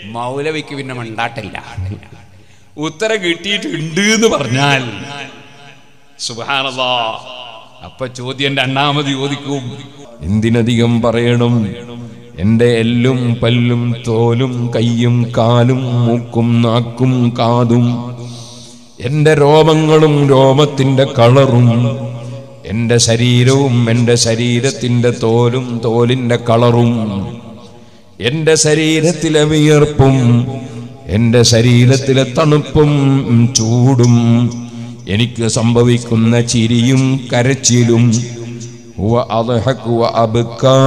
മൗലവിക്ക് പിന്നെ മണ്ടാട്ടില്ല ഉത്തരം കിട്ടിയിട്ടുണ്ട് എന്ന് പറഞ്ഞാൽ സുബാനല്ലാ അപ്പൊ ചോദ്യം രണ്ടാമത് ചോദിക്കും എന്തിനധികം പറയണം എന്റെ എല്ലും പല്ലും തോലും കയ്യും കാലും മൂക്കും നാക്കും കാതും എന്റെ രോമങ്ങളും രോമത്തിന്റെ കളറും എന്റെ ശരീരവും എന്റെ ശരീരത്തിന്റെ തോലും തോലിന്റെ കളറും എന്റെ ശരീരത്തിലെ വിയർപ്പും എന്റെ ശരീരത്തിലെ തണുപ്പും ചൂടും എനിക്ക് സംഭവിക്കുന്ന ചിരിയും കരച്ചിലും ഹുവ അദ്ഹക് വ അബ്കാ.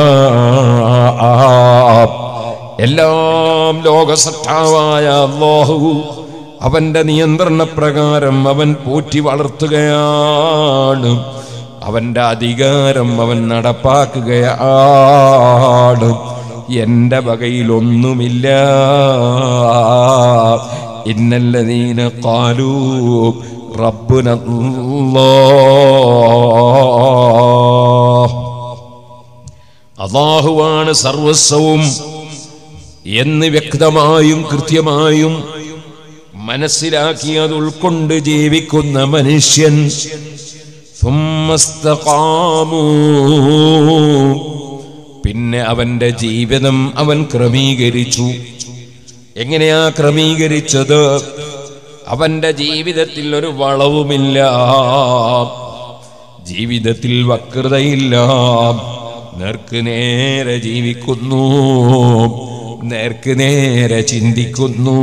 എല്ലാം ലോകസത്താവായ അല്ലാഹു അവന്റെ നിയന്ത്രണ പ്രകാരം അവൻ പോറ്റി വളർത്തുകയാണ് അവന്റെ അധികാരം അവൻ നടപ്പാക്കുകയാണ് എന്റെ വകയിലൊന്നുമില്ല ഇന്നല്ലതീന കാലൂ റബ്ബുന അള്ളാഹുവാണ് സർവസ്വവും എന്ന് വ്യക്തമായും കൃത്യമായും മനസ്സിലാക്കി അത് ഉൾക്കൊണ്ട് ജീവിക്കുന്ന മനുഷ്യൻ ثم استقاموا. പിന്നെ അവന്റെ ജീവിതം അവൻ ക്രമീകരിച്ചു എങ്ങനെയാ ക്രമീകരിച്ചത് അവന്റെ ജീവിതത്തിൽ ഒരു വളവുമില്ല ജീവിതത്തിൽ വക്രതയില്ല നേർക്ക് നേരെ ജീവിക്കുന്നു നേർക്ക് നേരെ ചിന്തിക്കുന്നു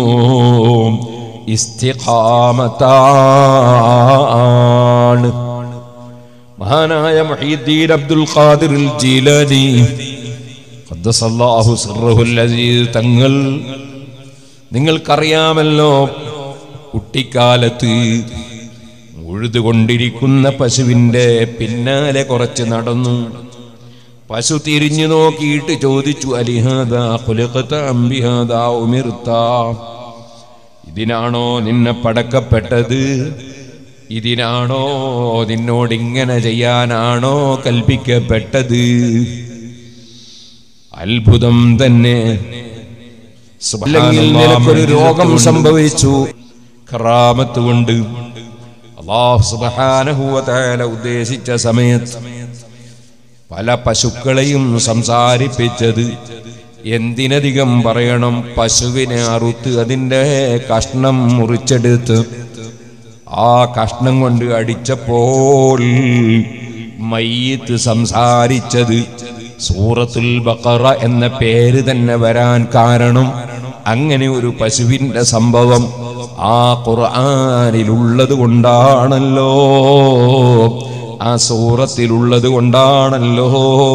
ഇസ്തിഖാമത്താണ് മഹാനായ മുഹീദ്ദീൻ അബ്ദുൽ ഖാദിർ ജീലാനി ഖദ്ദസല്ലാഹു സിർറഹുൽ അസീസ് തങ്ങൾ നിങ്ങൾക്കറിയാമല്ലോ കുട്ടിക്കാലത്ത് ഉഴുതുകൊണ്ടിരിക്കുന്ന പശുവിന്റെ പിന്നാലെ കുറച്ച് നടന്നു പശു തിരിഞ്ഞു നോക്കിയിട്ട് ചോദിച്ചു അലിഹാദ ഖുലിഖത അം ബിഹാദാ ഉമിർത ഇതിനാണോ നിന്നെ പടക്കപ്പെട്ടത് ഇതിനാണോ നിന്നോട് ഇങ്ങനെ ചെയ്യാനാണോ കൽപ്പിക്കപ്പെട്ടത് അത്ഭുതം തന്നെ അല്ലെങ്കിൽ നിനക്കൊരു രോഗം സംഭവിച്ചു കറാമത്ത് കൊണ്ട് അള്ളാഹു സുബ്ഹാനഹു വ തആല ഉദ്ദേശിച്ച സമയത്ത് പല പശുക്കളെയും സംസാരിപ്പിച്ചത് എന്തിനധികം പറയണം പശുവിനെ അറുത്ത് അതിൻ്റെ കഷ്ണം മുറിച്ചെടുത്ത് ആ കഷ്ണം കൊണ്ട് അടിച്ചപ്പോൾ മയ്യത്ത് സംസാരിച്ചത് സൂറത്തുൽ ബഖറ എന്ന പേര് തന്നെ വരാൻ കാരണം അങ്ങനെ ഒരു പശുവിന്റെ സംഭവം ആ ഖുർആനിലുള്ളത് കൊണ്ടാണല്ലോ ആ സൂറത്തിലുള്ളത് കൊണ്ടാണല്ലോ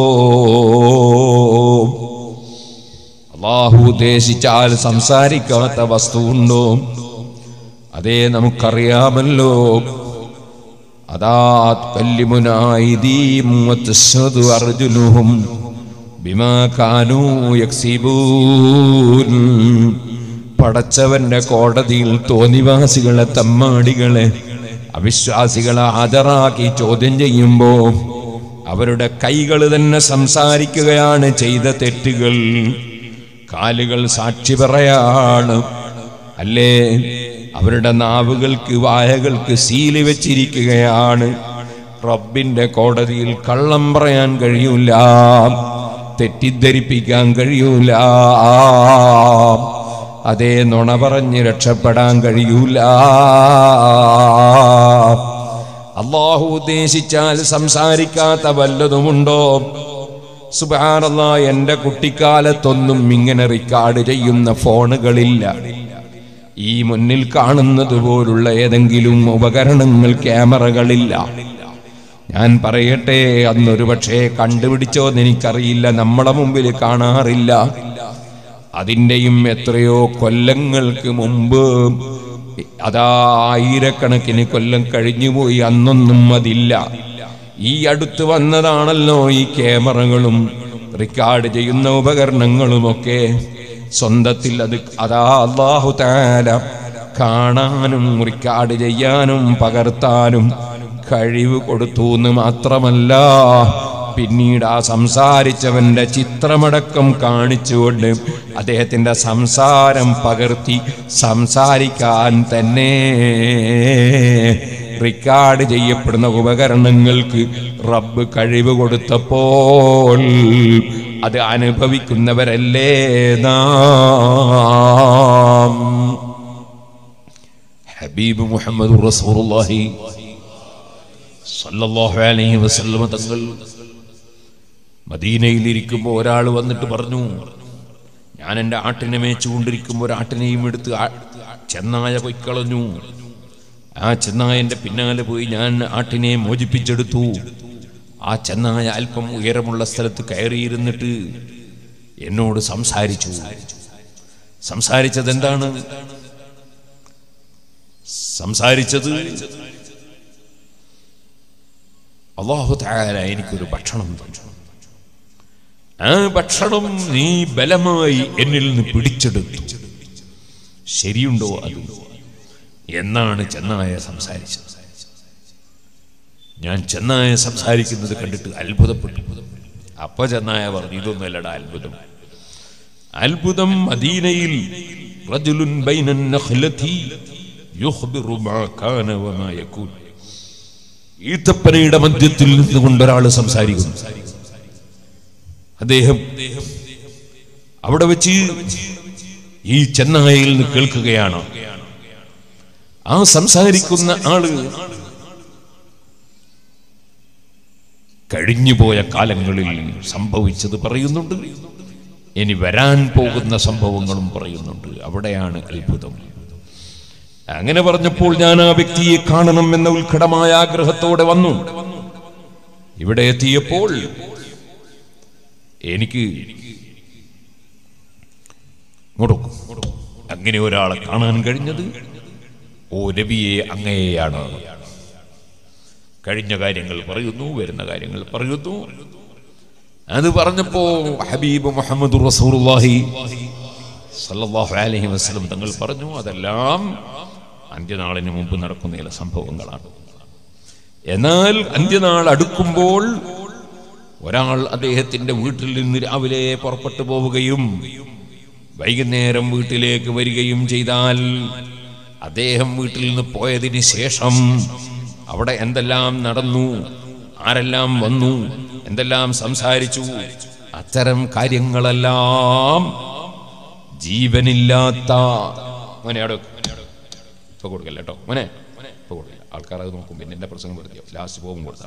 അള്ളാഹു ഉദ്ദേശിച്ചാൽ സംസാരിക്കാത്ത വസ്തുവുണ്ടോ അതേ നമുക്കറിയാമല്ലോ അതാ കല്ലിമുനായിദീം വതശ്ഹദു അർജുലുഹും ബിമാ കാനൂ യക്സിബൂൻ പടച്ചവന്റെ കോടതിയിൽ തോന്നിവാസികളെ തമ്മാടികളെ അവിശ്വാസികളെ ഹാജരാക്കി ചോദ്യം ചെയ്യുമ്പോ അവരുടെ കൈകൾ തന്നെ സംസാരിക്കുകയാണ് ചെയ്ത തെറ്റുകൾ കാലുകൾ സാക്ഷി പറയാണ് അല്ലേ അവരുടെ നാവുകൾക്ക് വായകൾക്ക് സീല് വെച്ചിരിക്കുകയാണ് റബ്ബിന്റെ കോടതിയിൽ കള്ളം പറയാൻ കഴിയൂല തെറ്റിദ്ധരിപ്പിക്കാൻ കഴിയൂല അതേ നുണ പറഞ്ഞ് രക്ഷപ്പെടാൻ കഴിയൂല അള്ളാഹു ഉദ്ദേശിച്ചാൽ സംസാരിക്കാത്ത വല്ലതുമുണ്ടോ സുബാനല്ല എന്റെ കുട്ടിക്കാലത്തൊന്നും ഇങ്ങനെ റെക്കോർഡ് ചെയ്യുന്ന ഫോണുകളില്ല ഈ മുന്നിൽ കാണുന്നത് പോലുള്ള ഏതെങ്കിലും ഉപകരണങ്ങൾ ക്യാമറകളില്ല ഞാൻ പറയട്ടെ അന്നൊരു പക്ഷേ കണ്ടുപിടിച്ചോന്ന് എനിക്കറിയില്ല നമ്മളെ മുമ്പിൽ കാണാറില്ല അതിൻ്റെയും എത്രയോ കൊല്ലങ്ങൾക്ക് മുമ്പ് അതാ ആയിരക്കണക്കിന് കൊല്ലം കഴിഞ്ഞുപോയി അന്നൊന്നും അതില്ല ഈ അടുത്ത് വന്നതാണല്ലോ ഈ ക്യാമറകളും റെക്കോർഡ് ചെയ്യുന്ന ഉപകരണങ്ങളുമൊക്കെ സ്വന്തത്തിൽ അത് അതാ അള്ളാഹു താല കാണാനും റെക്കോർഡ് ചെയ്യാനും പകർത്താനും കഴിവ് കൊടുത്തു എന്ന് മാത്രമല്ല പിന്നീട് ആ സംസാരിച്ചവന്റെ ചിത്രമടക്കം കാണിച്ചുകൊണ്ട് അദ്ദേഹത്തിന്റെ സംസാരം പകർത്തി സംസാരിക്കാൻ തന്നെ റിക്കാർഡ് ചെയ്യപ്പെടുന്ന ഉപകരണങ്ങൾക്ക് റബ്ബ് കഴിവ് കൊടുത്തപ്പോൾ അത് അനുഭവിക്കുന്നവരല്ലേ നാം ഹബീബ് മുഹമ്മദ് റസൂലുള്ളാഹി സല്ലല്ലാഹു അലൈഹി വസല്ലമ തങ്ങൾ മദീനയിൽ ഇരിക്കുമ്പോൾ ഒരാൾ വന്നിട്ട് പറഞ്ഞു ഞാൻ എൻ്റെ ആട്ടിനെ മേച്ചുകൊണ്ടിരിക്കുമ്പോൾ ഒരു ആട്ടിനെയും എടുത്ത് ആ- ചെന്നായ പൊയ്ക്കളഞ്ഞു ആ ചെന്നായന്റെ പിന്നാലെ പോയി ഞാൻ ആട്ടിനെ മോചിപ്പിച്ചെടുത്തു ആ ചെന്നായ അല്പം ഉയരമുള്ള സ്ഥലത്ത് കയറിയിരുന്നിട്ട് എന്നോട് സംസാരിച്ചു സംസാരിച്ചത് എന്താണ് സംസാരിച്ചത് അള്ളാഹു താര എനിക്കൊരു ഭക്ഷണം തന്നു ആ ഭക്ഷണം നീ ബലമായി എന്നിൽ നിന്ന് പിടിച്ചെടുത്തു ശരിയുണ്ടോ അത് എന്നാണ് ചെന്നായ സംസാരിച്ചത് ഞാൻ ചെന്നായ സംസാരിക്കുന്നത് കണ്ടിട്ട് അത്ഭുതപ്പെട്ടു അപ്പൊ ചെന്നായ പറഞ്ഞു ഇതൊന്നുമല്ലടാ അത്ഭുതം അത്ഭുതം മദീനയിൽ റജുലുൻ ബൈനൻ നഖ്ലതി യുഖ്ബിറു മാ കാന വമാ യകൂൻ ഈത്തപ്പനയുടെ മധ്യത്തിൽ നിന്നുകൊണ്ട് ഒരാൾ സംസാരിക്കുന്നു അദ്ദേഹം അവിടെ വെച്ച് ഈ ചെന്നായയിൽ നിന്ന് കേൾക്കുകയാണ് ആ സംസാരിക്കുന്ന ആള് കഴിഞ്ഞുപോയ കാലങ്ങളിൽ സംഭവിച്ചത് പറയുന്നുണ്ട് ഇനി വരാൻ പോകുന്ന സംഭവങ്ങളും പറയുന്നുണ്ട് അവിടെയാണ് അത്ഭുതം അങ്ങനെ പറഞ്ഞപ്പോൾ ഞാൻ ആ വ്യക്തിയെ കാണണം എന്ന ഉത്കടമായ ആഗ്രഹത്തോടെ വന്നു ഇവിടെ എത്തിയപ്പോൾ എനിക്ക് ഇങ്ങോട്ട് നോക്കൂ. അങ്ങനെ ഒരാളെ കാണാൻ കഴിഞ്ഞത് ഓ നബിയെ അങ്ങയെയാണ് കഴിഞ്ഞ കാര്യങ്ങൾ പറയുന്നു വരുന്ന കാര്യങ്ങൾ പറയുന്നു അത് പറഞ്ഞപ്പോ ഹബീബ് മുഹമ്മദ് റസൂലുള്ളാഹി സല്ലല്ലാഹു അലൈഹി വസല്ലം തങ്ങൾ പറഞ്ഞു അതെല്ലാം അന്ത്യനാളിന് മുമ്പ് നടക്കുന്ന ചില സംഭവങ്ങളാണ് എന്നാൽ അന്ത്യനാൾ അടുക്കുമ്പോൾ ഒരാൾ അദ്ദേഹത്തിന്റെ വീട്ടിൽ നിന്ന് രാവിലെ പുറപ്പെട്ടു പോവുകയും വൈകുന്നേരം വീട്ടിലേക്ക് വരികയും ചെയ്താൽ അദ്ദേഹം വീട്ടിൽ നിന്ന് പോയതിന് ശേഷം അവിടെ എന്തെല്ലാം നടന്നു ആരെല്ലാം വന്നു എന്തെല്ലാം സംസാരിച്ചു അത്തരം കാര്യങ്ങളെല്ലാം ജീവനില്ലാത്ത മോനെ അവിടെ വെക്ക്. ഇപ്പൊ കൊടുക്കല്ല കേട്ടോ മോനെ ഇപ്പൊ കൊടുക്കില്ല ആൾക്കാർ അത് നോക്കും പിന്നെ എന്റെ പ്രസംഗം വെറുതെ ലാസ്റ്റ് പോകും കൊടുത്താൽ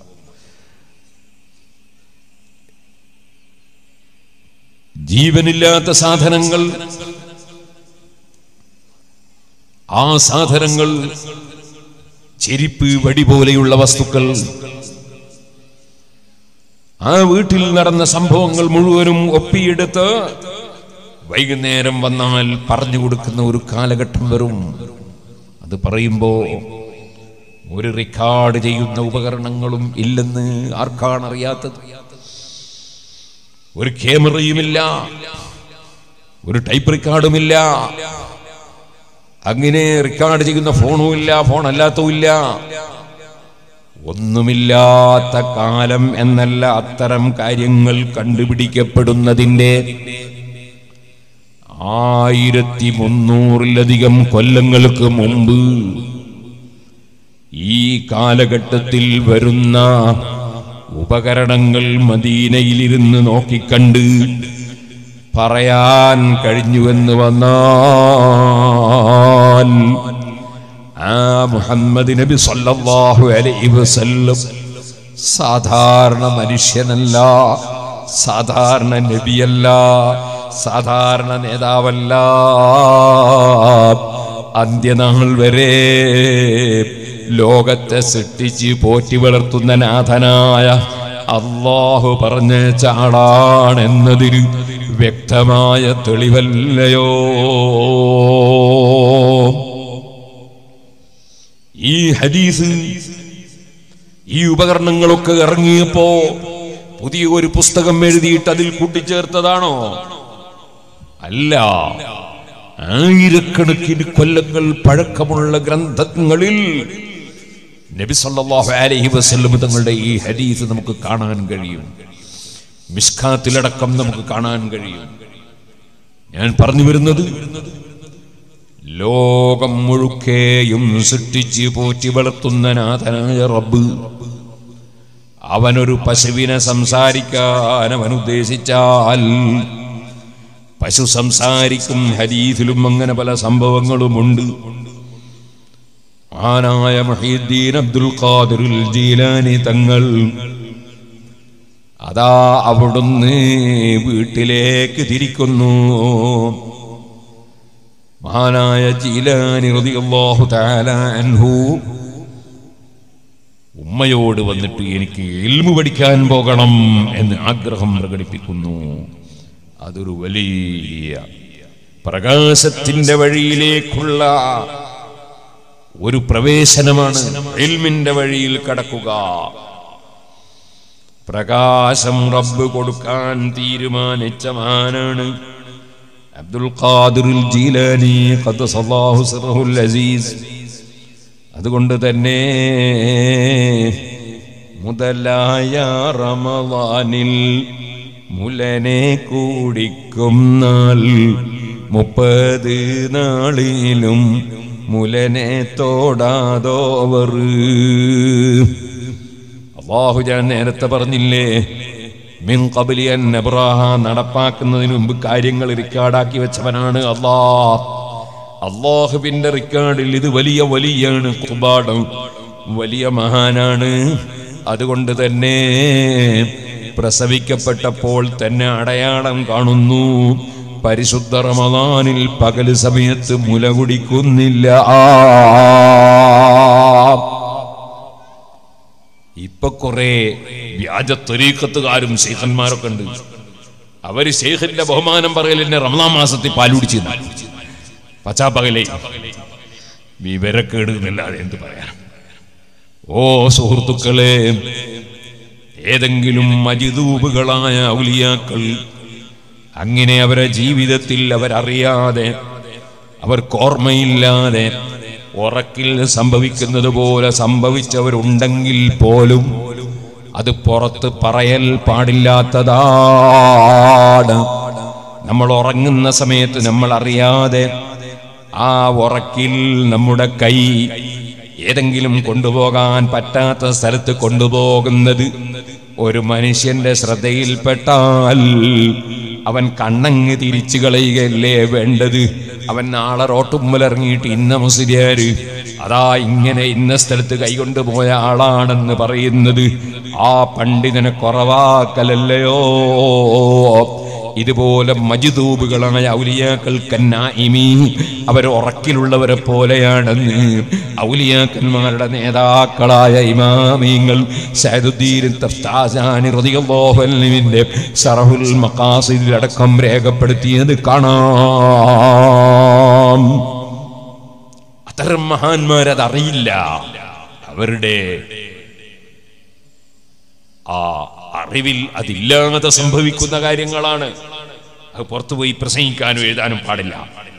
ജീവനില്ലാത്ത സാധനങ്ങൾ ആ സാധനങ്ങൾ ചെരിപ്പ് വടി പോലെയുള്ള വസ്തുക്കൾ ആ വീട്ടിൽ നടന്ന സംഭവങ്ങൾ മുഴുവനും ഒപ്പിയെടുത്ത് വൈകുന്നേരം വന്നാൽ പറഞ്ഞു കൊടുക്കുന്ന ഒരു കാലഘട്ടം വരും അത് പറയുമ്പോ ഒരു റെക്കോർഡ് ചെയ്യുന്ന ഉപകരണങ്ങളും ഇല്ലെന്ന് ആർക്കാണ് അറിയാത്തത് ഒരു ക്യാമറയുമില്ല ഒരു ടൈപ്പ് റെക്കോർഡുമില്ല അങ്ങനെ റെക്കോർഡ് ചെയ്യുന്ന ഫോണും ഇല്ല ഫോൺ അല്ലാത്തതും ഇല്ല ഒന്നുമില്ലാത്ത കാലം എന്നല്ല അത്തരം കാര്യങ്ങൾ കണ്ടുപിടിക്കപ്പെടുന്നതിന്റെ ആയിരത്തി മുന്നൂറിലധികം കൊല്ലങ്ങൾക്ക് മുമ്പ് ഈ കാലഘട്ടത്തിൽ വരുന്ന ഉപകരണങ്ങൾ മദീനയിലിരുന്ന് നോക്കിക്കണ്ട് പറയാൻ കഴിഞ്ഞുവെന്ന് വന്നാൽ ആ മുഹമ്മദ് നബി സല്ലല്ലാഹു അലൈഹി വസല്ലം സാധാരണ മനുഷ്യനല്ല സാധാരണ നബിയല്ല സാധാരണ നേതാവല്ല അന്ത്യനാൾ വരെ ലോകത്തെ സൃഷ്ടിച്ച് പോറ്റി വളർത്തുന്ന നാഥനായ അള്ളാഹു പറഞ്ഞ ചാടാണെന്നതിന് വ്യക്തമായ തെളിവല്ലയോ ഈ ഹദീസ് ഈ ഉപകരണങ്ങളൊക്കെ ഇറങ്ങിയപ്പോ പുതിയ ഒരു പുസ്തകം എഴുതിയിട്ട് അതിൽ കൂട്ടിച്ചേർത്തതാണോ അല്ല ആയിരക്കണക്കിന് കൊല്ലങ്ങൾ പഴക്കമുള്ള ഗ്രന്ഥങ്ങളിൽ നബി സല്ലല്ലാഹു അലൈഹി വസല്ലം തങ്ങളുടെ ഈ ഹദീസ് നമുക്ക് കാണാൻ കഴിയും മിസ്കാത്തിലടക്കം നമുക്ക് കാണാൻ കഴിയും ഞാൻ പറഞ്ഞു വരുന്നത് ലോകം മുഴുക്കേയും സൃഷ്ടിച്ച് പോറ്റി വളർത്തുന്ന നാഥനായ റബ്ബ് അവനൊരു പശുവിനെ സംസാരിക്കാൻ അവൻ ഉദ്ദേശിച്ചാൽ പശു സംസാരിക്കും ഹരീതിലും അങ്ങനെ പല സംഭവങ്ങളുമുണ്ട് മഹാനായ മഹീദ്ദീൻ അബ്ദുൽ ഖാദിറുൽ ജീലാനി തങ്ങൾ അതാ അവിടുന്ന് വീട്ടിലേക്ക് തിരിക്കുന്നു മഹാനായ ജീലാനി റളിയല്ലാഹു തആല അൻഹു ഉമ്മയോട് വന്നിട്ട് എനിക്ക് ഇൽമു പഠിക്കാൻ പോകണം എന്ന് ആഗ്രഹം പ്രകടിപ്പിക്കുന്നു അതൊരു വലിയ പ്രകാശത്തിന്റെ വഴിയിലേക്കുള്ള ഒരു പ്രവേശനമാണ് ഇൽമിന്റെ വഴിയിൽ കടക്കുക പ്രകാശം റബ്ബ് കൊടുക്കാൻ തീരുമാനിച്ച മഹാനാണ് അബ്ദുൽ ഖാദിറുൽ ജീലാനി ഖദ്ദസല്ലാഹു സിർഹുൽ അസീസ് അതുകൊണ്ട് തന്നെ മുതലായ റമദാനിൽ മുലനെ കൂടിക്കും നാൾ മുപ്പത് നാളിലും മുലനെ തോടാതോവർ അള്ളാഹു ഞാൻ നേരത്തെ പറഞ്ഞില്ലേ മിൻ കബലി അൻ അബ്രാഹ നടപ്പാക്കുന്നതിന് മുമ്പ് കാര്യങ്ങൾ റിക്കാർഡാക്കി വെച്ചവനാണ് അള്ളാഹ് അള്ളാഹുവിന്റെ റിക്കാർഡിൽ ഇത് വലിയ വലിയാണ് കുർബാനം വലിയ മഹാനാണ് അതുകൊണ്ട് തന്നെ പ്രസവിക്കപ്പെട്ടപ്പോൾ തന്നെ അടയാളം കാണുന്നു പരിശുദ്ധ റമദാനിൽ പകല് സമയത്ത് മുല കുടിക്കുന്നില്ല ഇപ്പൊ കുറെ വ്യാജ ത്വരീക്കത്തുകാരും ശേഖന്മാരൊക്കെ ഉണ്ട് അവര് ശേഖന്റെ ബഹുമാനം പറയലിന്റെ റമദാൻ മാസത്തിൽ പാലുടിച്ചു പച്ചാപ്പകലെ വിവരക്കേട് എന്നല്ലാതെ എന്ത് പറയാം ഓ സുഹൃത്തുക്കളെ ഏതെങ്കിലും മജിദൂബുകളായ ഔലിയാക്കൾ അങ്ങനെ അവരെ ജീവിതത്തിൽ അവരറിയാതെ അവർക്ക് ഓർമ്മയില്ലാതെ ഉറക്കിൽ സംഭവിക്കുന്നത് പോലെ സംഭവിച്ചവരുണ്ടെങ്കിൽ പോലും അത് പുറത്ത് പറയൽ പാടില്ലാത്തതാണ് നമ്മൾ ഉറങ്ങുന്ന സമയത്ത് നമ്മൾ അറിയാതെ ആ ഉറക്കിൽ നമ്മുടെ കൈ ഏതെങ്കിലും കൊണ്ടുപോകാൻ പറ്റാത്ത സ്ഥലത്ത് കൊണ്ടുപോകുന്നത് ഒരു മനുഷ്യന്റെ ശ്രദ്ധയിൽപ്പെട്ടാൽ അവൻ കണ്ണങ്ങ് തിരിച്ചു കളയുകയല്ലേ വേണ്ടത് അവൻ നാളെ റോട്ടുമ്മലിറങ്ങിയിട്ട് ഇന്ന മുസ്ലിയാര് അതാ ഇങ്ങനെ ഇന്ന സ്ഥലത്ത് കൈകൊണ്ടുപോയ ആളാണെന്ന് പറയുന്നത് ആ പണ്ഡിതനെ കുറവാക്കലല്ലയോ ഇതുപോലെ മജിദൂബുകളായ ഔലിയാക്കൽക്കന്നായിമീ അവർ ഉറക്കിലുള്ളവരെ പോലെയാണെന്ന് ഔലിയാക്കന്മാരുടെ നേതാക്കളായ ഇമാമീങ്ങൾ സൈദുദ്ദീൻ തഫ്താസാനി റളിയല്ലാഹു അൻഹുവിന്റെ ശറഹുൽ മഖാസിദിലടക്കം രേഖപ്പെടുത്തിയത് കാണാം അത്തരം മഹാന്മാരത് അറിയില്ല അവരുടെ ആ അറിവിൽ അതില്ലാതെ സംഭവിക്കുന്ന കാര്യങ്ങളാണ് അത് പുറത്തുപോയി പ്രസംഗിക്കാനും എഴുതാനും പാടില്ല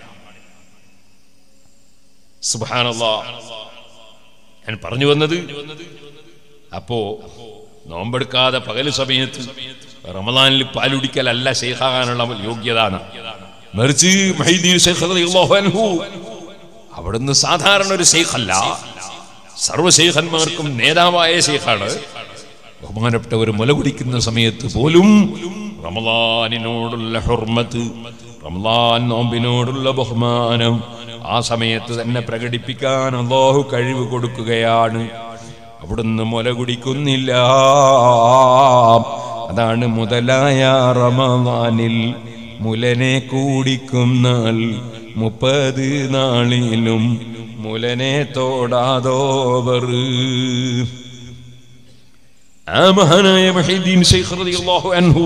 സുബാനല്ലാ ഞാൻ പറഞ്ഞു വന്നത് അപ്പോ നോമ്പെടുക്കാതെ പകല് സമയത്ത് റമദാനിൽ പാലുടിക്കലല്ല ശേഖാകാനുള്ള യോഗ്യതാണ് മറിച്ച് മഹീദ്ദീൻ ശൈഖ് റളിയല്ലാഹു അൻഹു അവിടുന്ന് സാധാരണ ഒരു ശൈഖല്ല സർവശേഖന്മാർക്കും നേതാവായ ശൈഖാണ് ബഹുമാനപ്പെട്ട ഒരു മുല കുടിക്കുന്ന സമയത്ത് പോലും റമദാനിനോടുള്ള ഹുർമത്ത് റമദാൻ നോമ്പിനോടുള്ള ബഹുമാനം ആ സമയത്ത് തന്നെ പ്രകടിപ്പിക്കാൻ അള്ളാഹു കഴിവ് കൊടുക്കുകയാണ് അവിടുന്ന് മുല കുടിക്കുന്നില്ല അതാണ് മുതലായ റമദാനിൽ മുലനെ കൂടിക്കും നാൾ മുപ്പത് നാളിലും മുലനെ തോടാതോവർ ആ മഹാനായ മഹീദ്ദീൻ ശൈഖ് റളിയല്ലാഹു അൻഹു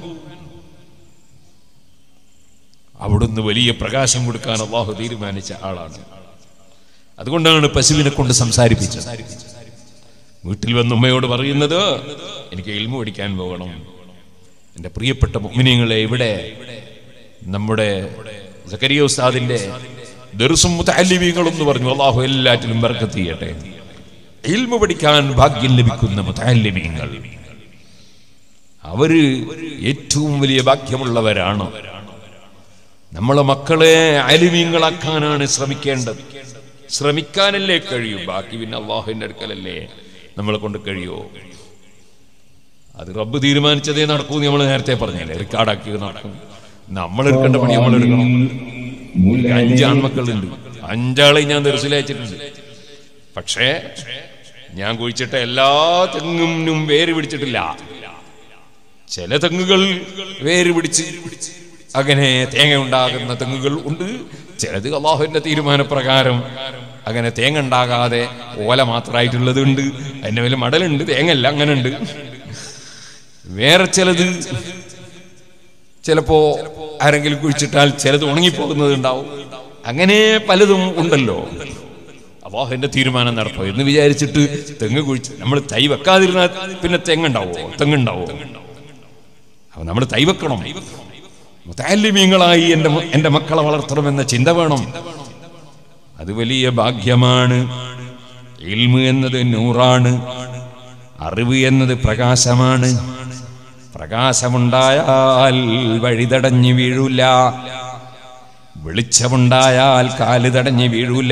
അവിടുന്ന് വലിയ പ്രകാശം കൊടുക്കാൻ അള്ളാഹു തീരുമാനിച്ച ആളാണ് അതുകൊണ്ടാണ് പശുവിനെ കൊണ്ട് സംസാരിപ്പിച്ചത് വീട്ടിൽ വന്ന് ഉമ്മയോട് പറയുന്നത് എനിക്ക് ഇൽമു പഠിക്കാൻ പോകണം എൻ്റെ പ്രിയപ്പെട്ട മുഗ്മിനിങ്ങളെ ഇവിടെ നമ്മുടെ സക്കരിയ ഉസ്താദിന്റെ ദർസും മുത്തല്ലിമീങ്ങളും എന്ന് പറഞ്ഞു അള്ളാഹു എല്ലാറ്റിലും ബർക്കത്ത് ചെയ്യട്ടെ ഇൽമു പഠിക്കാൻ ഭാഗ്യം ലഭിക്കുന്ന മുത്തല്ലിമീങ്ങൾ അവര് ഏറ്റവും വലിയ ഭാഗ്യമുള്ളവരാണ് നമ്മളെ മക്കളെ അലിമീങ്ങളാക്കാനാണ് ശ്രമിക്കേണ്ടത് ശ്രമിക്കാനല്ലേ കഴിയൂ ബാക്കി പിന്നെ അള്ളാഹുവിന്റെ അടുക്കലല്ലേ നമ്മളെ കൊണ്ട് കഴിയോ അത് റബ്ബ് തീരുമാനിച്ചതേ നടക്കൂ നമ്മൾ നേരത്തെ പറഞ്ഞല്ലേ റെക്കോർഡാക്കി നടക്കും നമ്മൾ എടുക്കേണ്ട പണി നമ്മൾ എടുക്കണം എനിക്ക് അഞ്ച് ആൺമക്കളുണ്ട് അഞ്ചാളെ ഞാൻ ദർശിലയച്ചിട്ടുണ്ട് പക്ഷേ ഞാൻ കുഴിച്ചിട്ട എല്ലാ തെങ്ങും വേര് പിടിച്ചിട്ടില്ല ചില തെങ്ങുകൾ വേര് പിടിച്ച് അങ്ങനെ തേങ്ങ ഉണ്ടാകുന്ന തെങ്ങുകൾ ഉണ്ട് ചിലത് അള്ളാഹുവിന്റെ തീരുമാനപ്രകാരം അങ്ങനെ തേങ്ങ ഉണ്ടാകാതെ ഓല മാത്രമായിട്ടുള്ളത് ഉണ്ട് അതിന്റെ മേലെ മടലുണ്ട് തേങ്ങല്ല അങ്ങനെ ഉണ്ട് വേറെ ചിലത് ചിലപ്പോ ആരെങ്കിലും കുഴിച്ചിട്ടാൽ ചിലത് ഉണങ്ങിപ്പോകുന്നത് ഉണ്ടാവും അങ്ങനെ പലതും ഉണ്ടല്ലോ അള്ളാഹുവിന്റെ തീരുമാനം നടക്കും എന്ന് വിചാരിച്ചിട്ട് തെങ്ങ് കുഴിച്ച് നമ്മൾ തൈ വെക്കാതിരുന്നാൽ പിന്നെ തെങ്ങുണ്ടാവോ തെങ്ങുണ്ടാവോ അപ്പൊ നമ്മൾ തൈ വെക്കണം മുത്താലിമീങ്ങളായി എൻ്റെ മ- എൻ്റെ മക്കളെ വളർത്തണമെന്ന ചിന്ത വേണം അത് വലിയ ഭാഗ്യമാണ് ഇൽമ് എന്നത് നൂറാണ് അറിവ് എന്നത് പ്രകാശമാണ് പ്രകാശമുണ്ടായാൽ വഴിതടഞ്ഞു വീഴൂല വെളിച്ചമുണ്ടായാൽ കാല് തടഞ്ഞു വീഴൂല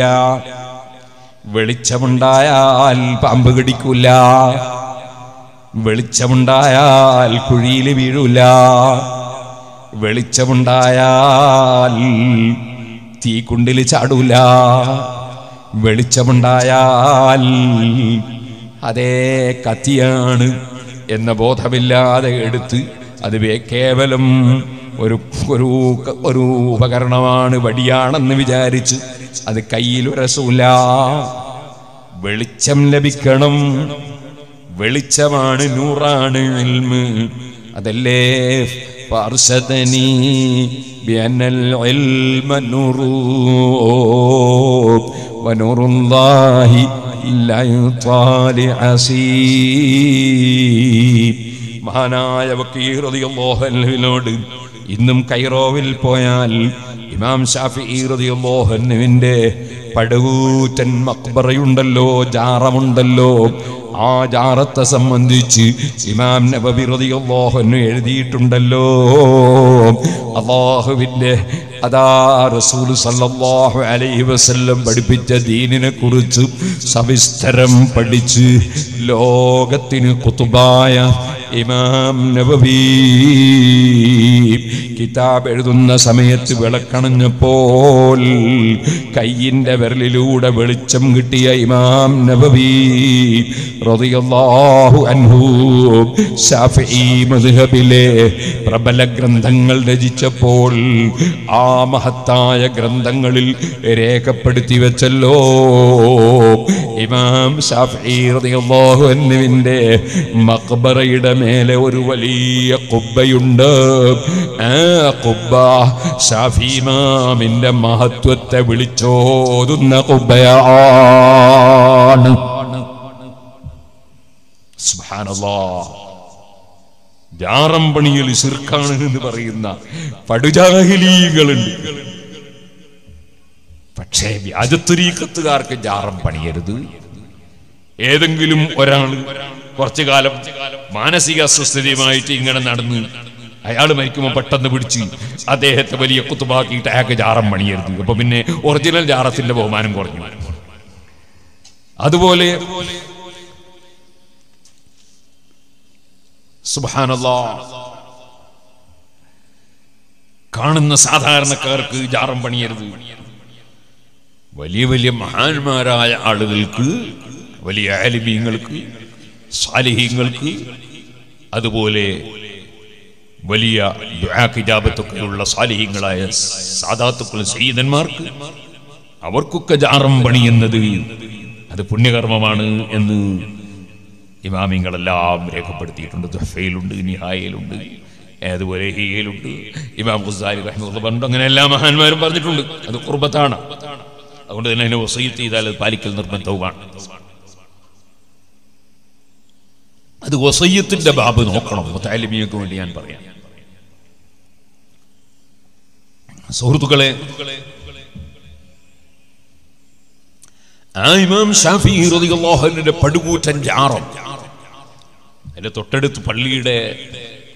വെളിച്ചമുണ്ടായാൽ പാമ്പ് കടിക്കൂല വെളിച്ചമുണ്ടായാൽ കുഴിയിൽ വീഴൂല വെളിച്ചമുണ്ടായാൽ തീക്കുണ്ടിൽ ചാടൂല വെളിച്ചമുണ്ടായാൽ അതേ കത്തിയാണ് എന്ന ബോധമില്ലാതെ എടുത്ത് അത് വേ- കേവലം ഒരു ഒരു ഒരു ഉപകരണമാണ് വടിയാണെന്ന് വിചാരിച്ച് അത് കയ്യിൽ ഉരസൂല വെളിച്ചം ലഭിക്കണം വെളിച്ചമാണ് നൂറാണ് ഇൽമ് അതല്ലേ ഫർശദനി ബിഅന്നൽ ഇൽമ നൂറു വനൂറുല്ലാഹി ലാ യുതാലി അസീബ് മഹാനായ വക്കീർ റളിയല്ലാഹു അൻഹുവിനോട് ഇന്നും കൈറോവിൽ പോയാൽ ഇമാം ഷാഫി റളിയല്ലാഹു അൻഹുവിന്റെ പടുകൂറ്റൻ മക്ബറയുണ്ടല്ലോ ജാറമുണ്ടല്ലോ ആ ജാറത്തെ സംബന്ധിച്ച് ഇമാം നബവി റളിയല്ലാഹു അൻഹു എഴുതിയിട്ടുണ്ടല്ലോ അള്ളാഹുവിന്റെ അതാ റസൂൽ സല്ലല്ലാഹു അലൈഹി വസല്ലം പഠിപ്പിച്ച ദീനിനെ കുറിച്ച് സവിസ്തരം പഠിച്ച് ലോകത്തിന് കുത്തുബായ ഇമാം നബവി കിതാബ് എഴുതുന്ന സമയത്ത് വിളക്കണഞ്ഞപ്പോൾ കയ്യിന്റെ വിരലിലൂടെ വെളിച്ചം കിട്ടിയ ഇമാം നബവി റളിയല്ലാഹു അൻഹു ശാഫിഈ മദ്ഹബിലെ പ്രബല ഗ്രന്ഥങ്ങൾ രചിച്ചപ്പോൾ ആ മഹത്തായ ഗ്രന്ഥങ്ങളിൽ രേഖപ്പെടുത്തി വെച്ചല്ലോ ഇമാം ഷാഫിഈ റളിയല്ലാഹു അൻഹുവിന്റെ മഖബറയുടെ മേലെ ഒരു വലിയ കുബ്ബയുണ്ട് ആ കുബ്ബ ഷാഫി ഇമാമിന്റെ മഹത്വത്തെ വിളിച്ചോതുന്ന കുബ്ബയാണ് സുബ്ഹാനല്ലാഹ് ജാറം പണിയിൽ ശിർക്കാണ് എന്ന് പറയുന്ന പടുജാഹിലീകളുണ്ട് പക്ഷേ വ്യാജത്തുരീക്കത്തുകാർക്ക് ജാറം പണിയരുത് ഏതെങ്കിലും ഒരാൾ കുറച്ചു കാലം മാനസിക അസ്വസ്ഥതയുമായിട്ട് ഇങ്ങനെ നടന്ന് അയാൾ മരിക്കുമ്പോൾ പെട്ടെന്ന് പിടിച്ച് അദ്ദേഹത്തെ വലിയ കുത്തുബാക്കിയിട്ട് അയാൾക്ക് ജാറം പണിയരുത് അപ്പൊ പിന്നെ ഒറിജിനൽ ജാറത്തിന്റെ ബഹുമാനം കുറഞ്ഞു അതുപോലെ സുബാനല്ലാ കാണുന്ന സാധാരണക്കാർക്ക് ജാറം പണിയരുത് വലിയ വലിയ മഹാന്മാരായ ആളുകൾക്ക് വലിയ ആലിമീങ്ങൾക്ക് സാലിഹീങ്ങൾക്ക് അതുപോലെ വലിയ ദുആക്കിജാബത്തൊക്കെയുള്ള സാലിഹീങ്ങളായ സാദാത്തുക്കൾ സയ്യിദന്മാർക്ക് അവർക്കൊക്കെ ജാറം പണിയുന്നത് അത് പുണ്യകർമ്മമാണ് എന്ന് ഇമാമിങ്ങളെല്ലാം രേഖപ്പെടുത്തിയിട്ടുണ്ട് ദുഹഫയിലുണ്ട് നിഹായയിലുണ്ട് അതുപോലെ ഹിയയിലുണ്ട് ഇമാം ഖുസാരി റഹ്മുള്ള പറഞ്ഞു അങ്ങനെ എല്ലാ മഹാന്മാരും പറഞ്ഞിട്ടുണ്ട് അത് കുർബത്താണ് അതുകൊണ്ട് തന്നെ അതിനെ വസീത്ത് ചെയ്താൽ അത് പാലിക്കൽ നിർബന്ധവുമാണ് അത് വസയ്യത്തിന്റെ ബാബ് നോക്കണം മുത്താലിമിയൊക്കെ വേണ്ടി ഞാൻ പറയാം സുഹൃത്തുക്കളെ ആ ഇമാം ഷാഫി റളിയല്ലാഹുവിന്റെ പടുകൂറ്റൻ ജാറം അതിന്റെ തൊട്ടടുത്ത് പള്ളിയുടെ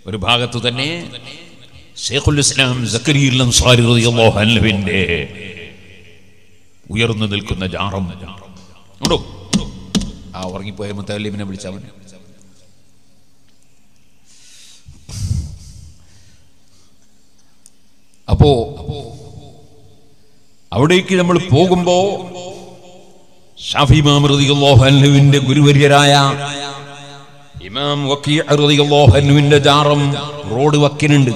ഒരു ഭാഗത്ത് തന്നെ ഷേഖുൽ ഇസ്ലാം സക്കരിയുൽ അൻസാരി റളിയല്ലാഹു അൻഹുവിന്റെ ഉയർന്നു നിൽക്കുന്ന ജാറം ഉണ്ടോ ആ ഉറങ്ങിപ്പോയ മുത്തല്ലിമിനെ വിളിച്ചവൻ അപ്പോ അവിടേക്ക് നമ്മൾ പോകുമ്പോ ഷാഫി ഇമാം റളിയല്ലാഹു അൻഹുവിന്റെ ഗുരുവര്യരായ ഇമാം വക്കീ റളിയല്ലാഹു അൻഹുവിന്റെ ജാറം റോഡ് വക്കിനുണ്ട്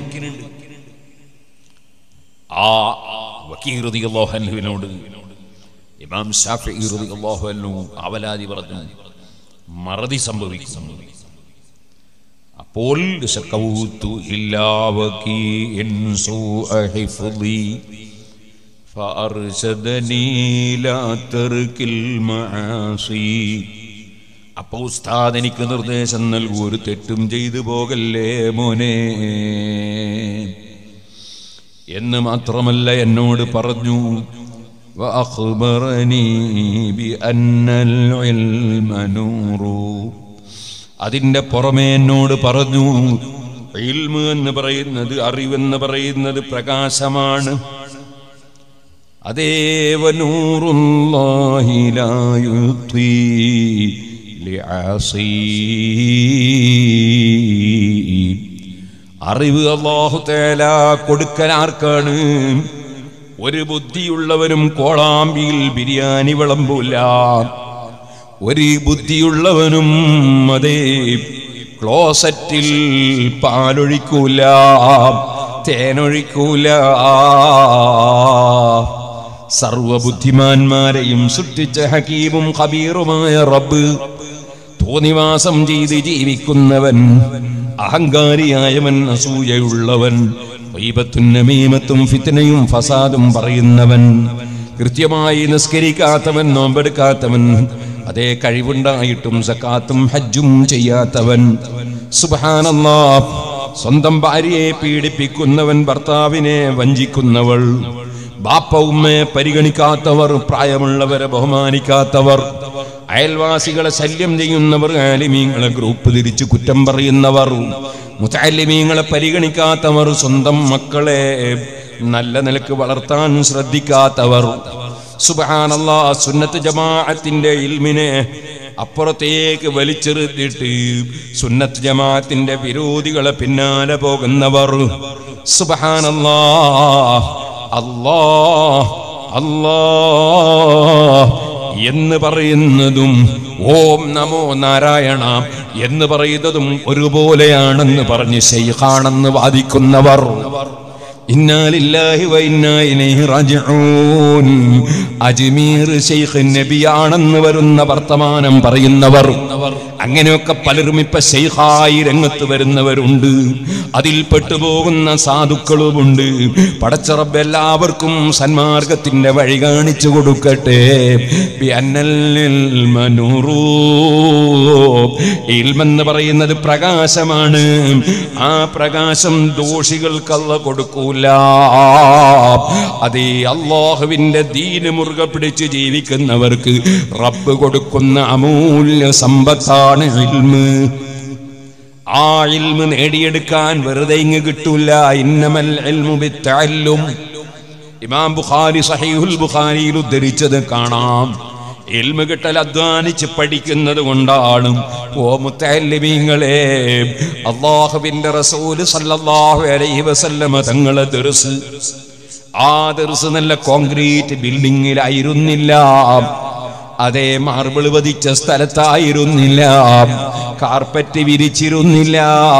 ആ വക്കീ റളിയല്ലാഹു അൻഹുവിനോട് ഇമാം ഷാഫി റളിയല്ലാഹു അൻഹു അവലാതി പറഞ്ഞു മറതി സംഭവിക്കുന്നു അപ്പോൾ ശക്കൗത്തു ഇല്ലാ വക്കീഇൻ സൂഅ ഹിഫ്ളി فأرشدني لا ترك المعاصي അപ്പൊ ഉസ്താദ് എനിക്ക് നിർദ്ദേശം നൽകൂ ഒരു തെറ്റും ചെയ്തു പോകല്ലേ മോനെ എന്ന് മാത്രമല്ല എന്നോട് പറഞ്ഞു وأخبرني بأن العلم نور അതിൻ്റെ പുറമെ എന്നോട് പറഞ്ഞു ഇൽമ് എന്ന് പറയുന്നത് അറിവെന്ന് പറയുന്നത് പ്രകാശമാണ് അതേവനൂറുല്ലാഹിലായുത്തി അറിവ് അള്ളാഹു തേല കൊടുക്കൽ ആർക്കാണ് ഒരു ബുദ്ധിയുള്ളവരും കോളാമ്പിയിൽ ബിരിയാണി വിളമ്പൂല ഒരു ബുദ്ധിയുള്ളവനും അതേ ക്ലോസറ്റിൽ പാലൊഴിക്കൂല തേനൊഴിക്കൂല സർവബുദ്ധിമാന്മാരെയും സൃഷ്ടിച്ച ഹക്കീമും ഖബീറുമായ റബ്ബ് തോന്നിവാസം ചെയ്ത് ജീവിക്കുന്നവൻ അഹങ്കാരിയായവൻ അസൂയയുള്ളവൻ വൈബത്തും നമീമത്തും ഫിത്തനയും ഫസാദും പറയുന്നവൻ കൃത്യമായി നിസ്കരിക്കാത്തവൻ നോമ്പെടുക്കാത്തവൻ അതേ കഴിവുണ്ടായിട്ടും സക്കാത്തും ഹജ്ജും ചെയ്യാത്തവൻ സുബാനല്ലാ സ്വന്തം ഭാര്യയെ പീഡിപ്പിക്കുന്നവൻ ഭർത്താവിനെ വഞ്ചിക്കുന്നവൾ ബാപ്പ ഉമ്മയെ പരിഗണിക്കാത്തവർ പ്രായമുള്ളവരെ ബഹുമാനിക്കാത്തവർ അയൽവാസികളെ ശല്യം ചെയ്യുന്നവർ ആലിമീങ്ങളെ ഗ്രൂപ്പ് തിരിച്ച് കുറ്റം പറയുന്നവർ മുത്താലിമീങ്ങളെ പരിഗണിക്കാത്തവർ സ്വന്തം മക്കളെ നല്ല നിലക്ക് വളർത്താൻ ശ്രദ്ധിക്കാത്തവർ സുബാനല്ലാ സുന്നത്ത് ജമാഅത്തിന്റെ ഇൽമിനെ അപ്പുറത്തേക്ക് വലിച്ചെറിഞ്ഞിട്ട് സുന്നത്ത് ജമാഅത്തിന്റെ വിരോധികളെ പിന്നാലെ പോകുന്നവർ സുബാനല്ലാ അല്ലാ അല്ലാ എന്ന് പറയുന്നതും ഓം നമോ നാരായണ എന്ന് പറയുന്നതും ഒരുപോലെയാണെന്ന് പറഞ്ഞ് ശൈഖാണെന്ന് വാദിക്കുന്നവർ ഇന്നാലില്ലാഹി വഇന്നാ ഇലൈഹി റാജിഊൻ അജ്മീർ ശൈഖ് നബിയാണെന്ന് വരുന്ന വർത്തമാനം പറയുന്നവർ അങ്ങനെയൊക്കെ പലരും ഇപ്പൊ ശൈഖായി രംഗത്ത് വരുന്നവരുണ്ട് അതിൽ പെട്ടുപോകുന്ന സാധുക്കളുമുണ്ട് പടച്ചറബ് എല്ലാവർക്കും സന്മാർഗത്തിന്റെ വഴി കാണിച്ചു കൊടുക്കട്ടെ ബിഅന്നൽ ഇൽമനൂറൂ. ഇൽമെന്ന് പറയുന്നത് പ്രകാശമാണ് ആ പ്രകാശം ദോഷികൾക്കല്ല കൊടുക്കൂല അതേ അള്ളാഹുവിന്റെ ദീന് മുറുകെ പിടിച്ച് ജീവിക്കുന്നവർക്ക് റബ്ബ് കൊടുക്കുന്ന അമൂല്യ സമ്പത്താണ് ഇൽമ് ആ ഇൽമ് നേടിയെടുക്കാൻ വെറുതെ ഇങ്ങ് കിട്ടൂല ഇന്നമൽ ഇൽമു ബിത്തഅല്ലും ഇമാം ബുഖാരി സഹീഹുൽ ബുഖാരിയിൽ ഉദ്ധരിച്ചത് കാണാം എൽമ കിട്ടൽ അധ്വാനിച്ച് പഠിക്കുന്നത് കൊണ്ടാണ് ഓ മുത്തല്ലിമീങ്ങളെ അള്ളാഹുവിന്റെ റസൂല് സല്ലല്ലാഹു അലൈഹി വസല്ലമ തങ്ങളെ ദർസ് ആ ദർസ് നല്ല കോൺക്രീറ്റ് ബിൽഡിങ്ങിലായിരുന്നില്ല അതേ മാർബിൾ പതിച്ച സ്ഥലത്തായിരുന്നില്ല കാർപ്പറ്റ് വിരിച്ചിരുന്നില്ല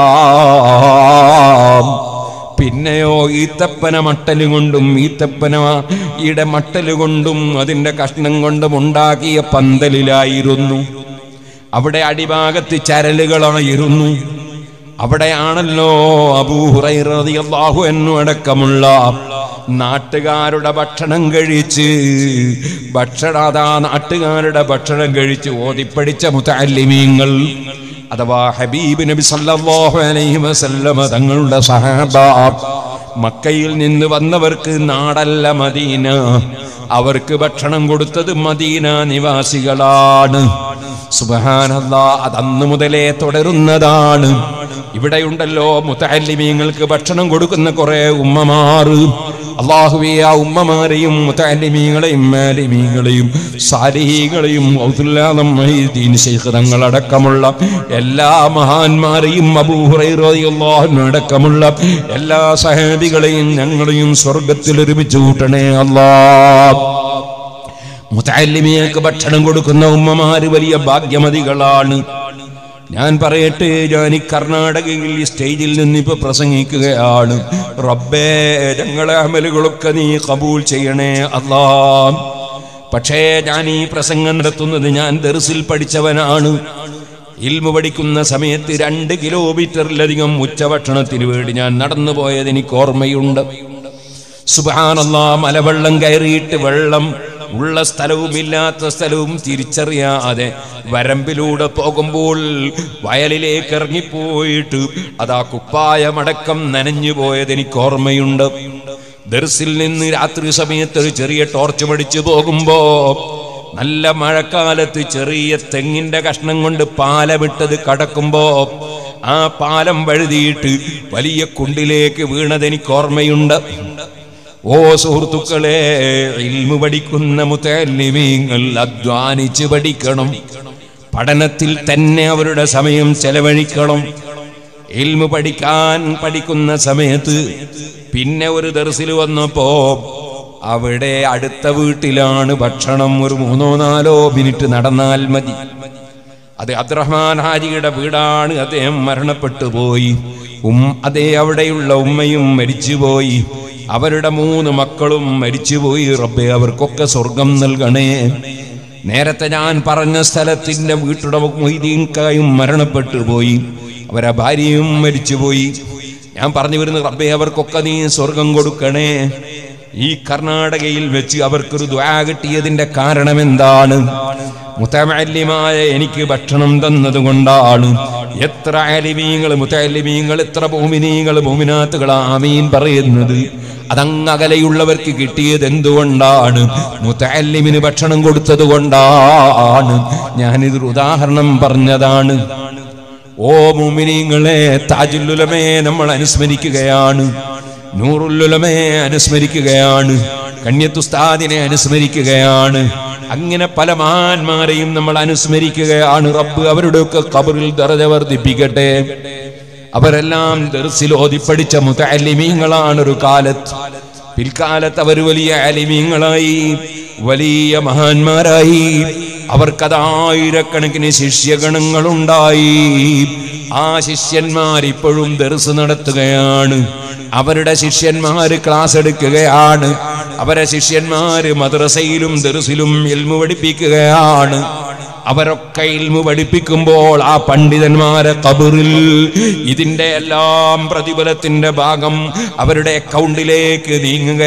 പിന്നെയോ ഈത്തപ്പന മട്ടല് കൊണ്ടും ഈത്തപ്പന ഈടെ മട്ടല് കൊണ്ടും അതിന്റെ കഷ്ണം കൊണ്ടും ഉണ്ടാക്കിയ പന്തലിലായിരുന്നു അവിടെ അടിഭാഗത്ത് ചരലുകളായിരുന്നു അവിടെയാണല്ലോ അബൂഹുറൈറിയാഹു എന്നു അടക്കമുള്ള നാട്ടുകാരുടെ ഭക്ഷണം കഴിച്ച് ഭക്ഷണാതാ നാട്ടുകാരുടെ ഭക്ഷണം കഴിച്ച് ഓതിപ്പടിച്ച മുത്തല്ലിമീങ്ങൾ അഥവാ ഹബീബ് നബി സല്ലല്ലാഹു അലൈഹി വസല്ലമ തങ്ങളുടെ സഹാബ മക്കയിൽ നിന്ന് വന്നവർക്ക് നാടല്ല മദീന അവർക്ക് ഭക്ഷണം കൊടുത്തത് മദീന നിവാസികളാണ് സുബഹാനല്ലാ അതന്ന് മുതലേ തുടരുന്നതാണ് ഇവിടെയുണ്ടല്ലോ മുത്തല്ലിമീങ്ങൾക്ക് ഭക്ഷണം കൊടുക്കുന്ന കുറെ ഉമ്മമാറ് അള്ളാഹുവേ ആ ഉമ്മമാരെയും മുത്തല്ലിമീങ്ങളെയും മാലിമീങ്ങളെയും സാലിഹീകളെയും തങ്ങളടക്കമുള്ള എല്ലാ മഹാന്മാരെയും അബൂഹുറൈറിയല്ലാഹുവിനടക്കമുള്ള എല്ലാ സഹാബികളെയും ഞങ്ങളെയും സ്വർഗത്തിൽ ഒരുമിച്ച് കൂട്ടണേ അല്ലാ മുത്തല്ലിമിയക്ക് ഭക്ഷണം കൊടുക്കുന്ന ഉമ്മമാര് വലിയ ഭാഗ്യമതികളാണ് ഞാൻ പറയട്ടെ ഞാൻ ഈ കർണാടകയിൽ ഈ സ്റ്റേജിൽ നിന്ന് ഇപ്പൊ പ്രസംഗിക്കുകയാണ് റബ്ബേ ഞങ്ങളെ അമലുകളൊക്കെ നീ കബൂൽ ചെയ്യണേ അല്ലാ പക്ഷേ ഞാൻ ഈ പ്രസംഗം നടത്തുന്നത് ഞാൻ ദർസിൽ പഠിച്ചവനാണ് ഇൽമു പഠിക്കുന്ന സമയത്ത് രണ്ട് കിലോമീറ്ററിലധികം ഉച്ചഭക്ഷണത്തിന് വേണ്ടി ഞാൻ നടന്നു പോയത് എനിക്ക് ഓർമ്മയുണ്ട് സുബാനല്ലാ മലവെള്ളം കയറിയിട്ട് വെള്ളം ഉള്ള സ്ഥലവും ഇല്ലാത്ത സ്ഥലവും തിരിച്ചറിയാതെ വരമ്പിലൂടെ പോകുമ്പോൾ വയലിലേക്ക് ഇറങ്ങിപ്പോയിട്ട് അതാ കുപ്പായമടക്കം നനഞ്ഞു പോയത് എനിക്ക് ഓർമ്മയുണ്ട് ദർസിൽ നിന്ന് രാത്രി സമയത്ത് ഒരു ചെറിയ ടോർച്ച് പഠിച്ചു പോകുമ്പോ നല്ല മഴക്കാലത്ത് ചെറിയ തെങ്ങിന്റെ കഷ്ണം കൊണ്ട് പാലമിട്ടത് കടക്കുമ്പോ ആ പാലം വഴുതിയിട്ട് വലിയ കുണ്ടിലേക്ക് വീണതെനിക്ക് ഓർമ്മയുണ്ട് ഓ സുഹൃത്തുക്കളെ ഇൽമു പഠിക്കുന്ന മുത്തല്ലിമീങ്ങൾ അധ്വാനിച്ച് പഠിക്കണം പഠനത്തിൽ തന്നെ അവരുടെ സമയം ചെലവഴിക്കണം ഇൽമു പഠിക്കാൻ പഠിക്കുന്ന സമയത്ത് പിന്നെ ഒരു ദർസിൽ വന്നപ്പോ അവിടെ അടുത്ത വീട്ടിലാണ് ഭക്ഷണം ഒരു മൂന്നോ നാലോ മിനിറ്റ് നടന്നാൽ മതി അത് അബ്ദുറഹ്മാൻ ഹാജിയുടെ വീടാണ് അദ്ദേഹം മരണപ്പെട്ടു പോയി ഉം അതേ അവിടെയുള്ള ഉമ്മയും മരിച്ചുപോയി അവരുടെ മൂന്ന് മക്കളും മരിച്ചുപോയി റബ്ബെ അവർക്കൊക്കെ സ്വർഗം നൽകണേ നേരത്തെ ഞാൻ പറഞ്ഞ സ്ഥലത്തിന്റെ വീട്ടുടമ മൊയ്തീൻകായും മരണപ്പെട്ടു പോയി അവരെ ഭാര്യയും മരിച്ചുപോയി ഞാൻ പറഞ്ഞു വരുന്ന റബ്ബെ അവർക്കൊക്കെ നീ സ്വർഗം കൊടുക്കണേ ഈ കർണാടകയിൽ വെച്ച് അവർക്കൊരു ദ്വാ കിട്ടിയതിന്റെ കാരണം എന്താണ് മുത്തമല്യമായ എനിക്ക് ഭക്ഷണം തന്നത് കൊണ്ടാണ് എത്ര അലിമീങ്ങൾ മുത്തലിമീങ്ങൾ എത്ര ഭൂമിനീങ്ങൾ ഭൂമിനാത്തുകൾ ആമീൻ പറയുന്നത് അതങ്ങകലെയുള്ളവർക്ക് കിട്ടിയത് എന്തുകൊണ്ടാണ് മുത്തല്ലിമിന് ഭക്ഷണം കൊടുത്തത് കൊണ്ടാണ് ഞാനിതൊരു ഉദാഹരണം പറഞ്ഞതാണ് ഓ മുമിനിങ്ങളെ താജുല്ലുലമേ നമ്മൾ അനുസ്മരിക്കുകയാണ് നൂറുല്ലുലമേ അനുസ്മരിക്കുകയാണ് കന്യത്തുസ്താദിനെ അനുസ്മരിക്കുകയാണ് അങ്ങനെ പല മഹാന്മാരെയും നമ്മൾ അനുസ്മരിക്കുകയാണ് റബ്ബ് അവരുടെയൊക്കെ കബറിൽ ദറജ വർദ്ധിപ്പിക്കട്ടെ അവരെല്ലാം ദർസിൽ ഓതിപ്പടിച്ച മുത്തലിമീങ്ങളാണ് ഒരു കാലത്ത് പിൽക്കാലത്ത് അവർ വലിയ അലിമീങ്ങളായി വലിയ മഹാന്മാരായി അവർക്കതായിരക്കണക്കിന് ശിഷ്യഗണങ്ങളുണ്ടായി ആ ശിഷ്യന്മാർ ഇപ്പോഴും ദർസ് നടത്തുകയാണ് അവരുടെ ശിഷ്യന്മാര് ക്ലാസ് എടുക്കുകയാണ് അവരെ ശിഷ്യന്മാര് മദ്രസയിലും ദർസിലും എൽമു പഠിപ്പിക്കുകയാണ് അവരൊക്കെ ഇൽമു പഠിപ്പിക്കുമ്പോൾ ആ പണ്ഡിതന്മാരെ കബറിൽ ഇതിന്റെ എല്ലാം പ്രതിഫലത്തിന്റെ ഭാഗം അവരുടെ അക്കൗണ്ടിലേക്ക്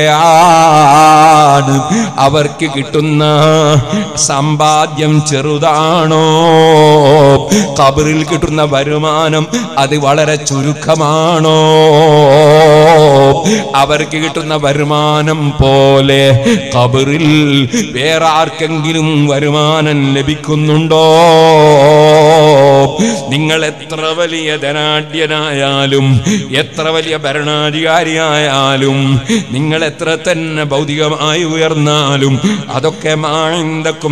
നീങ്ങുകയാണ് അവർക്ക് കിട്ടുന്ന സമ്പാദ്യം ചെറുതാണോ കബറിൽ കിട്ടുന്ന വരുമാനം അത് വളരെ ചുരുക്കമാണോ അവർക്ക് കിട്ടുന്ന വരുമാനം പോലെ കബറിൽ വേറെ ആർക്കെങ്കിലും വരുമാനം ലഭിക്കുന്നുണ്ടോ നിങ്ങൾ എത്ര വലിയ ധനാഢ്യനായാലും എത്ര വലിയ ഭരണാധികാരിയായാലും നിങ്ങൾ എത്ര തന്നെ ഭൗതികമായി ഉയർന്നാലും അതൊക്കെ മാന്തക്കും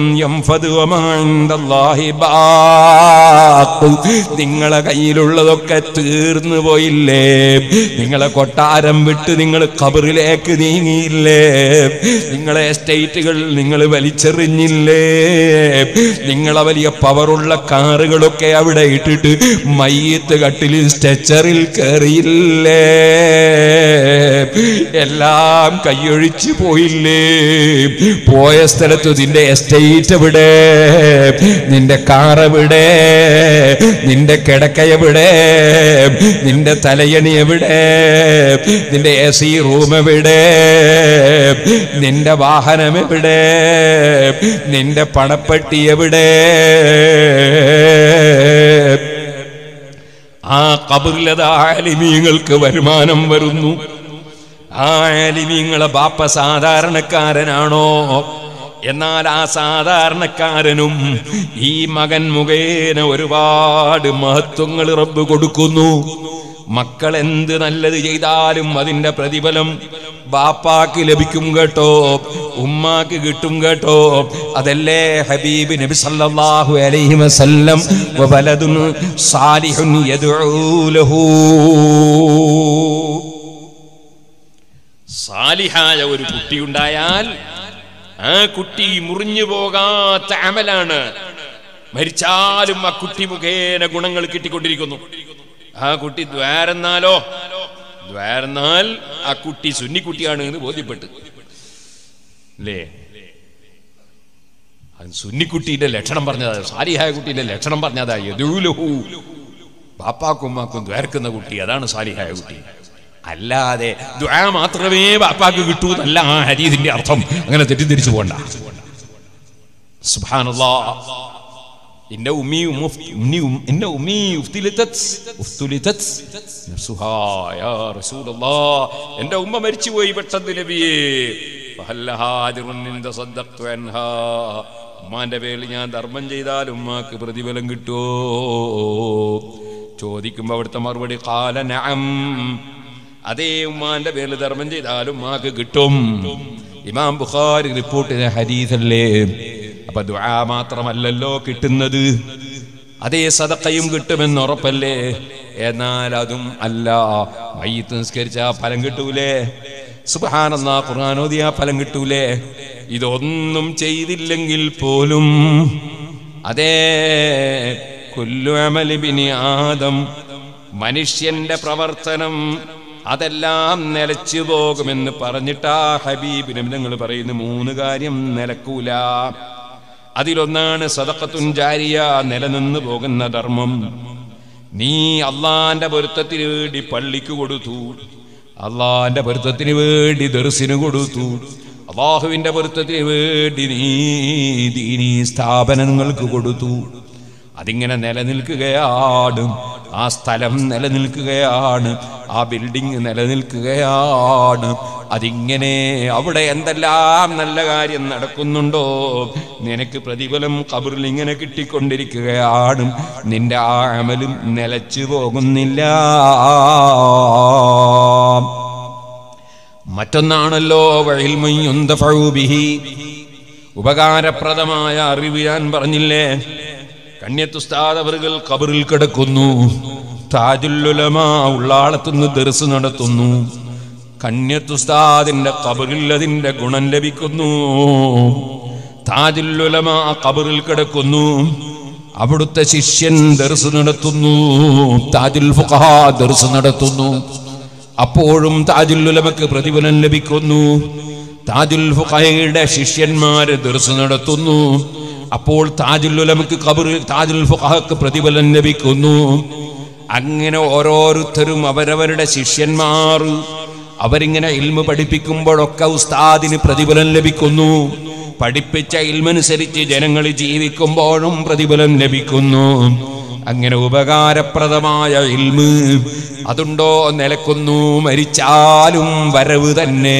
നിങ്ങളെ കയ്യിലുള്ളതൊക്കെ തീർന്നു പോയില്ലേ നിങ്ങളെ കൊട്ടാരം വിട്ട് നിങ്ങൾ കബറിലേക്ക് നീങ്ങിയില്ലേ നിങ്ങളെ എസ്റ്റേറ്റുകൾ നിങ്ങൾ വലിച്ചെറിഞ്ഞില്ലേ നിങ്ങളെ വലിയ പവറുള്ള കാറുകളൊക്കെ അവിടെ ഇട്ടിട്ട് മയ്യത്ത് കട്ടിലിൽ സ്ട്രെച്ചറിൽ കയറിയില്ലേ എല്ലാം കൈയൊഴിച്ചു പോയില്ലേ പോയ സ്ഥലത്ത് നിന്റെ എസ്റ്റേറ്റ് എവിടെ നിന്റെ കാർ എവിടെ നിന്റെ കിടക്ക എവിടെ നിന്റെ തലയണി എവിടെ നിന്റെ എ സി റൂം എവിടെ നിന്റെ വാഹനം എവിടെ നിന്റെ പണപ്പെട്ടി എവിടെ ആ കബറിലത് ആലിമീങ്ങൾക്ക് വരുമാനം വരുന്നു ആ ആലിമീങ്ങളെ ബാപ്പ സാധാരണക്കാരനാണോ എന്നാൽ ആ സാധാരണക്കാരനും ഈ മകൻ മുഖേന ഒരുപാട് മഹത്വങ്ങൾ റബ്ബ് കൊടുക്കുന്നു മക്കൾ എന്ത് നല്ലത് ചെയ്താലും അതിന്റെ പ്രതിഫലം ബാപ്പാക്ക് ലഭിക്കും കേട്ടോ ഉമ്മാക്ക് കിട്ടും കേട്ടോ അതല്ലേ ഹബീബ് നബി സല്ലല്ലാഹു അലൈഹി വസല്ലം വലതുൻ സാലിഹുൻ യദ്ഉ ലഹു സാലിഹായ ഒരു കുട്ടിയുണ്ടായാൽ ആ കുട്ടി മുറിഞ്ഞു പോകാത്ത അമലാണ് മരിച്ചാലും ആ കുട്ടി മുഖേന ഗുണങ്ങൾ കിട്ടിക്കൊണ്ടിരിക്കുന്നു ആ കുട്ടി ദ്വാരെന്നാലോ ദ്വാരെന്നാൽ ആ കുട്ടി സുന്നിക്കുട്ടിയാണ് എന്ന് ബോധ്യപ്പെട്ട് അല്ലേ അത് സുന്നിക്കുട്ടിയുടെ ലക്ഷണം പറഞ്ഞതാ സാലിഹായ കുട്ടിയുടെ ലക്ഷണം പറഞ്ഞതാ യദൂലഹു ബാപ്പാക്കും ഉമ്മാക്കും ദ്വാരക്കുന്ന കുട്ടി അതാണ് സാലിഹായ കുട്ടി അല്ലാതെ ദ്വാ മാത്രമേ ബാപ്പാക്ക് കിട്ടൂ എന്നല്ല ആ ഹരീതിന്റെ അർത്ഥം അങ്ങനെ തെറ്റിദ്ധരിച്ചു പോണ്ട സുബ്ഹാനല്ലാ എന്റെ ഉമ്മി ഉമ്മ- ഉമ്മി ഉം- എന്റെ ഉമ്മി ഉഫ്തിലിത്തത് ഉഫ്തുലിത്തത് നഫ്സുഹാ യാ റസൂലല്ലാ എന്റെ ഉമ്മ മരിച്ചുപോയി പെട്ടെന്ന് നബിയേ ഫഹല്ലഹാ അജ്റുൻ ഇൻ തസദ്ദഖ്തു അൻഹാ ഉമ്മാന്റെ പേരിൽ ഞാൻ ധർമ്മം ചെയ്താൽ ഉമ്മാക്ക് പ്രതിഫലം കിട്ടുമോ ചോദിക്കുമ്പോ അവിടുത്തെ മറുപടി കാല നഅം അതേ ഉമ്മാന്റെ പേരിൽ ധർമ്മം ചെയ്താലും ഉമ്മാക്ക് കിട്ടും ഇമാം ബുഖാരി റിപ്പോർട്ട് ചെയ്ത ഹദീസല്ലേ അപ്പൊ ദുആ മാത്രമല്ലല്ലോ കിട്ടുന്നത് അതേ സദക്കയും കിട്ടുമെന്ന് ഉറപ്പല്ലേ എന്നാൽ അതും അല്ല മയ്യത്ത് നിസ്കരിച്ച ഫലം കിട്ടൂലേ സുബാനെന്ന ഖുർആാനോദിയ ഫലം കിട്ടൂലേ ഇതൊന്നും ചെയ്തില്ലെങ്കിൽ പോലും അതേ കുല്ലു അമലിബിനി ആദം മനുഷ്യന്റെ പ്രവർത്തനം അതെല്ലാം നിലച്ചു പോകുമെന്ന് പറഞ്ഞിട്ട് ആ ഹബീബിനും നിങ്ങൾ പറയുന്ന മൂന്ന് കാര്യം നിലക്കൂല അതിലൊന്നാണ് സദക്കത്തുൻ ജാരിയ നിലനിന്ന് പോകുന്ന ധർമ്മം നീ അള്ളാന്റെ പൊരുത്തത്തിന് വേണ്ടി പള്ളിക്ക് കൊടുത്തു അള്ളാന്റെ പൊരുത്തത്തിന് വേണ്ടി ദർസിന് കൊടുത്തു അള്ളാഹുവിന്റെ പൊരുത്തത്തിന് വേണ്ടി നീ ദീനീ സ്ഥാപനങ്ങൾക്ക് കൊടുത്തു അതിങ്ങനെ നിലനിൽക്കുകയാണ് ആ സ്ഥലം നിലനിൽക്കുകയാണ് ആ ബിൽഡിംഗ് നിലനിൽക്കുകയാണ് അതിങ്ങനെ അവിടെ എന്തെല്ലാം നല്ല കാര്യം നടക്കുന്നുണ്ടോ നിനക്ക് പ്രതിഫലം കബറിൽ ഇങ്ങനെ കിട്ടിക്കൊണ്ടിരിക്കുകയാണ് നിന്റെ ആ അമലും നിലച്ചു പോകുന്നില്ല മറ്റൊന്നാണല്ലോ വഴിൽമയ്യുന്തഫൂബിഹി ഉപകാരപ്രദമായ അറിവ് ഞാൻ പറഞ്ഞില്ലേ കണ്യത്തുസ്താദ് അവറുകൾ കബറിൽ കിടക്കുന്നു താജുല്ലുലമ ഉള്ളാളത്തുനിന്ന് ദർസ് നടത്തുന്നു കണ്യത്തുസ്താദിന്റെ കബറിൽ അതിന്റെ ഗുണം ലഭിക്കുന്നു താജുല്ലുലമ കബറിൽ കിടക്കുന്നു അവിടുത്തെ ശിഷ്യൻ ദർസ് നടത്തുന്നു താജുൽ ഫുഖഹ ദർസ് നടത്തുന്നു അപ്പോഴും താജുല്ലുലമക്ക് പ്രതിഫലം ലഭിക്കുന്നു താജുൽ ഫുഖഹയുടെ ശിഷ്യന്മാര് ദർസ് നടത്തുന്നു അപ്പോൾ താജുൽ ഉലമക്ക് കബറിൽ താജുൽ ഫുഖഹക്ക് പ്രതിഫലം ലഭിക്കുന്നു അങ്ങനെ ഓരോരുത്തരും അവരവരുടെ ശിഷ്യന്മാർ അവരിങ്ങനെ ഇൽമ പഠിപ്പിക്കുമ്പോഴൊക്കെ ഉസ്താദിന് പ്രതിഫലം ലഭിക്കുന്നു പഠിപ്പിച്ച ഇൽമനുസരിച്ച് ജനങ്ങൾ ജീവിക്കുമ്പോഴും പ്രതിഫലം ലഭിക്കുന്നു അങ്ങനെ ഉപകാരപ്രദമായ ഇൽമ് അതുണ്ടോ നിലക്കുന്നു മരിച്ചാലും വരവ് തന്നെ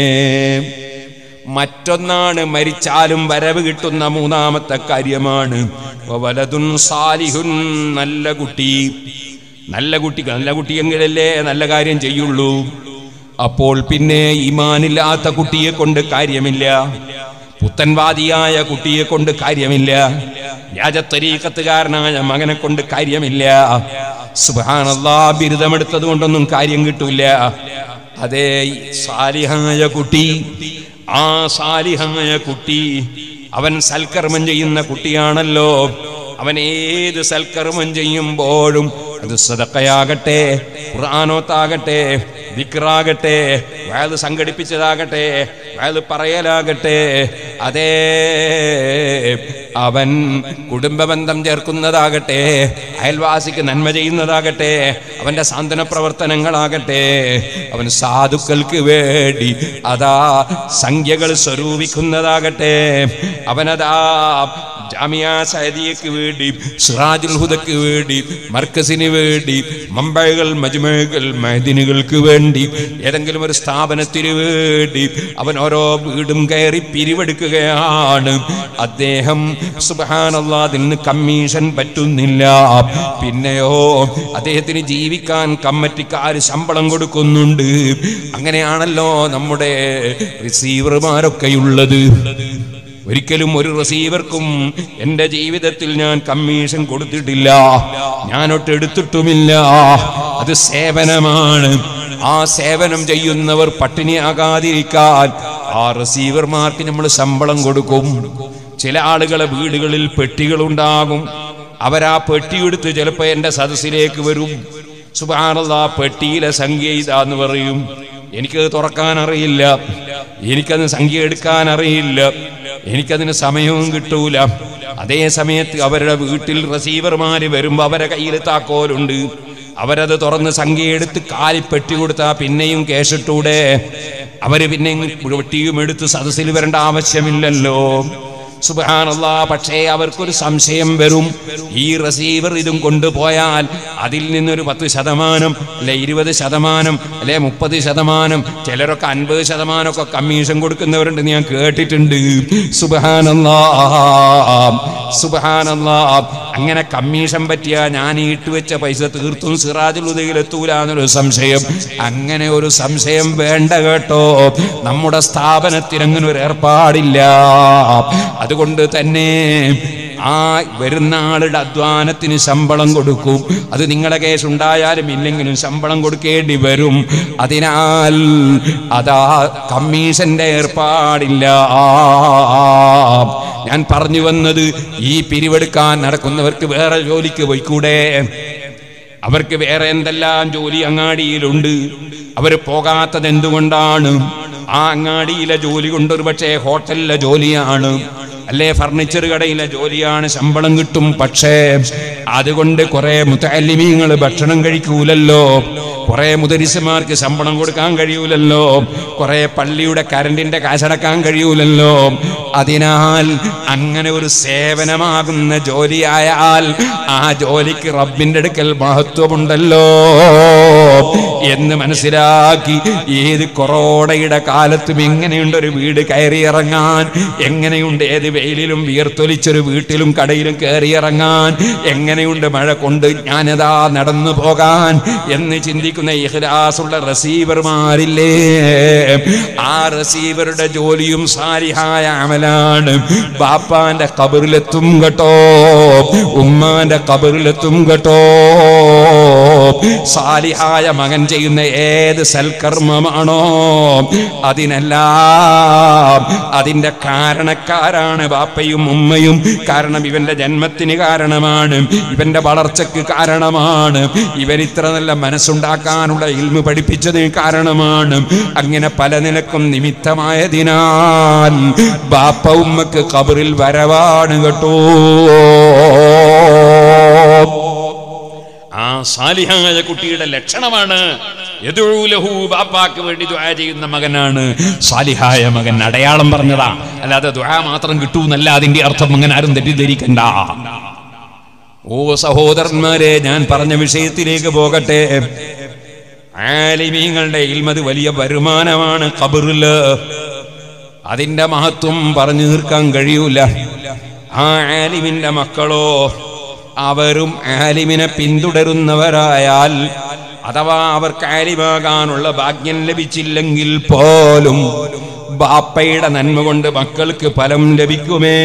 മറ്റൊന്നാണ് മരിച്ചാലും വരവ് കിട്ടുന്ന മൂന്നാമത്തെ കാര്യമാണ് വലതുൻ സാലിഹുൻ നല്ല കുട്ടി നല്ല കുട്ടി നല്ല കുട്ടിയെങ്കിലല്ലേ നല്ല കാര്യം ചെയ്യുള്ളൂ അപ്പോൾ പിന്നെ ഈമാനില്ലാത്ത കുട്ടിയെ കൊണ്ട് കാര്യമില്ല പുത്തൻവാദിയായ കുട്ടിയെ കൊണ്ട് കാര്യമില്ല വ്യാജത്തരീക്കത്തുകാരനായ മകനെ കൊണ്ട് കാര്യമില്ല സുബാനല്ലാ ബിരുദമെടുത്തത് കൊണ്ടൊന്നും കാര്യം കിട്ടൂല അതേ സാലിഹായ കുട്ടി ആ സാലിഹായ കുട്ടി അവൻ സൽക്കർമ്മം ചെയ്യുന്ന കുട്ടിയാണല്ലോ അവൻ ഏത് സൽക്കർമ്മം ചെയ്യുമ്പോഴും അത് സദക്കയാകട്ടെ ഖുർആാനോത്താകട്ടെ വിക്രാകട്ടെ വയത് സംഘടിപ്പിച്ചതാകട്ടെ വയത് പറയലാകട്ടെ അതേ അവൻ കുടുംബബന്ധം ചേർക്കുന്നതാകട്ടെ അയൽവാസിക്ക് നന്മ ചെയ്യുന്നതാകട്ടെ അവന്റെ സാന്ത്വന പ്രവർത്തനങ്ങളാകട്ടെ അവൻ സാധുക്കൾക്ക് വേണ്ടി അതാ സംഖ്യകൾ സ്വരൂപിക്കുന്നതാകട്ടെ അവനതാ ജാമിയ സൈദിയക്ക് വേണ്ടി സിറാജുൽ ഹുദക്ക് വേണ്ടി മർക്കസിന് വേണ്ടി മമ്പഴകൾ മജ്മകൾ മഹദിനുകൾക്ക് വേണ്ടി ഏതെങ്കിലും ഒരു സ്ഥാപനത്തിന് വേണ്ടി അവൻ ഓരോ വീടും കയറി പിരിവെടുക്കുകയാണ് അദ്ദേഹം സുബാനല്ലാ അതിൽ നിന്ന് കമ്മീഷൻ പറ്റുന്നില്ല പിന്നെയോ അദ്ദേഹത്തിന് ജീവിക്കാൻ കമ്മറ്റിക്കാർ ശമ്പളം കൊടുക്കുന്നുണ്ട് അങ്ങനെയാണല്ലോ നമ്മുടെ റിസീവർമാരൊക്കെയുള്ളത് ഒരിക്കലും ഒരു റിസീവർക്കും എൻ്റെ ജീവിതത്തിൽ ഞാൻ കമ്മീഷൻ കൊടുത്തിട്ടില്ല ഞാനൊട്ട് എടുത്തിട്ടുമില്ല അത് സേവനമാണ് ആ സേവനം ചെയ്യുന്നവർ പട്ടിണിയാകാതിരിക്കാൻ ആ റിസീവർമാർക്ക് നമ്മൾ ശമ്പളം കൊടുക്കും ചില ആളുകളെ വീടുകളിൽ പെട്ടികളുണ്ടാകും അവരാ പെട്ടിയെടുത്ത് ചിലപ്പോൾ എൻ്റെ സദസ്സിലേക്ക് വരും സുബാനുള്ള പെട്ടിയിലെ സംഖ്യ ഇതാന്ന് പറയും എനിക്കത് തുറക്കാൻ അറിയില്ല എനിക്കത് സംഖ്യ എടുക്കാൻ അറിയില്ല എനിക്കതിന് സമയവും കിട്ടൂല അതേ സമയത്ത് അവരുടെ വീട്ടിൽ റിസീവർമാര് വരുമ്പോ അവരെ കയ്യിൽ താക്കോലുണ്ട് അവരത് തുറന്ന് സംഖ്യ എടുത്ത് കാലി പെട്ടി കൊടുത്താ പിന്നെയും കേശിട്ടൂടെ അവര് പിന്നെയും പെട്ടിയും എടുത്ത് സദസ്സിൽ വരേണ്ട ആവശ്യമില്ലല്ലോ സുബാനല്ലാ പക്ഷേ അവർക്കൊരു സംശയം വരും ഈ റിസീവർ ഇതും കൊണ്ടുപോയാൽ അതിൽ നിന്നൊരു പത്ത് ശതമാനം അല്ലെ ഇരുപത് ശതമാനം അല്ലെ മുപ്പത് ശതമാനം ചിലരൊക്കെ അൻപത് ശതമാനം ഒക്കെ കമ്മീഷൻ കൊടുക്കുന്നവരുണ്ട് ഞാൻ കേട്ടിട്ടുണ്ട് സുബാനല്ലാ സുബാനല്ലാ അങ്ങനെ കമ്മീഷൻ പറ്റിയ ഞാൻ ഈ ഇട്ടുവെച്ച പൈസ തീർത്തും സിറാജുൽ ഉദയിൽ എത്തൂല എന്നൊരു സംശയം അങ്ങനെ ഒരു സംശയം വേണ്ട കേട്ടോ നമ്മുടെ സ്ഥാപനത്തിന് അങ്ങനെ ഒരു ഏർപ്പാടില്ല അതുകൊണ്ട് തന്നെ ആ വരുന്ന ആളുടെ അധ്വാനത്തിന് ശമ്പളം കൊടുക്കും അത് നിങ്ങളുടെ കേസ് ഉണ്ടായാലും ഇല്ലെങ്കിലും ശമ്പളം കൊടുക്കേണ്ടി വരും അതിനാൽ അതാ കമ്മീഷന്റെ ഏർപ്പാടില്ല ഞാൻ പറഞ്ഞു വന്നത് ഈ പിരിവെടുക്കാൻ നടക്കുന്നവർക്ക് വേറെ ജോലിക്ക് പോയിക്കൂടെ അവർക്ക് വേറെ എന്തെല്ലാം ജോലി അങ്ങാടിയിലുണ്ട് അവർ പോകാത്തത് എന്തുകൊണ്ടാണ് ആ അങ്ങാടിയിലെ ജോലി കൊണ്ട് ഒരു പക്ഷേ ഹോട്ടലിലെ ജോലിയാണ് അല്ലേ ഫർണിച്ചർ കടയിലെ ജോലിയാണ് ശമ്പളം കിട്ടും പക്ഷേ അതുകൊണ്ട് കുറെ മുത്തല്ലിമീങ്ങൾ ഭക്ഷണം കഴിക്കൂലല്ലോ കുറെ മുദരിസമാർക്ക് ശമ്പളം കൊടുക്കാൻ കഴിയൂലല്ലോ കുറെ പള്ളിയുടെ കരണ്ടിന്റെ കാശടക്കാൻ കഴിയൂലല്ലോ അതിനാൽ അങ്ങനെ ഒരു സേവനമാകുന്ന ജോലിയായാൽ ആ ജോലിക്ക് റബ്ബിന്റെ അടുക്കൽ മഹത്വമുണ്ടല്ലോ എന്ന് മനസ്സിലാക്കി ഏത് കൊറോണയുടെ കാലത്തും എങ്ങനെയുണ്ട് ഒരു വീട് കയറിയിറങ്ങാൻ എങ്ങനെയുണ്ട് ഏത് വെയിലിലും വിയർത്തൊലിച്ചൊരു വീട്ടിലും കടയിലും കയറിയിറങ്ങാൻ എങ്ങനെയുണ്ട് മഴ കൊണ്ട് ഞാനതാ നടന്നു പോകാൻ എന്ന് ചിന്തിക്കുന്ന ഇഹ്ലാസുള്ള റസീവർമാരില്ലേ ആ റസീവറുടെ ജോലിയും സാരിഹായ അമലാണ് ബാപ്പാന്റെ കബറിലെത്തും കേട്ടോ ഉമ്മാന്റെ കബറിലെത്തും കേട്ടോ സാലിഹായ മകൻ ചെയ്യുന്ന ഏത് സൽക്കർമ്മമാണോ അതിനെല്ലാം അതിന്റെ കാരണക്കാരാണ് ബാപ്പയും ഉമ്മയും കാരണം ഇവന്റെ ജന്മത്തിന് കാരണമാണ് ഇവന്റെ വളർച്ചയ്ക്ക് കാരണമാണ് ഇവൻ ഇത്ര നല്ല മനസ്സുണ്ടാക്കാനുള്ള ഇൽമ പഠിപ്പിച്ചതിന് കാരണമാണ് അങ്ങനെ പല നിലക്കും നിമിത്തമായതിനാൽ ബാപ്പ ഉമ്മക്ക് കബറിൽ വരവാണ് കേട്ടോ ആ സാലിഹായ കുട്ടിയുടെ ലക്ഷണമാണ് യദുലഹു ബാപ്പാക്ക് വേണ്ടി ദുആ ചെയ്യുന്ന മകനാണ് സാലിഹായ മകൻ അടയാളം പറഞ്ഞതാ അല്ലാതെ ദുആ മാത്രം കിട്ടൂന്നല്ല അതിന്റെ അർത്ഥം അങ്ങനെ ആരും തെറ്റിദ്ധരിക്കണ്ട ഓ സഹോദരന്മാരെ ഞാൻ പറഞ്ഞ വിഷയത്തിലേക്ക് പോകട്ടെ ആലിമീങ്ങളുടെ ഇൽമത് വലിയ വരുമാനമാണ് ഖബറില് അതിന്റെ മഹത്വം പറഞ്ഞു തീർക്കാൻ കഴിയൂല ആ ആലിമിന്റെ മക്കളോ അവരും ആലിമിനെ പിന്തുടരുന്നവരായാൽ അഥവാ അവർക്ക് ആലിമാകാനുള്ള ഭാഗ്യം ലഭിച്ചില്ലെങ്കിൽ പോലും ബാപ്പയുടെ നന്മ കൊണ്ട് മക്കൾക്ക് ഫലം ലഭിക്കുമേ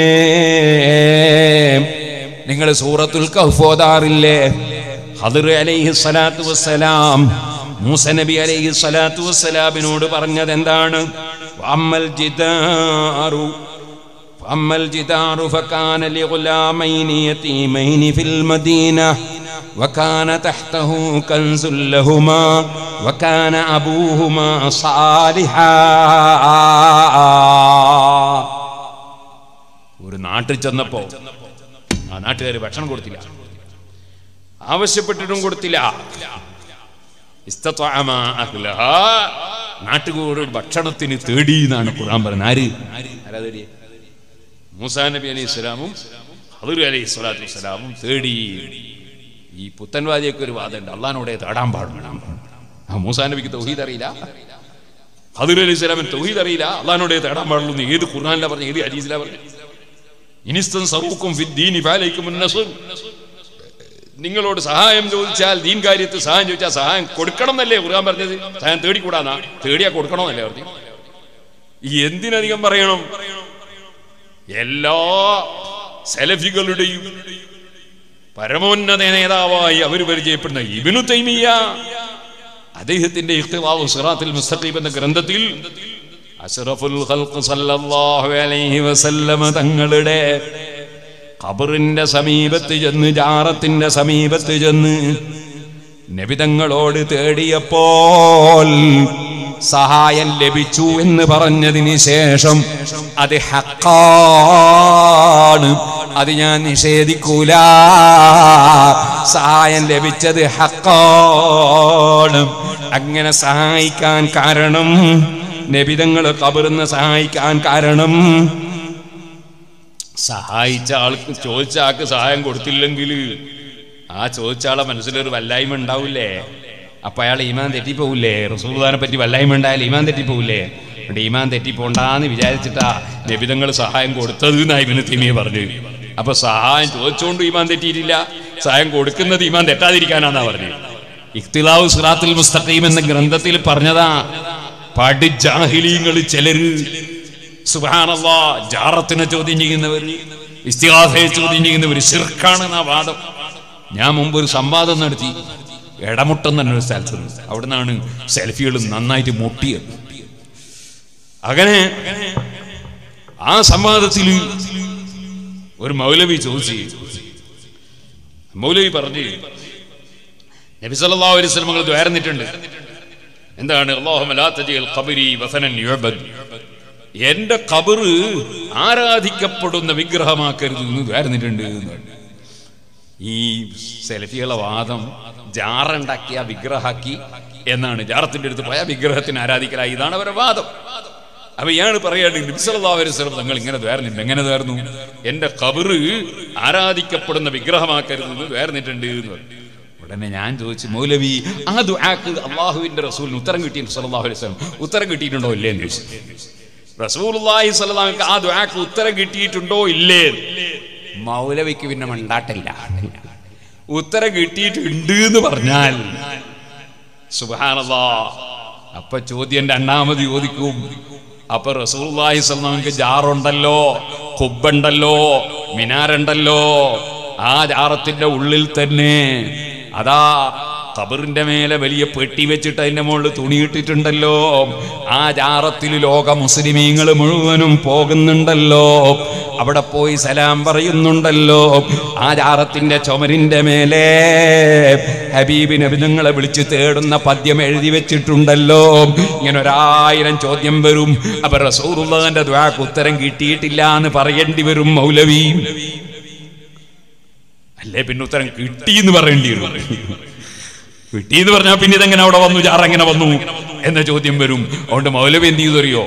നിങ്ങൾ സൂറത്തുൽ കഹ്ഫ് ഓതാറില്ലേ ഹദർ അലൈഹി സ്വലാത്തു വസ്സലാം മൂസ നബി അലൈഹി സ്വലാത്തു വസ്സലാമിനോട് പറഞ്ഞത് എന്താണ് അമ്മൽ ജിദാറു فأما الجدار فكان لغلامين يتيمين في المدينة وكان تحته كنز لهما وكان أبوهما صالحا ഒരു നാട്ടിൽ ചെന്നപ്പോ ആ നാട്ടുകാർ ഭക്ഷണം കൊടുത്തില്ല ആവശ്യപ്പെട്ടിട്ടും കൊടുത്തില്ല ഇസ്തത്വഅമ അഹ്ലഹ. നാട്ടുകാരോട് ഭക്ഷണത്തിന് തേടി എന്നാണ് ഖുർആൻ പറയുന്നത് ആര് ആരാ തേടിയെ? മൂസാ നബി അലൈഹി സ്വലാമും ഹദൂർ അലൈഹി സ്വലാത്തു വസ്സലാമും തേടി ഈ പുത്തൻവാദിയൊക്കെ ഒരു വാദമുണ്ട് അള്ളഹാനോടെ തേടാൻ പാടും ആ മൂസാ നബിക്ക് തൗഹീദ് അറിയില്ല ഹദൂർ അലൈഹി സ്വലാമിന് തൗഹീദ് അറിയില്ല അള്ളഹാനോടെ തേടാൻ പാടുള്ളൂ എന്ന് ഏത് ഖുർആനിലാ പറഞ്ഞു ഏത് ഹദീസിലാ പറഞ്ഞു ഇനിസ്തൻ സറൂക്കും ഫിദ്ദീനി ഫാലൈക്കും നസുർ നിങ്ങളോട് സഹായം ചോദിച്ചാൽ ദീൻ കാര്യത്തിൽ സഹായം ചോദിച്ചാൽ സഹായം കൊടുക്കണം എന്നല്ലേ ഖുർആൻ പറഞ്ഞത് സഹായം തേടിക്കൂടാന്നാ തേടിയാ കൊടുക്കണമെന്നല്ലേ പറഞ്ഞു ഈ എന്തിനധികം പറയണം എല്ലാ സെലഫികളുടെയും പരമോന്നത നേതാവായി അവർ പരിചയപ്പെടുന്ന ഇബിനു തൈമിയ അദ്ദേഹത്തിന്റെ ഇഖ്തിലാഉ സിറാത്തിൽ മുസ്തഖീം എന്ന ഗ്രന്ഥത്തിൽ അഷ്റഫുൽ ഖൽഖ് സല്ലല്ലാഹു അലൈഹി വസല്ലമ തങ്ങളുടെ ഖബറിന്റെ സമീപത്ത് ചെന്ന് ജാറത്തിന്റെ സമീപത്ത് ചെന്ന് നബിതങ്ങളോട് തേടിയപ്പോൾ സഹായം ലഭിച്ചു എന്ന് പറഞ്ഞതിന് ശേഷം അത് ഹക്കാണ് അത് ഞാൻ നിഷേധിക്കൂല സഹായം ലഭിച്ചത് ഹക്കാണ് അങ്ങനെ സഹായിക്കാൻ കാരണം നബിതങ്ങൾ കബറിന്ന് സഹായിക്കാൻ കാരണം സഹായിച്ച ആൾക്ക് ചോദിച്ച ആൾക്ക് സഹായം കൊടുത്തില്ലെങ്കിൽ ആ ചോദിച്ച ആളെ മനസ്സിലൊരു വല്ലായ്മ ഉണ്ടാവില്ലേ അപ്പൊ അയാൾ ഈമാൻ തെറ്റിപ്പോവില്ലേ റസൂൽദാനെ പറ്റി വല്ലായ്മ ഉണ്ടായാൽ ഈമാൻ തെറ്റിപ്പോവില്ലേ ഇവിടെ ഈമാൻ തെറ്റിപ്പോണ്ടാന്ന് വിചാരിച്ചിട്ടാ നബിതങ്ങൾ സഹായം കൊടുത്തത് എന്നാ ഇവന് തിമിയെ പറഞ്ഞു അപ്പൊ സഹായം ചോദിച്ചുകൊണ്ട് ഈമാൻ തെറ്റിയിട്ടില്ല സഹായം കൊടുക്കുന്നത് ഈമാൻ തെറ്റാതിരിക്കാനാന്നാ പറഞ്ഞു ഇഖ്തിലാവ് സിറാത്തുൽ മുസ്തഖീം എന്ന ഗ്രന്ഥത്തിൽ പറഞ്ഞതാ പടിജാഹിലീങ്ങൾ ചിലര് സുബാനല്ലാ ജാറത്തിനെ ചോദ്യം ചെയ്യുന്നവർ ഇസ്തിഹാസയെ ചോദ്യം ചെയ്യുന്നവർ ശിർക്കാണെന്ന വാദം ഞാൻ മുമ്പ് ഒരു സംവാദം നടത്തി ഇടമുട്ടം തന്നെ ഒരു സ്ഥലത്ത് നിന്ന്. അവിടുന്നാണ് സെൽഫികൾ നന്നായിട്ട് മുട്ടിയത് അങ്ങനെ ആ സംവാദത്തിൽ ഒരു മൗലവി ചോദിച്ചു മൗലവി പറഞ്ഞു നബി സല്ലല്ലാഹു അലൈഹി വസല്ലം നിങ്ങൾ ദ്വാരന്നിട്ടുണ്ട് എന്താണ് അല്ലാഹുമ്മ ലാ തജിൽ ഖബരി വസനൻ യുഅബദ് എന്റെ കബറ് ആരാധിക്കപ്പെടുന്ന വിഗ്രഹമാക്കരുത് എന്ന് ദ്വാരന്നിട്ടുണ്ട് എന്ന് പറഞ്ഞു. ഈ സെൽഫികളെ വാദം ജാറുണ്ടാക്കിയ വിഗ്രഹാക്കി എന്നാണ് ജാറത്തിന്റെ അടുത്ത് പോയ വിഗ്രഹത്തിന് ആരാധിക്കലായി ഇതാണ് അവരുടെ വാദം അപ്പൊ ഇയാൾ പറയാണ് നിബ്സലാവരസ്വരം തങ്ങൾ ഇങ്ങനെ ദ്വാരുന്നുണ്ട് എങ്ങനെ ദ്വാരുന്നു എന്റെ കബറ് ആരാധിക്കപ്പെടുന്ന വിഗ്രഹമാക്കരുത് എന്ന് ദ്വാരുന്നിട്ടുണ്ട് എന്ന് പറഞ്ഞു ഉടനെ ഞാൻ ചോദിച്ചു മൗലവി ആ ദുആക്ക് അള്ളാഹുവിന്റെ റസൂലിന് ഉത്തരം കിട്ടി സല്ലല്ലാഹു അലൈഹി വസല്ലം ഉത്തരം കിട്ടിയിട്ടുണ്ടോ ഇല്ലേ എന്ന് ചോദിച്ചു റസൂലുള്ളാഹി സ്വല്ലല്ലാഹു ആ ദുആക്ക് ഉത്തരം കിട്ടിയിട്ടുണ്ടോ ഇല്ലേ മൗലവിക്ക് പിന്നെ മണ്ടാട്ടില്ല ഉത്തരം കിട്ടിയിട്ടുണ്ട് എന്ന് പറഞ്ഞാൽ സുബ്ഹാനല്ലാ അപ്പൊ ചോദ്യം രണ്ടാമത് ചോദിക്കും അപ്പൊ റസൂലുള്ളാഹി സ്വല്ലല്ലാഹുവിന് ജാറുണ്ടല്ലോ കുബ്ബുണ്ടല്ലോ മിനാരുണ്ടല്ലോ ആ ജാറത്തിന്റെ ഉള്ളിൽ തന്നെ അതാ ഖബറിന്റെ മേലെ വലിയ പെട്ടി വെച്ചിട്ട് അതിന്റെ മുകളിൽ തുണിയിട്ടിട്ടുണ്ടല്ലോ ആ ജാറത്തിൽ ലോക മുസ്ലിമീങ്ങൾ മുഴുവനും പോകുന്നുണ്ടല്ലോ അവിടെ പോയി സലാം പറയുന്നുണ്ടല്ലോ ആ ജാറത്തിന്റെ ചുമരിന്റെ മേലെ ഹബീബ് നബിതങ്ങളെ വിളിച്ച് തേടുന്ന പദ്യം എഴുതി വെച്ചിട്ടുണ്ടല്ലോ ഇങ്ങനെ ഒരായിരം ചോദ്യം വരും അപ്പൊ റസൂറുള്ളതിന്റെ ദ്വാക്ക് ഉത്തരം കിട്ടിയിട്ടില്ല എന്ന് പറയേണ്ടി വരും മൗലവി അല്ലേ പിന്നെ ഉത്തരം കിട്ടി എന്ന് പറയേണ്ടി വരും കിട്ടി എന്ന് പറഞ്ഞാൽ പിന്നെ ഇതെങ്ങനെ അവിടെ വന്നു ജാറ എങ്ങനെ വന്നു എന്ന ചോദ്യം വരും അതുകൊണ്ട് മൗലവി എന്ത് ചെയ്തറിയോ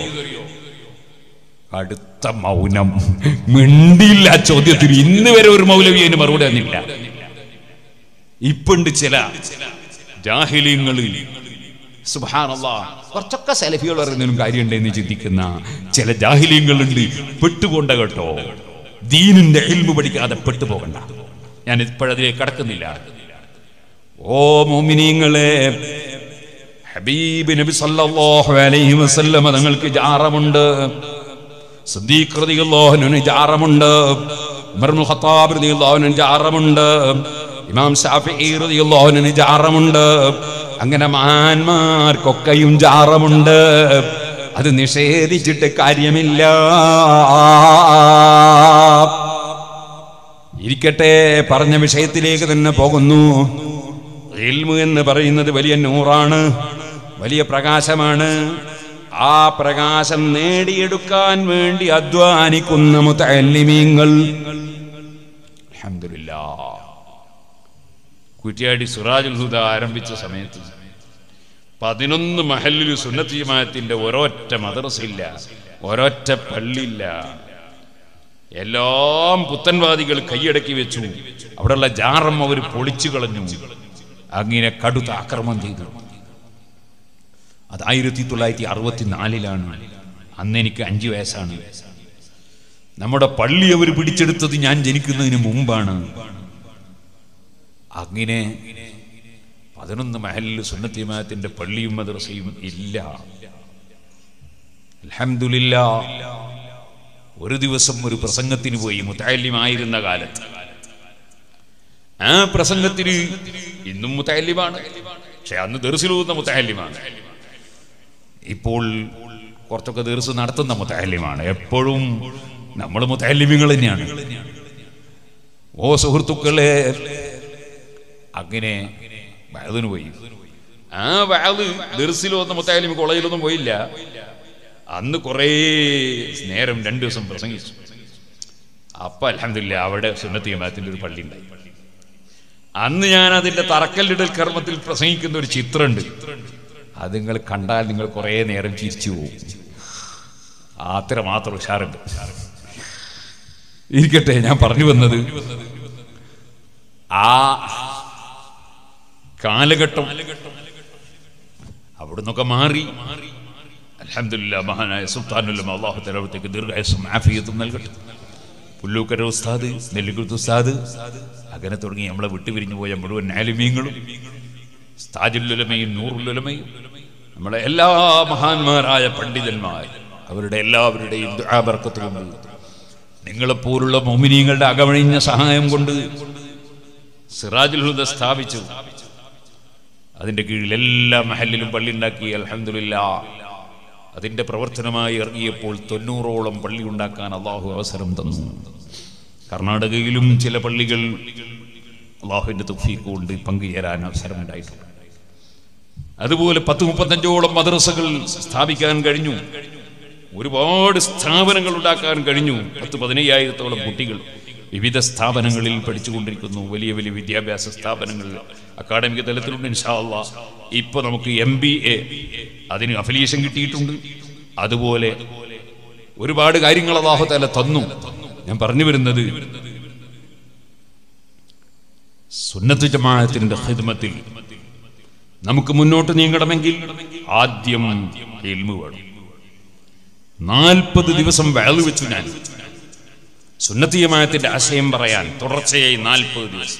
അടുത്ത മൗനം മിണ്ടില്ല ആ ചോദ്യത്തിന് ഇന്ന് വരെ ഒരു മൗലവി അതിന് മറുപടി തന്നില്ല ഇപ്പുണ്ട് ചില ജാഹിലിങ്ങളിൽ സുബാനല്ലാ കുറച്ചൊക്കെ സെലഫികൾ പറയുന്നതിനും കാര്യമുണ്ടെന്ന് ചിന്തിക്കുന്ന ചില ജാഹിലിയങ്ങളുണ്ട് പെട്ടുകൊണ്ട കേട്ടോ ദീനിന്റെ എൽമു പഠിക്കാതെ പെട്ടുപോകണ്ട ഞാൻ ഇപ്പോഴതിലേക്ക് കടക്കുന്നില്ല ഓ മോമിനിങ്ങളെ ഹബീബ് നബി സല്ലല്ലാഹു അലൈഹി വസല്ലമ തങ്ങൾക്ക് ജാറമുണ്ട് സിദ്ദീഖ് റളിയല്ലാഹുവിന് ജാറമുണ്ട് ഉമർ ഇബ്നുൽ ഖത്താബ് റളിയല്ലാഹുവിന് ജാറമുണ്ട് ഇമാം ഷാഫിഈ റളിയല്ലാഹുവിന് ജാറമുണ്ട് അങ്ങനെ മഹാന്മാർക്കൊക്കെയും ജാറമുണ്ട് അത് നിഷേധിച്ചിട്ട് കാര്യമില്ല ഇരിക്കട്ടെ പറഞ്ഞ വിഷയത്തിലേക്ക് തന്നെ പോകുന്നു ഇൽമു എന്ന് പറയുന്നത് വലിയ നൂറാണ് വലിയ പ്രകാശമാണ് ആ പ്രകാശം നേടിയെടുക്കാൻ വേണ്ടി അധ്വാനിക്കുന്ന മുത്തല്ലിമീങ്ങൾ അൽഹംദുലില്ലാ കുറ്റ്യാടി സിറാജുൽ ഹുദ ആരംഭിച്ച സമയത്ത് പതിനൊന്ന് മഹലിൽ സുന്നത്ത് ജമാഅത്തിന്റെ ഒരൊറ്റ മദ്രസയില്ല ഒരൊറ്റ പള്ളിയില്ല എല്ലാം പുത്തൻവാദികൾ കൈയടക്കി വെച്ചു അവിടെയുള്ള ജാറം അവർ പൊളിച്ചു കളഞ്ഞു അങ്ങനെ കടുത്ത ആക്രമണം ചെയ്തു അത് ആയിരത്തി തൊള്ളായിരത്തി അറുപത്തിനാലിലാണ് അന്ന് എനിക്ക് അഞ്ചു വയസ്സാണ് നമ്മുടെ പള്ളി അവർ പിടിച്ചെടുത്തത് ഞാൻ ജനിക്കുന്നതിന് മുമ്പാണ് അങ്ങനെ പതിനൊന്ന് മഹലിൽ സുന്നത്തിമാത്തിന്റെ പള്ളിയും മദ്രസയും ഇല്ല അൽഹംദുലില്ല ഒരു ദിവസം ഒരു പ്രസംഗത്തിന് പോയി മുത്താലിമായിരുന്ന കാലത്ത് ആ പ്രസംഗത്തിന് ഇന്നും മുത്താലിമാണ് പക്ഷെ അന്ന് ദർസിലൂന്ന മുത്താലിമാണ് ഇപ്പോൾ കുറച്ചൊക്കെ ദീർസ് നടത്തുന്ന മുത്താലിമാണ് എപ്പോഴും നമ്മൾ മുത്താലിമികൾ തന്നെയാണ് ഓ സുഹൃത്തുക്കളെ അങ്ങനെ വയതിന് പോയി ആ വയത് ദർസിലൊന്നും മുത്താലിമി കോളേജിലൊന്നും പോയില്ല അന്ന് കുറേ നേരം രണ്ടു ദിവസം പ്രസംഗിച്ചു അപ്പൊ അലഹമില്ല അവിടെ സുന്നത്തി ജമാഅത്തിന്റെ ഒരു പള്ളി ഉണ്ടായി അന്ന് ഞാൻ അതിന്റെ തറക്കല്ലിടൽ കർമ്മത്തിൽ പ്രസംഗിക്കുന്ന ഒരു ചിത്രമുണ്ട് അത് നിങ്ങൾ കണ്ടാൽ നിങ്ങൾ കുറേ നേരം ചിരിച്ചു പോകും അത്ര മാത്രം ഉഷാറുണ്ട് ഇരിക്കട്ടെ ഞാൻ പറഞ്ഞു വന്നത് ആ കാലഘട്ടം അവിടുന്നൊക്കെ മാറി അലഹമില്ല മഹാനായ സുൽത്താനുല്ലം അള്ളാഹു തലവത്തേക്ക് ദീർഘായുസും ആഫിയത്തും നൽകട്ടെ പുല്ലൂക്കര ഉസ്താദ് നെല്ലിക്കുത്ത് ഉസ്താദ് അങ്ങനെ തുടങ്ങി നമ്മളെ വിട്ടുപിരിഞ്ഞു പോയ മുഴുവൻ ആലിമീങ്ങളും താജുല്ലുലമയും നൂറുല്ലുലമയും നമ്മളെ എല്ലാ മഹാന്മാരായ പണ്ഡിതന്മാർ അവരുടെ എല്ലാവരുടെയും ദുആബർക്കത്ത് കൊണ്ട് നിങ്ങളെപ്പോലുള്ള മോമിനിയങ്ങളുടെ അകമഴിഞ്ഞ സഹായം കൊണ്ട് സിറാജുൽ ഹുദ സ്ഥാപിച്ചു അതിന്റെ കീഴിൽ എല്ലാ മഹലിലും പള്ളി ഉണ്ടാക്കി അലഹമില്ല അതിന്റെ പ്രവർത്തനമായി ഇറങ്ങിയപ്പോൾ തൊണ്ണൂറോളം പള്ളി ഉണ്ടാക്കാൻ അള്ളാഹു അവസരം തന്നു കർണാടകയിലും ചില പള്ളികൾ അള്ളാഹുവിന്റെ തുഫീക്ക് കൊണ്ട് പങ്കുചേരാൻ അവസരം ഉണ്ടായിട്ടുണ്ട് അതുപോലെ പത്ത് മുപ്പത്തഞ്ചോളം മദ്രസകൾ സ്ഥാപിക്കാൻ കഴിഞ്ഞു ഒരുപാട് സ്ഥാപനങ്ങൾ ഉണ്ടാക്കാൻ കഴിഞ്ഞു പത്ത് പതിനയ്യായിരത്തോളം കുട്ടികൾ വിവിധ സ്ഥാപനങ്ങളിൽ പഠിച്ചുകൊണ്ടിരിക്കുന്നു വലിയ വലിയ വിദ്യാഭ്യാസ സ്ഥാപനങ്ങൾ അക്കാഡമിക തലത്തിലുണ്ട് ഇൻഷാല്ല ഇപ്പൊ നമുക്ക് എം ബി എ അതിന് അഫിലിയേഷൻ കിട്ടിയിട്ടുണ്ട് അതുപോലെ ഒരുപാട് കാര്യങ്ങൾ അള്ളാഹു തല തന്നു ഞാൻ പറഞ്ഞു വരുന്നത് സുന്നത്ത് ജമാഅത്തിന്റെ ഹിദ്മത്തിൽ നമുക്ക് മുന്നോട്ട് നീങ്ങണമെങ്കിൽ ആദ്യം ഇൽമു വേണം നാൽപ്പത് ദിവസം വേള് വെച്ചു ഞാൻ സുന്നത്തീയമായത്തിന്റെ ആശയം പറയാൻ തുടർച്ചയായി നാൽപ്പത് ദിവസം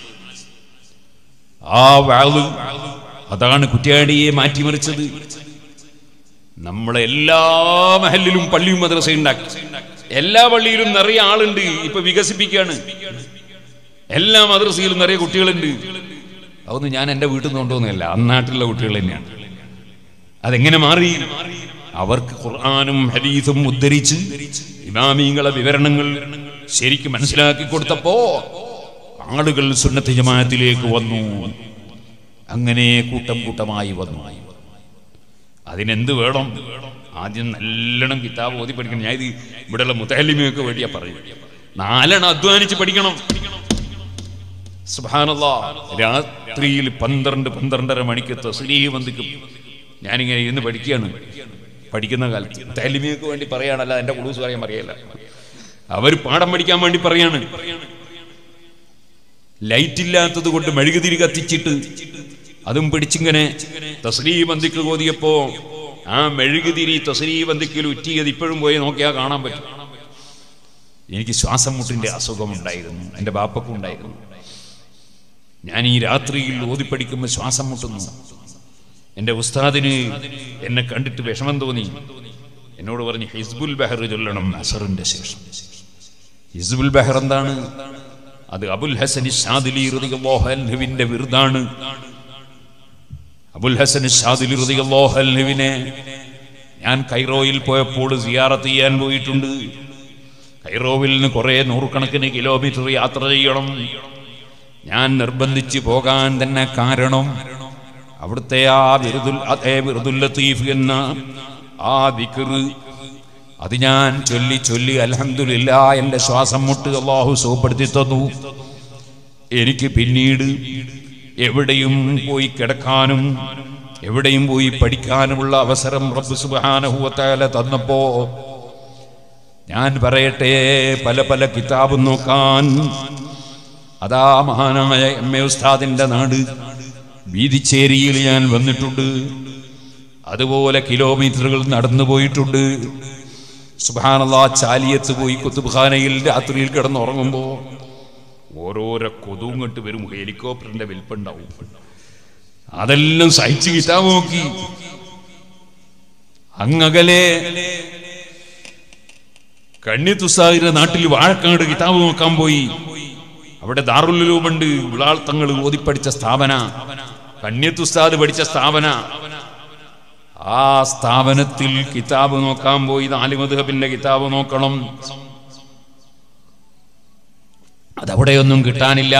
ആ വാള് അതാണ് കുറ്റ്യാടിയെ മാറ്റിമറിച്ചത് നമ്മളെ എല്ലാ മഹലിലും പള്ളിയും മദ്രസ ഉണ്ടാക്കി എല്ലാ പള്ളിയിലും നിറയെ ആളുണ്ട് ഇപ്പൊ വികസിപ്പിക്കുകയാണ് എല്ലാ മദ്രസയിലും നിറയെ കുട്ടികളുണ്ട് അതൊന്നും ഞാൻ എൻ്റെ വീട്ടിൽ നിന്ന് കൊണ്ടുവന്നതല്ല അന്നാട്ടിലുള്ള കുട്ടികൾ തന്നെയാണ് അതെങ്ങനെ മാറി അവർക്ക് ഖുർആാനും ഹദീസും ഉദ്ധരിച്ച് ഇമാമീങ്ങളെ വിവരണങ്ങൾ ശരിക്കും മനസ്സിലാക്കി കൊടുത്തപ്പോ ആളുകൾ സുന്നത്ത് ജമാഅത്തിലേക്ക് വന്നു അങ്ങനെ കൂട്ടം കൂട്ടമായി വന്നു അതിനെന്ത് വേണം ആദ്യം നല്ലോണം കിതാബ് ഓതി പഠിക്കണം ഞാൻ ഇത് ഇവിടെയുള്ള മുത്തഹലിമയൊക്കെ വേണ്ടിയാ പറയും നാലെണ്ണം അധ്വാനിച്ച് പഠിക്കണം സുബാനല്ല രാത്രിയിൽ പന്ത്രണ്ട് പന്ത്രണ്ടര മണിക്ക് തസ്ലീഹ് വന്നിക്കും ഞാനിങ്ങനെ ഇരുന്ന് പഠിക്കുകയാണ് പഠിക്കുന്ന കാലത്ത് തലിമിയൊക്കെ വേണ്ടി പറയാണല്ല എന്റെ കുളൂസ് പറയാൻ പറയല്ല അവർ പാഠം പഠിക്കാൻ വേണ്ടി പറയാണ് ലൈറ്റ് ഇല്ലാത്തത് കൊണ്ട് മെഴുകുതിരി കത്തിച്ചിട്ട് അതും പിടിച്ചിങ്ങനെ തസ്ലീ ബന്ധിക്ക് കോതിയപ്പോ ആ മെഴുകുതിരി തസ്ലീ ബന്ധിക്കൽ ഉറ്റിയത് ഇപ്പോഴും പോയി നോക്കിയാൽ കാണാൻ പറ്റും എനിക്ക് ശ്വാസം മുട്ടിന്റെ അസുഖം ഉണ്ടായിരുന്നു എൻ്റെ ബാപ്പക്കും ഉണ്ടായിരുന്നു ഞാൻ ഈ രാത്രിയിൽ ഓതി പഠിക്കുമ്പോൾ ശ്വാസം മുട്ടുന്നു എൻ്റെ ഉസ്താദിന് എന്നെ കണ്ടിട്ട് വിഷമം തോന്നി എന്നോട് പറഞ്ഞു ഹിസ്ബുൽ ബഹർ ചൊല്ലണം അസറിന്റെ ശേഷം ഹിസ്ബുൽ ബഹർ എന്താണ് അത് അബുൽ ഹസൻ ഷാദിലി റുദിന്റെ വിരുദാണ് അബുൽ ഹസൻ ഷാദിലി റുദിനെ ഞാൻ കൈറോയിൽ പോയപ്പോൾ സിയാറത്ത് ചെയ്യാൻ പോയിട്ടുണ്ട് കൈറോവിൽ നിന്ന് കുറെ നൂറുകണക്കിന് കിലോമീറ്റർ യാത്ര ചെയ്യണം ഞാൻ നിർബന്ധിച്ച് പോകാൻ തന്നെ കാരണം അവിടുത്തെ ആ വിറുദുൽ അതേ വിറുദുൽ ലത്തീഫ് എന്ന ആ ദിക്റ് അത് ഞാൻ ചൊല്ലി ചൊല്ലി അലഹമില്ല എന്റെ ശ്വാസം മുട്ട് അള്ളാഹു സുഖപ്പെടുത്തി തന്നു എനിക്ക് പിന്നീട് എവിടെയും പോയി കിടക്കാനും എവിടെയും പോയി പഠിക്കാനുമുള്ള അവസരം റബ്ബ് സുബാനഹുവത്താല തന്നപ്പോ ഞാൻ പറയട്ടെ പല പല കിതാബും നോക്കാൻ അതാ മഹാനായ എം എ ഉസ്താദിന്റെ നാട് വീതിച്ചേരിയിൽ ഞാൻ വന്നിട്ടുണ്ട് അതുപോലെ കിലോമീറ്ററുകൾ നടന്നു പോയിട്ടുണ്ട് സുബാനല്ലാ ചാലിയത്ത് പോയി കുത്തുബ്ഖാനയിൽ രാത്രിയിൽ കിടന്നുറങ്ങുമ്പോ ഓരോരോ കൊതുങ്ങട്ട് വരും ഹെലികോപ്റ്ററിന്റെ വിൽപ്പുണ്ടാവും അതെല്ലാം സഹിച്ചു കിട്ടാൻ നോക്കി അങ്ങകലെ കണ്ണിത്തുസാഹിന്റെ നാട്ടിൽ വാഴക്കാട് കിതാബ് നോക്കാൻ പോയി അവിടെ ദാറുലുലൂമുണ്ട് വിളാൾത്തങ്ങൾ ഓതിപ്പടിച്ച സ്ഥാപന കണ്യത്തുസ്താദ് പഠിച്ച സ്ഥാപന ആ സ്ഥാപനത്തിൽ കിതാബ് നോക്കാൻ പോയി നാല് മധുഹബിന്റെ കിതാബ് നോക്കണം അതവിടെയൊന്നും കിട്ടാനില്ല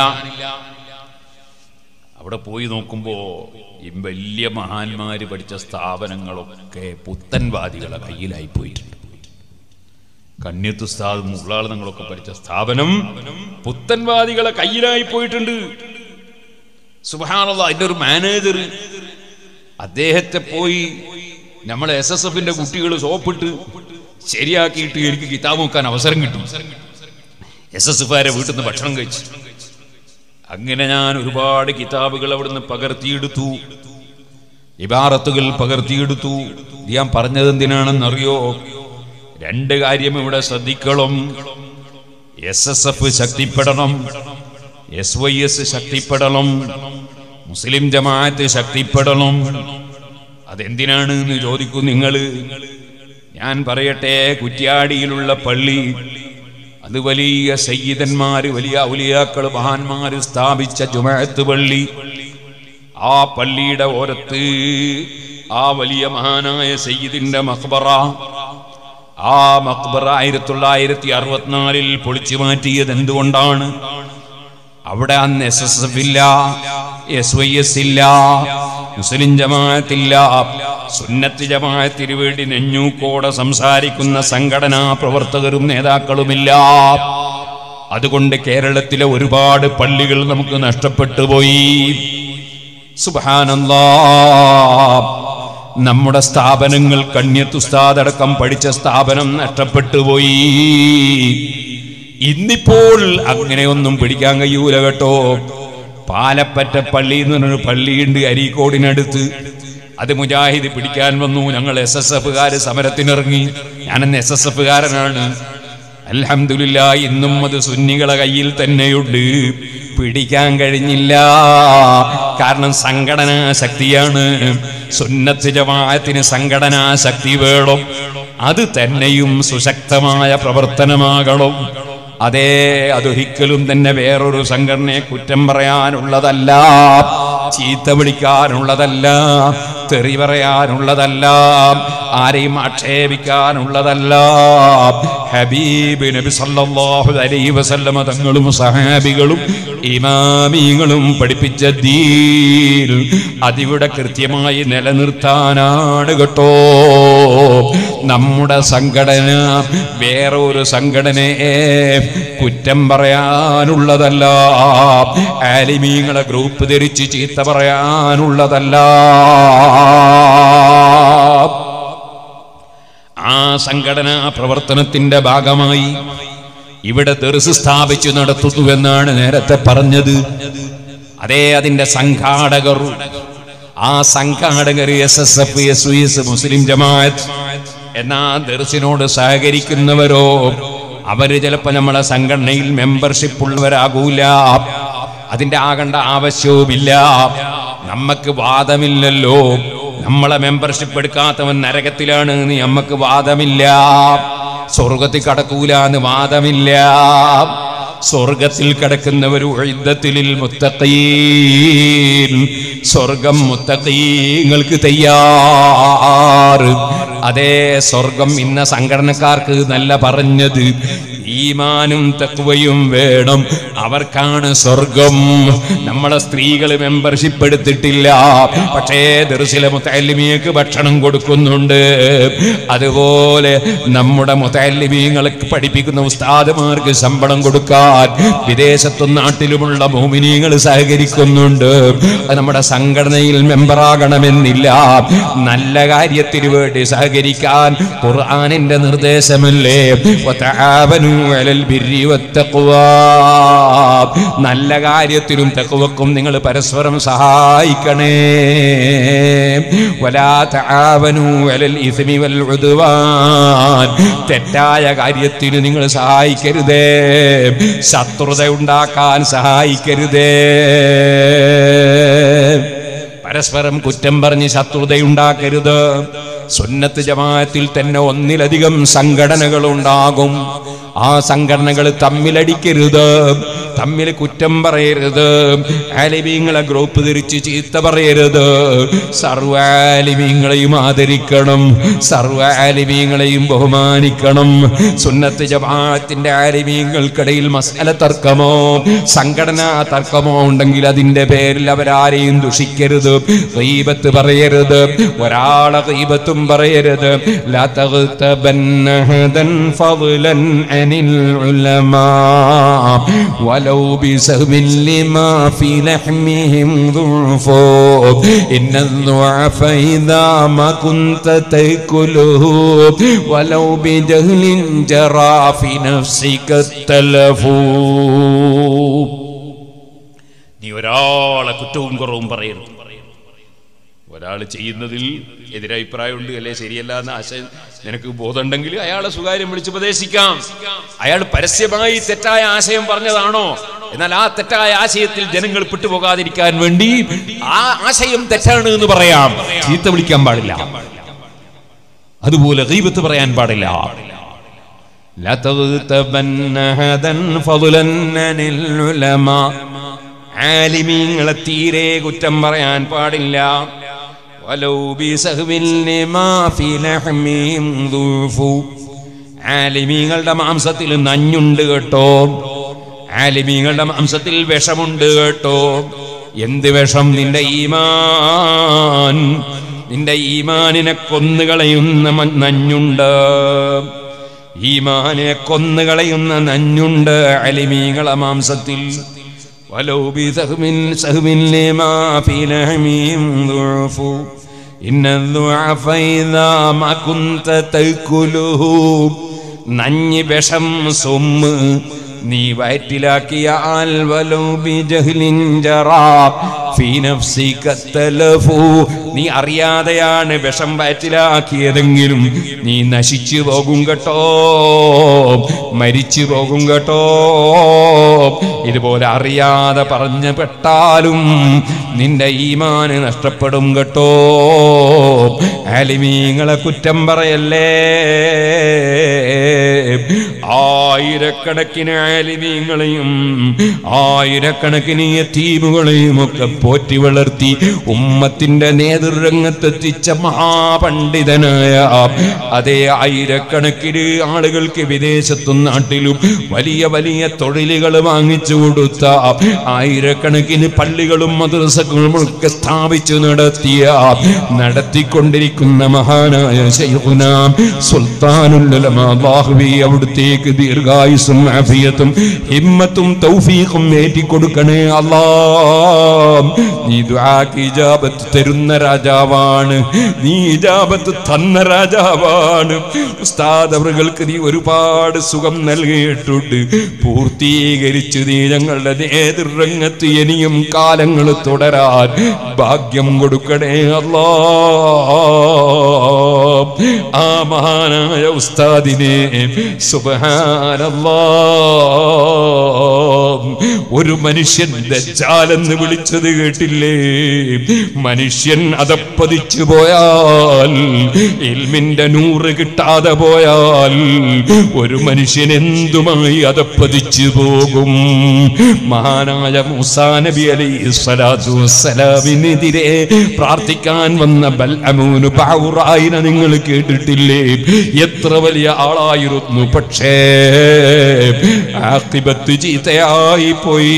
അവിടെ പോയി നോക്കുമ്പോ ഈ വലിയ മഹാന്മാര് പഠിച്ച സ്ഥാപനങ്ങളൊക്കെ പുത്തൻവാദികളെ കയ്യിലായി പോയിട്ടുണ്ട് കണ്യത്തുസ്താദ് മുകളാളങ്ങളൊക്കെ പഠിച്ച സ്ഥാപനം പുത്തൻവാദികളെ കയ്യിലായി പോയിട്ടുണ്ട് സുബാനുള്ള അതിന്റെ ഒരു മാനേജർ അദ്ദേഹത്തെ പോയി നമ്മൾ എസ് എസ് എഫിന്റെ കുട്ടികൾ സോപ്പിട്ട് ശരിയാക്കിയിട്ട് എനിക്ക് കിതാബ് നോക്കാൻ അവസരം കിട്ടും എസ് എസ് എഫുകാരെ വീട്ടിൽ നിന്ന് ഭക്ഷണം കഴിച്ചു അങ്ങനെ ഞാൻ ഒരുപാട് കിതാബുകൾ അവിടുന്ന് പകർത്തിയെടുത്തു ഇബാറത്തുകൾ പകർത്തിയെടുത്തു ഇത് ഞാൻ പറഞ്ഞത് എന്തിനാണെന്നറിയോ രണ്ട് കാര്യം ഇവിടെ ശ്രദ്ധിക്കണം എസ് എസ് എഫ് ശക്തിപ്പെടണം എസ് വൈ എസ് ശക്തിപ്പെടണം മുസ്ലിം ജമാഅത്ത് ശക്തിപ്പെടണം അതെന്തിനാണ് എന്ന് ചോദിക്കും നിങ്ങൾ ഞാൻ പറയട്ടെ കുറ്റ്യാടിയിലുള്ള പള്ളി അത് വലിയ സയ്യിദന്മാര് വലിയ ഔലിയാക്കൾ മഹാന്മാര് സ്ഥാപിച്ച ജുമാഅത്ത് പള്ളി ആ പള്ളിയുടെ ഓരത്ത് ആ വലിയ മഹാനായ സയ്യിദിന്റെ മക്ബറ ആ മക്ബറ ആയിരത്തി തൊള്ളായിരത്തി അറുപത്തിനാലിൽ പൊളിച്ചു മാറ്റിയത് എന്തുകൊണ്ടാണ് അവിടെ അന്ന് എസ് എസ് എഫ് ഇല്ല എസ് വൈ എസ് ഇല്ല മുസ്ലിം ജമാഅത്തില്ല സുന്നത്ത് ജമാഅത്തിന് വേണ്ടി നെഞ്ഞൂക്കോടെ സംസാരിക്കുന്ന സംഘടനാ പ്രവർത്തകരും നേതാക്കളുമില്ല അതുകൊണ്ട് കേരളത്തിലെ ഒരുപാട് പള്ളികൾ നമുക്ക് നഷ്ടപ്പെട്ടു പോയി സുബാനല്ലാ നമ്മുടെ സ്ഥാപനങ്ങൾ കണ്യത്തുസ്താദടക്കം പഠിച്ച സ്ഥാപനം നഷ്ടപ്പെട്ടു പോയി ഇന്നിപ്പോൾ അങ്ങനെയൊന്നും പിടിക്കാൻ കഴിയൂല കേട്ടോ പാലപ്പറ്റ പള്ളി എന്ന് പറഞ്ഞൊരു പള്ളിയുണ്ട് അരീക്കോടിനടുത്ത് അത് മുജാഹിദ് പിടിക്കാൻ വന്നു ഞങ്ങൾ എസ് എസ് എഫുകാര് സമരത്തിനിറങ്ങി ഞാനെന്ന് എസ് എസ് എഫുകാരനാണ് അൽഹംദുലില്ല ഇന്നും അത് സുന്നികളെ കയ്യിൽ തന്നെയുണ്ട് പിടിക്കാൻ കഴിഞ്ഞില്ല കാരണം സംഘടനാ ശക്തിയാണ് സുന്നത്ത് ജമാഅത്തിന് സംഘടനാ ശക്തി വേണം അത് തന്നെയും സുശക്തമായ പ്രവർത്തനമാകണം അതേ അതൊരിക്കലും തന്നെ വേറൊരു സംഘടനയെ കുറ്റം പറയാനുള്ളതല്ല ചീത്ത വിളിക്കാനുള്ളതല്ല തെറി പറയാനുള്ളതല്ല ആരെയും ആക്ഷേപിക്കാനുള്ളതല്ല ഹബീബ് നബി സല്ലല്ലാഹു അലൈഹി വസല്ലമ തങ്ങളും സഹാബികളും ഇമാമികളും പഠിപ്പിച്ച ദീൻ അതിവിടെ കൃത്യമായി നിലനിർത്താനാണ് കേട്ടോ നമ്മുടെ സംഘടന വേറെ ഒരു സംഘടനയെ കുറ്റം പറയാനുള്ളതല്ല ആലിമീങ്ങളെ ഗ്രൂപ്പ് ധരിച്ച് ചീത്ത പറയാനുള്ളതല്ല ആ സംഘടനാ പ്രവർത്തനത്തിന്റെ ഭാഗമായി ഇവിടെ തെറിസ് സ്ഥാപിച്ചു നടത്തുന്നുവെന്നാണ് നേരത്തെ പറഞ്ഞത് അതേ അതിന്റെ സംഘാടകർ ആ സംഘാടകർ S S F S V S Muslim Jamaat എന്നാ ദർസിനോട് സഹകരിക്കുന്നവരോ അവര് ചിലപ്പോ നമ്മളെ സംഘടനയിൽ മെമ്പർഷിപ്പ് ഉള്ളവരാകൂല അതിന്റെ ആകേണ്ട ആവശ്യവുമില്ല നമ്മക്ക് വാദമില്ലല്ലോ നമ്മളെ മെമ്പർഷിപ്പ് എടുക്കാത്തവൻ നരകത്തിലാണ് എന്ന് നമ്മക്ക് വാദമില്ല സ്വർഗത്തിൽ കടക്കൂല എന്ന് വാദമില്ല സ്വർഗത്തിൽ കിടക്കുന്നവർ ഉഴുദ്ധത്തിലിൽ മുത്തഖീൻ സ്വർഗം മുത്തഖീങ്ങൾക്ക് തയ്യാറ് അതേ സ്വർഗം ഇന്ന സംഘടനക്കാർക്ക് നല്ല പറഞ്ഞത് ഈ ഈമാനും തക്വയും വേണം അവർക്കാണ് സ്വർഗം നമ്മളെ സ്ത്രീകൾ മെമ്പർഷിപ്പ് എടുത്തിട്ടില്ല പക്ഷേ ദർശിലെ മുത്തല്ലിമിയക്ക് ഭക്ഷണം കൊടുക്കുന്നുണ്ട് അതുപോലെ നമ്മുടെ മുത്തല്ലിമീങ്ങൾക്ക് പഠിപ്പിക്കുന്ന ഉസ്താദുമാർക്ക് ശമ്പളം കൊടുക്കാൻ വിദേശത്തും നാട്ടിലുമുള്ള മോമിനിയങ്ങൾ സഹകരിക്കുന്നുണ്ട് അത് നമ്മുടെ സംഘടനയിൽ മെമ്പറാകണമെന്നില്ല നല്ല കാര്യത്തിന് വേണ്ടി സഹകരിക്കാൻ ഖുർആനിന്റെ നിർദ്ദേശമല്ലേ വതആവനൂ അലൽ ബിർരി വത്തഖ്വാ നല്ല കാര്യത്തിലും തഖ്വക്കും നിങ്ങൾ പരസ്പരം സഹായിക്കണേ വലാ തആവനൂ അലൽ ഇസ്മി വൽ ഉദ്വാൻ തെറ്റായ കാര്യത്തിന് നിങ്ങൾ സഹായിക്കരുതേ ശത്രുത ഉണ്ടാക്കാൻ സഹായിക്കരുതേ പരസ്പരം കുറ്റം പറഞ്ഞ് ശത്രുതയുണ്ടാക്കരുത് സുന്നത്ത് ജമാഅത്തിൽ തന്നെ ഒന്നിലധികം സംഘടനകൾ ഉണ്ടാകും ആ സംഘടനകൾ തമ്മിലടിക്കരുത് തമ്മിൽ കുറ്റം പറയരുത് ആലിമീങ്ങളെ ഗ്രൂപ്പ് തിരിച്ച് ചീത്ത പറയരുത് സർവ ആലിമീങ്ങളെയും ആദരിക്കണം സർവ ആലിമീങ്ങളെയും ബഹുമാനിക്കണം സുന്നത്ത് ജമാഅത്തിന്റെ ആലിമീങ്ങൾക്കിടയിൽ മസാല തർക്കമോ സംഘടനാ തർക്കമോ ഉണ്ടെങ്കിൽ അതിന്റെ പേരിൽ അവരാരെയും ദുഷിക്കരുത് ഗീബത്ത് പറയരുത് ഒരാളെ ഗീബത്തും പറയരുത് ലാ തഗ്തബന്ന ഹദൻ ഫളൻ അനിൽ ഉലമാ വലൗ ബിസഹ്ബിൻ ലിമാ ഫി ലഹ്മിഹിം ضعف إن الضعف إذا ما كنت تأكله ولو بجهل جرى في نفسك التلف നീ ഒരാളെ കുറ്റവും കുറവും പറയരുത് ഒരാൾ ചെയ്യുന്നതിൽ എതിരഭിപ്രായമുണ്ട് അല്ലെ ശരിയല്ല എന്ന ആശയം നിനക്ക് ബോധമുണ്ടെങ്കിൽ അയാളെ സ്വകാര്യം വിളിച്ച് ഉപദേശിക്കാം അയാൾ പരസ്യമായി തെറ്റായ ആശയം പറഞ്ഞതാണോ എന്നാൽ ആ തെറ്റായ ആശയത്തിൽ ജനങ്ങൾ പെട്ടുപോകാതിരിക്കാൻ വേണ്ടി ആ ആശയം തെറ്റാണ് എന്ന് പറയാം ചീത്ത വിളിക്കാൻ പാടില്ല അതുപോലെ ഗീബത്ത് പറയാൻ പാടില്ല لا تغتبن هذا فضلا عن العلماء ആലിമീങ്ങളെ തീരെ കുറ്റം പറയാൻ പാടില്ല വലൗ ബിസഹ്വിൻ ലിമാ ഫി ലഹ്മിഹിം ദുഫു ആലിമീങ്ങളുടെ മാംസത്തിൽ നഞ്ഞുണ്ട് കേട്ടോ ആലിമീങ്ങളുടെ മാംസത്തിൽ വിഷമുണ്ട് കേട്ടോ എന്ത് വിഷം നിന്റെ ഈമാൻ നിന്റെ ഈമാനിനെ കൊന്നുകളയുന്ന മ- നഞ്ഞുണ്ട് ഈമാനെ കൊന്നുകളയുന്ന നഞ്ഞുണ്ട് അലിമീങ്ങളെ മാംസത്തിൽ ولو بسهم سهم لما في لحمهم ضعف إن الضعف إذا ما كنت تأكله നഞ്ഞ് വിഷം സൊമ്മ് നീ വയറ്റിലാക്കിയാൽ വലോ ബിജഹ്ലിൻ ജറാ ഫീ നഫ്സിക തലഫു നീ അറിയാതെയാണ് വിഷം വയറ്റിലാക്കിയതെങ്കിലും നീ നശിച്ചു പോകും കേട്ടോ മരിച്ചു പോകും കേട്ടോ ഇതുപോലെ അറിയാതെ പറഞ്ഞു പെട്ടാലും നിന്റെ ഈമാന് നഷ്ടപ്പെടും കേട്ടോ ആലിമീങ്ങളെ കുറ്റം പറയല്ലേ ആയിരക്കണക്കിന് ആലിമീങ്ങളെയും ആയിരക്കണക്കിന് യത്തീമുകളെയും ഒക്കെ പോറ്റി വളർത്തി ഉമ്മത്തിന്റെ നേതൃരംഗത്തെത്തിച്ച മഹാപണ്ഡിതനായ അതേ ആയിരക്കണക്കിന് ആളുകൾക്ക് വിദേശത്തും നാട്ടിലും വലിയ വലിയ തൊഴിലുകൾ വാങ്ങിച്ചു കൊടുത്ത ആയിരക്കണക്കിന് പള്ളികളും മദ്രസകളും ഒക്കെ സ്ഥാപിച്ചു നടത്തിയ നടത്തിക്കൊണ്ടിരിക്കുന്ന മഹാനായ ശൈഖുന സുൽത്താനുല്ലമ അല്ലാഹുവേ അവിടുത്തേക്ക് ദീർഘായുസും ആഫിയത്തും ഹിമ്മത്തും തൗഫീഖും ഏറ്റിക്കൊടുക്കണേ അല്ലാ നീ ദുആക്ക് ഇജാബത്ത് തരുന്ന രാജാവാണ് നീ ഇജാബത്ത് തന്ന രാജാവാണ് ഉസ്താദ് അവറുകൾക്ക് നീ ഒരുപാട് സുഖം നൽകിയിട്ടുണ്ട് പൂർത്തീകരിച്ചു നീ ഞങ്ങളുടെ നേതൃരംഗത്ത് ഇനിയും കാലങ്ങൾ തുടരാൻ ഭാഗ്യം കൊടുക്കണേ അല്ലാ ആ മഹാനായ ഉസ്താദിനെ സുബഹാനല്ലാ ഒരു മനുഷ്യൻ ദജ്ജാലെന്ന് വിളിച്ചത് കേട്ടില്ലേ മനുഷ്യൻ അതപ്പതിച്ചു പോയാൽ ഇൽമിന്റെ നൂറ് കിട്ടാതെ പോയാൽ ഒരു മനുഷ്യൻ എന്തുമായി അതപ്പതിച്ചു പോകും മഹാനായ മൂസാ നബി അലൈഹി സ്വലാത്തു വസ്സലാമിനെതിരെ പ്രാർത്ഥിക്കാൻ വന്ന ബൽ അമൂന് ബൗറായിനെ നിങ്ങൾ കേട്ടിട്ടില്ലേ എത്ര വലിയ ആളായിരുന്നു പറയാമായിരുന്നു പക്ഷേ ആക്കിബത്ത് ചീത്തയായി പോയി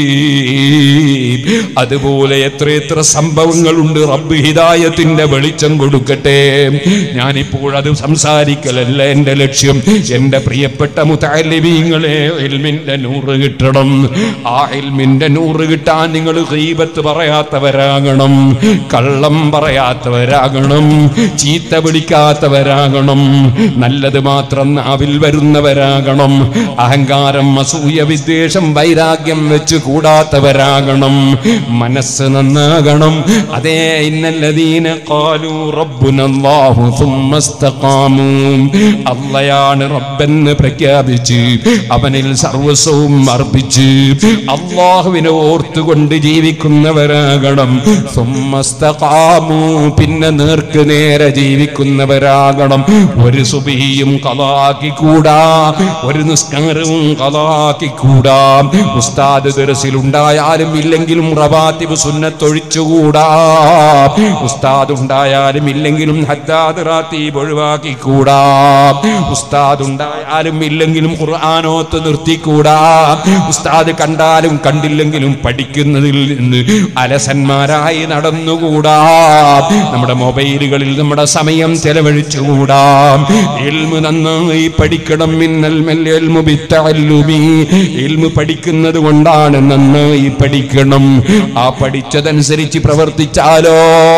അതുപോലെ എത്രയെത്ര സംഭവങ്ങളുണ്ട് റബ്ബ് ഹിദായത്തിന്റെ വെളിച്ചം കൊടുക്കട്ടെ ഞാനിപ്പോൾ അത് സംസാരിക്കലല്ല എന്റെ ലക്ഷ്യം എന്റെ പ്രിയപ്പെട്ട മുത്താലിമീങ്ങളെ എൽമിന്റെ നൂറ് കിട്ടണം ആ എൽമിന്റെ നൂറ് കിട്ടാൻ നിങ്ങൾ ഗീബത്ത് പറയാത്തവരാകണം കള്ളം പറയാത്തവരാകണം ചീത്ത വിളിക്കാത്തവരാകണം നല്ലത് മാത്രം നാവിൽ വരുന്നവരാകണം അഹങ്കാരം അസൂയ വിദ്വേഷം വൈരാഗ്യം വെച്ച് കൂടാത്തവരാകണം മനസ്സ് നന്നാകണം അതേ ഇന്നല്ലദീന ഖാലു റബ്ബുനല്ലാഹു സുമ്മ ഇസ്തഖാമു അള്ളയാണ് റബ്ബെന്ന് പ്രഖ്യാപിച്ച് അവനിൽ സർവസ്വവും അർപ്പിച്ച് അള്ളാഹുവിനെ ഓർത്തുകൊണ്ട് ജീവിക്കുന്നവരാകണം സുമ്മ ഇസ്തഖാമു പിന്നെ നേർക്ക് നേരെ ജീവിക്കുന്നവരാകണം ഒരു സുബിയും കലാക്കി കൂടാ ഒരു നിസ്കാരവും കലാക്കി കൂടാ ഉസ്താദ് ദർസിലുണ്ടായാലും ഇല്ലെങ്കിലും റവാത്തിബ് സുന്നത്തൊഴിച്ചുകൂടാ ഉസ്താദ് ഉണ്ടായാലും ഇല്ലെങ്കിലും ഹദ്ദാദ് റാത്തീബ് ഒഴിവാക്കി കൂടാ ഉസ്താദ് ഉണ്ടായാലും ഇല്ലെങ്കിലും ഖുർആാനോത്ത് നിർത്തിക്കൂടാ ഉസ്താദ് കണ്ടാലും കണ്ടില്ലെങ്കിലും പഠിക്കുന്നതിൽ നിന്ന് അലസന്മാരായി നടന്നുകൂടാ നമ്മുടെ മൊബൈലുകളിൽ നമ്മുടെ സമയം ചെലവഴിച്ചുകൂടാ ഇൽമു നന്നായി പഠിക്കണം മിന്നൽ മെല്ലുമി ഇൽമു പഠിക്കുന്നത് കൊണ്ടാണ് നന്നായി പഠിക്കണം ആ പഠിച്ചതനുസരിച്ച് പ്രവർത്തിച്ചാലോ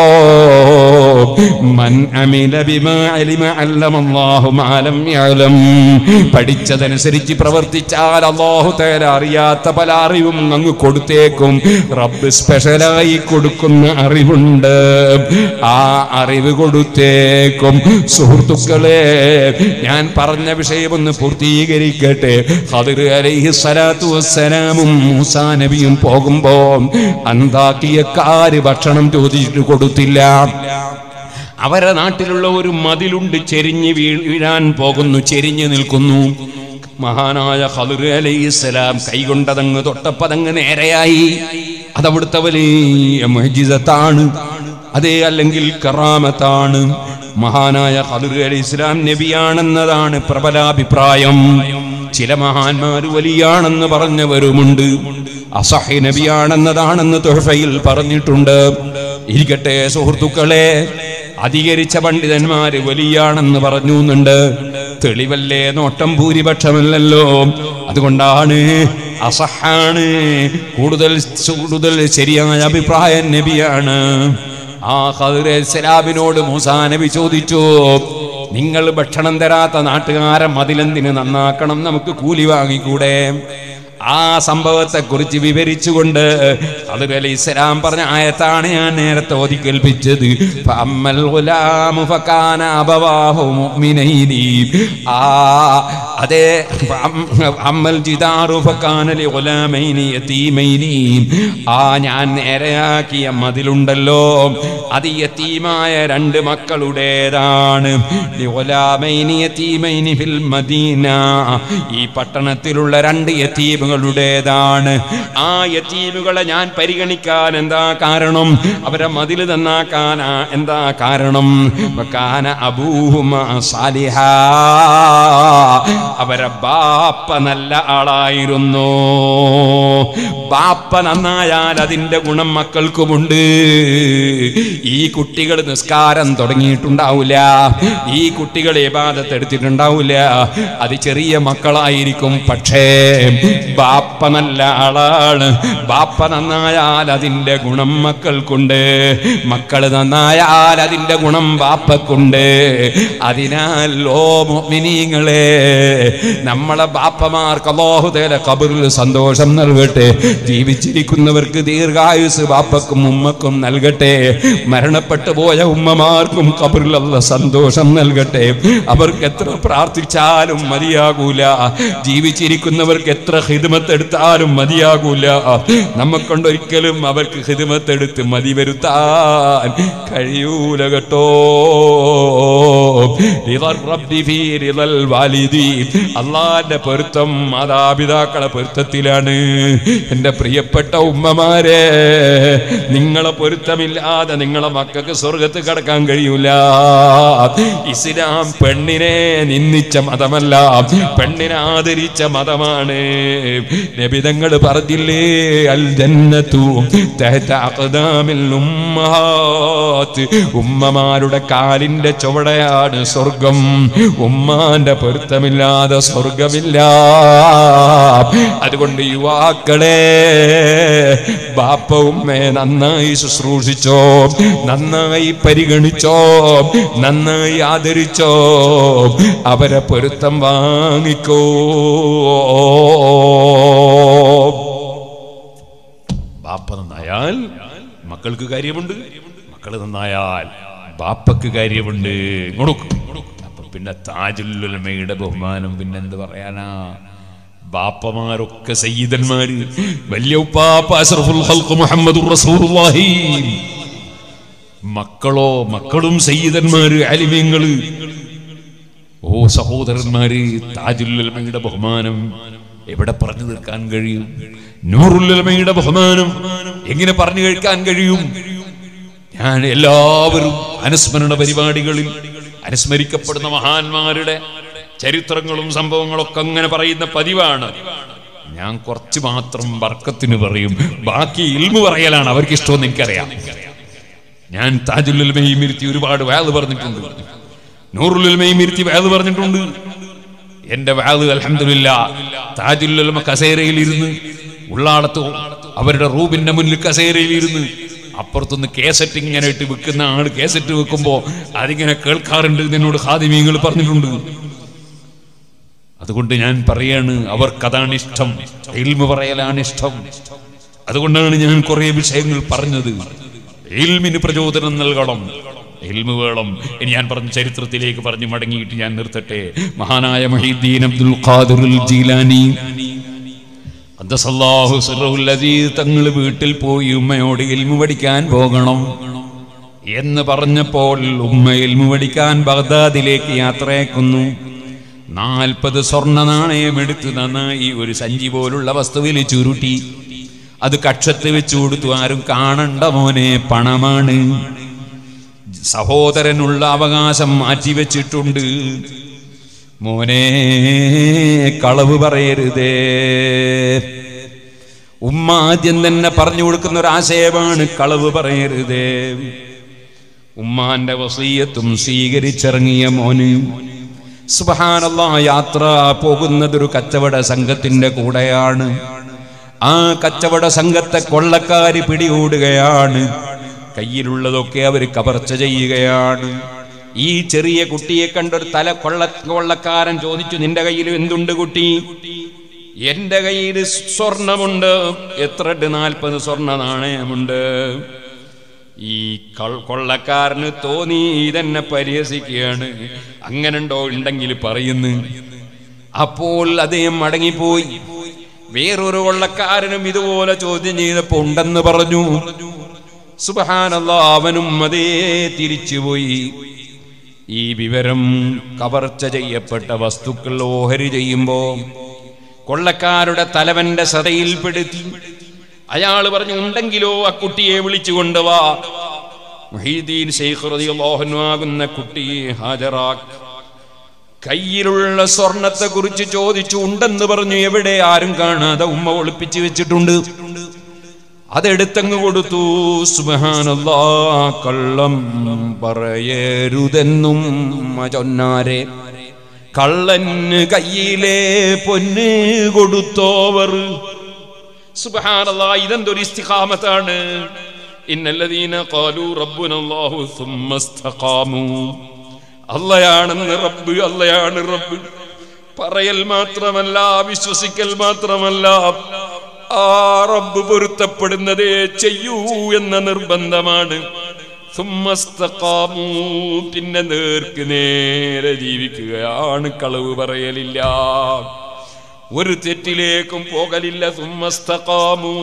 മൻ അമില ബിമാ അലിമ അല്ലമല്ലാഹു മാലം യഅലം പഠിച്ചതനുസരിച്ച് പ്രവർത്തിച്ചാൽ അല്ലാഹു തആല അറിയാത്ത പല അറിവും അങ്ങ് കൊടുത്തേക്കും റബ്ബ് സ്പെഷ്യലായി കൊടുക്കുന്ന അറിവുണ്ട് ആ അറിവ് കൊടുത്തേക്കും സുഹൃത്തുക്കളെ ഞാൻ പറഞ്ഞ വിഷയം ഒന്ന് പൂർത്തീകരിക്കട്ടെ ഖദിർ അലൈഹി സ്വലാത്തു വസ്സലാമും മൂസാ നബിയും പോകുമ്പോ അന്താക്കിയക്കാര് ഭക്ഷണം ചോദിച്ചിട്ട് കൊടുത്തില്ല അവരുടെ നാട്ടിലുള്ള ഒരു മതിലുണ്ട് ചെരിഞ്ഞ് വീ- വീഴാൻ പോകുന്നു ചെരിഞ്ഞു നിൽക്കുന്നു മഹാനായ ഖദർ അലൈഹിസ്സലാം കൈകൊണ്ടതങ്ങ് തൊട്ടപ്പതങ്ങ് നേരെയായി അതവിടുത്തെ വലിയ മജിസത്താണ് അതേ അല്ലെങ്കിൽ കറാമത്താണ് മഹാനായ ഖദർ അലൈഹി ഇസ്ലാം നബിയാണെന്നതാണ് പ്രബലാഭിപ്രായം ചില മഹാന്മാർ വലിയാണെന്ന് പറഞ്ഞവരുമുണ്ട് അസഹി നബിയാണെന്നതാണെന്ന് തൊഹഫയിൽ പറഞ്ഞിട്ടുണ്ട് ഇരിക്കട്ടെ സുഹൃത്തുക്കളെ അധികരിച്ച പണ്ഡിതന്മാര് വലിയാണെന്ന് പറഞ്ഞു എന്നുണ്ട് തെളിവല്ലേ നോട്ടം ഭൂരിപക്ഷമല്ലല്ലോ അതുകൊണ്ടാണ് അസഹാണ് കൂടുതൽ കൂടുതൽ ശരിയായ അഭിപ്രായം നബിയാണ് ആ ഖദർ സലാബിനോട് മൂസാ നബി ചോദിച്ചു നിങ്ങൾ ഭക്ഷണം തരാത്ത നാട്ടുകാരെ മതിലെന്തിന് നന്നാക്കണം നമുക്ക് കൂലി വാങ്ങിക്കൂടെ ആ സംഭവത്തെ കുറിച്ച് വിവരിച്ചുകൊണ്ട് ഖദർ അലൈഹി ഇസ്ലാം പറഞ്ഞ ആയത്താണ് ഞാൻ നേരത്തെ ഓതി കേൾപ്പിച്ചത് ഫഅമ്മൽ ഗുലാമു ഫകാന അബവാഹു മുഅ്മിനൈനി ആ അതെ ഫഅം- അമ്മൽ ജിദാറു ഫകാന ലിഗുലാമൈനി യതീമൈനി ആ ഞാൻ നേരെയാക്കിയ മതിലുണ്ടല്ലോ അത് യതീമായ രണ്ട് മക്കളുടേതാണ് ലിഗുലാമൈനി യതീമൈനി ഫിൽ മദീന ഈ പട്ടണത്തിലുള്ള രണ്ട് യതീമുകളുടേതാണ് ആ യതീമുകളെ ഞാൻ പരിഗണിക്കാൻ എന്താ കാരണം അവരെ മതിൽ നന്നാക്കാൻ എന്താ കാരണം വകാന അബൂഹുമ സാലിഹാ അവരെ ബാപ്പ നല്ല ആളായിരുന്നു ബാപ്പ നന്നായാൽ അതിന്റെ ഗുണം മക്കൾക്കുമുണ്ട് ഈ കുട്ടികൾ നിസ്കാരം തുടങ്ങിയിട്ടുണ്ടാവില്ല ഈ കുട്ടികൾ ഇബാദത്ത് എടുത്തിട്ടുണ്ടാവില്ല അത് ചെറിയ മക്കളായിരിക്കും പക്ഷേ ബാപ്പ നല്ല ആളാണ് ബാപ്പ നന്നായാൽ അതിന്റെ ഗുണം മക്കൾക്കുണ്ട് മക്കൾ നന്നായാൽ അതിന്റെ ഗുണം ബാപ്പക്കുണ്ട് അതിനാൽ ഓ മോമിനീങ്ങളെ നമ്മളെ ബാപ്പമാർക്ക് അല്ലാഹുതേല കബറിൽ സന്തോഷം നൽകട്ടെ ജീവിച്ചിരിക്കുന്നവർക്ക് ദീർഘായുസ് ബാപ്പക്കും ഉമ്മക്കും നൽകട്ടെ മരണപ്പെട്ടു പോയ ഉമ്മമാർക്കും കബറിൽ അല്ല സന്തോഷം നൽകട്ടെ അവർക്ക് എത്ര പ്രാർത്ഥിച്ചാലും മതിയാകൂല ജീവിച്ചിരിക്കുന്നവർക്ക് എത്ര ഹിദ്മ ഹിദമത്ത് എടുത്താലും മതിയാകൂല നമ്മക്കൊണ്ട് ഒരിക്കലും അവർക്ക് ഹിദമത്ത് എടുത്ത് മതി വരുത്താൻ കഴിയൂല കേട്ടോ റിളർ റബ്ബി ഫീ റിളൽ വാലിദീൻ. അള്ളാന്റെ പൊരുത്തം മാതാപിതാക്കളെ പൊരുത്തത്തിലാണ് എന്റെ പ്രിയപ്പെട്ട ഉമ്മമാരെ നിങ്ങളെ പൊരുത്തമില്ലാതെ നിങ്ങളെ മക്കൾക്ക് സ്വർഗത്ത് കടക്കാൻ കഴിയൂല ഇസ്ലാം പെണ്ണിനെ നിന്ദിച്ച മതമല്ല പെണ്ണിനെ ആദരിച്ച മതമാണ് നബിതങ്ങൾ പറഞ്ഞില്ലേ അൽ ജന്നത്തു തഹത അഖ്ദാമിൽ ഉമ്മഹാത്ത് ഉമ്മമാരുടെ കാലിന്റെ ചുവടയാണ് സ്വർഗം ഉമ്മാന്റെ പൊരുത്തമില്ലാതെ സ്വർഗമില്ല അതുകൊണ്ട് യുവാക്കളെ ബാപ്പ ഉമ്മയെ നന്നായി ശുശ്രൂഷിച്ചോ നന്നായി പരിഗണിച്ചോ നന്നായി ആദരിച്ചോ അവരെ പൊരുത്തം വാങ്ങിക്കോ ബാപ്പ നന്നായാൽ മക്കൾക്ക് കാര്യമുണ്ട് മക്കൾ നന്നായാൽ ബാപ്പക്ക് കാര്യമുണ്ട് കൊടുക്കും അപ്പൊ പിന്നെ താജുല്ലുലമയുടെ ബഹുമാനം പിന്നെ എന്ത് പറയാനാ ബാപ്പമാരൊക്കെ സയ്യിദന്മാര് വലിയ ഉപ്പാപ്പ അഷ്റഫുൽ ഖൽഖ് മുഹമ്മദുർ റസൂലുള്ളാഹി മക്കളോ മക്കളും സയ്യിദന്മാര് അലിമ്യങ്ങള് ഓ സഹോദരന്മാര് താജുല്ലുലമയുടെ ബഹുമാനം എവിടെ പറഞ്ഞു തീർക്കാൻ കഴിയും നൂറുല്ലുലമയുടെ ബഹുമാനം എങ്ങനെ പറഞ്ഞു കേൾക്കാൻ കഴിയും ഞാൻ എല്ലാവരും അനുസ്മരണ പരിപാടികളിൽ അനുസ്മരിക്കപ്പെടുന്ന മഹാന്മാരുടെ ചരിത്രങ്ങളും സംഭവങ്ങളൊക്കെ അങ്ങനെ പറയുന്ന പതിവാണ് ഞാൻ കുറച്ച് മാത്രം വർക്കത്തിന് പറയും ബാക്കി ഇൽമു പറയലാണ് അവർക്ക് ഇഷ്ടമെന്ന് എനിക്കറിയാം ഞാൻ താജുല്ലുൽമയും ഇരുത്തി ഒരുപാട് വാത് പറഞ്ഞിട്ടുണ്ട് നൂറുലുൽമയും ഇരുത്തി വാത് പറഞ്ഞിട്ടുണ്ട് എന്റെ വാത് അലഹമില്ല താജുല്ലുൽമ കസേരയിൽ ഇരുന്ന് ഉള്ളാടത്ത് അവരുടെ റൂബിന്റെ മുന്നിൽ കസേരയിൽ ഇരുന്ന് അപ്പുറത്തുനിന്ന് കേസറ്റ് ഇങ്ങനെ ഇട്ട് വെക്കുന്ന ആള് കേസറ്റ് വെക്കുമ്പോ അതിങ്ങനെ കേൾക്കാറുണ്ട് എന്ന് എന്നോട് ഹാദിമീങ്ങൾ പറഞ്ഞിട്ടുണ്ട് അതുകൊണ്ട് ഞാൻ പറയാണ് അവർക്കതാണ് ഇഷ്ടം ഇൽമ പറയലാണ് ഇഷ്ടം അതുകൊണ്ടാണ് ഞാൻ കുറെ വിഷയങ്ങൾ പറഞ്ഞത് ഇൽമിന് പ്രചോദനം നൽകണം ഇൽമു വേണം ഇനി ഞാൻ പറഞ്ഞ ചരിത്രത്തിലേക്ക് പറഞ്ഞു മടങ്ങിയിട്ട് ഞാൻ നിർത്തട്ടെ മഹാനായ മഹീദ്ദീൻ അബ്ദുൽ ഖാദിറുൽ ജീലാനി ഖദ്ദസല്ലാഹു സിർറഹുൽ അസീസ് തങ്ങൾ വീട്ടിൽ പോയി ഉമ്മയോട് ഇൽമു പഠിക്കാൻ പോകണം എന്ന് പറഞ്ഞപ്പോൾ ഉമ്മ ഇൽമു പഠിക്കാൻ ബഗ്ദാദിലേക്ക് യാത്രയാക്കുന്നു നാൽപ്പത് സ്വർണ്ണ നാണയം എടുത്ത് നന്നായി ഒരു സഞ്ചി പോലുള്ള വസ്തുവിൽ ചുരുട്ടി അത് കക്ഷത്ത് വെച്ചു കൊടുത്തു ആരും കാണണ്ട മോനെ പണമാണ് സഹോദരനുള്ള അവകാശം മാറ്റിവെച്ചിട്ടുണ്ട് മോനെ കളവ് പറയരുതേ ഉമ്മ ആദ്യം തന്നെ പറഞ്ഞു കൊടുക്കുന്ന ഒരു ആശയമാണ് കളവ് പറയരുതേ ഉമ്മാന്റെ വസീയത്തും സ്വീകരിച്ചിറങ്ങിയ മോന് സുബഹാനല്ലാ യാത്ര പോകുന്നതൊരു കച്ചവട സംഘത്തിന്റെ കൂടെയാണ് ആ കച്ചവട സംഘത്തെ കൊള്ളക്കാര് പിടികൂടുകയാണ് കയ്യിലുള്ളതൊക്കെ അവർ കവർച്ച ചെയ്യുകയാണ് ഈ ചെറിയ കുട്ടിയെ കണ്ടൊരു തല കൊള്ള കൊള്ളക്കാരൻ ചോദിച്ചു നിന്റെ കയ്യിൽ എന്തുണ്ട് കുട്ടി എന്റെ കയ്യിൽ സ്വർണമുണ്ട് എത്ര നാൽപ്പത് സ്വർണ്ണ നാണയമുണ്ട് ഈ കൾ- കൊള്ളക്കാരന് തോന്നി ഇതെന്നെ പരിഹസിക്കുകയാണ് അങ്ങനുണ്ടോ ഉണ്ടെങ്കിൽ പറയുന്നു അപ്പോൾ അദ്ദേഹം മടങ്ങിപ്പോയി വേറൊരു കൊള്ളക്കാരനും ഇതുപോലെ ചോദ്യം ചെയ്തപ്പോ ഉണ്ടെന്ന് പറഞ്ഞു സുബഹാനല്ല അവനും അതേ തിരിച്ചുപോയി ഈ വിവരം കവർച്ച ചെയ്യപ്പെട്ട വസ്തുക്കൾ ഓഹരി ചെയ്യുമ്പോ കൊള്ളക്കാരുടെ തലവന്റെ ശ്രദ്ധയിൽപ്പെടുത്തി അയാൾ പറഞ്ഞു ഉണ്ടെങ്കിലോ ആ കുട്ടിയെ വിളിച്ചു കൊണ്ടുവാ മുഹീദ്ദീൻ ശൈഖ് റളിയല്ലാഹു അൻഹു ആകുന്ന കുട്ടിയെ ഹാജരാക്ക് കയ്യിലുള്ള സ്വർണത്തെ കുറിച്ച് ചോദിച്ചു ഉണ്ടെന്ന് പറഞ്ഞു എവിടെ ആരും കാണാതെ ഉമ്മ ഒളിപ്പിച്ചു വെച്ചിട്ടുണ്ട് അതെടുത്തങ്ങ് കൊടുത്തു സുബഹാനല്ലാ കള്ളം പറയരുതെന്നും ചൊന്നാരെ കള്ളന് കയ്യിലെ പൊന്ന് കൊടുത്തോവർ സുബഹാനല്ലാ ഇതെന്തൊരു ഇസ്തിഖാമത്താണ് ഇന്നല്ലദീന ഖാലു റബ്ബുനല്ലാഹു സുമ്മ ഇസ്തഖാമു അല്ലയാണെന്ന് റബ്ബ് അല്ലയാണ് റബ്ബ് പറയൽ മാത്രമല്ല വിശ്വസിക്കൽ മാത്രമല്ല ആ റബ്ബ് പൊരുത്തപ്പെടുന്നതേ ചെയ്യൂ എന്ന നിർബന്ധമാണ് സുമ്മസ്തഖാമു പിന്നെ നേർക്ക് നേരെ ജീവിക്കുകയാണ് കളവ് പറയലില്ല ഒരു തെറ്റിലേക്കും പോകലില്ല സുമ്മസ്തകാമൂ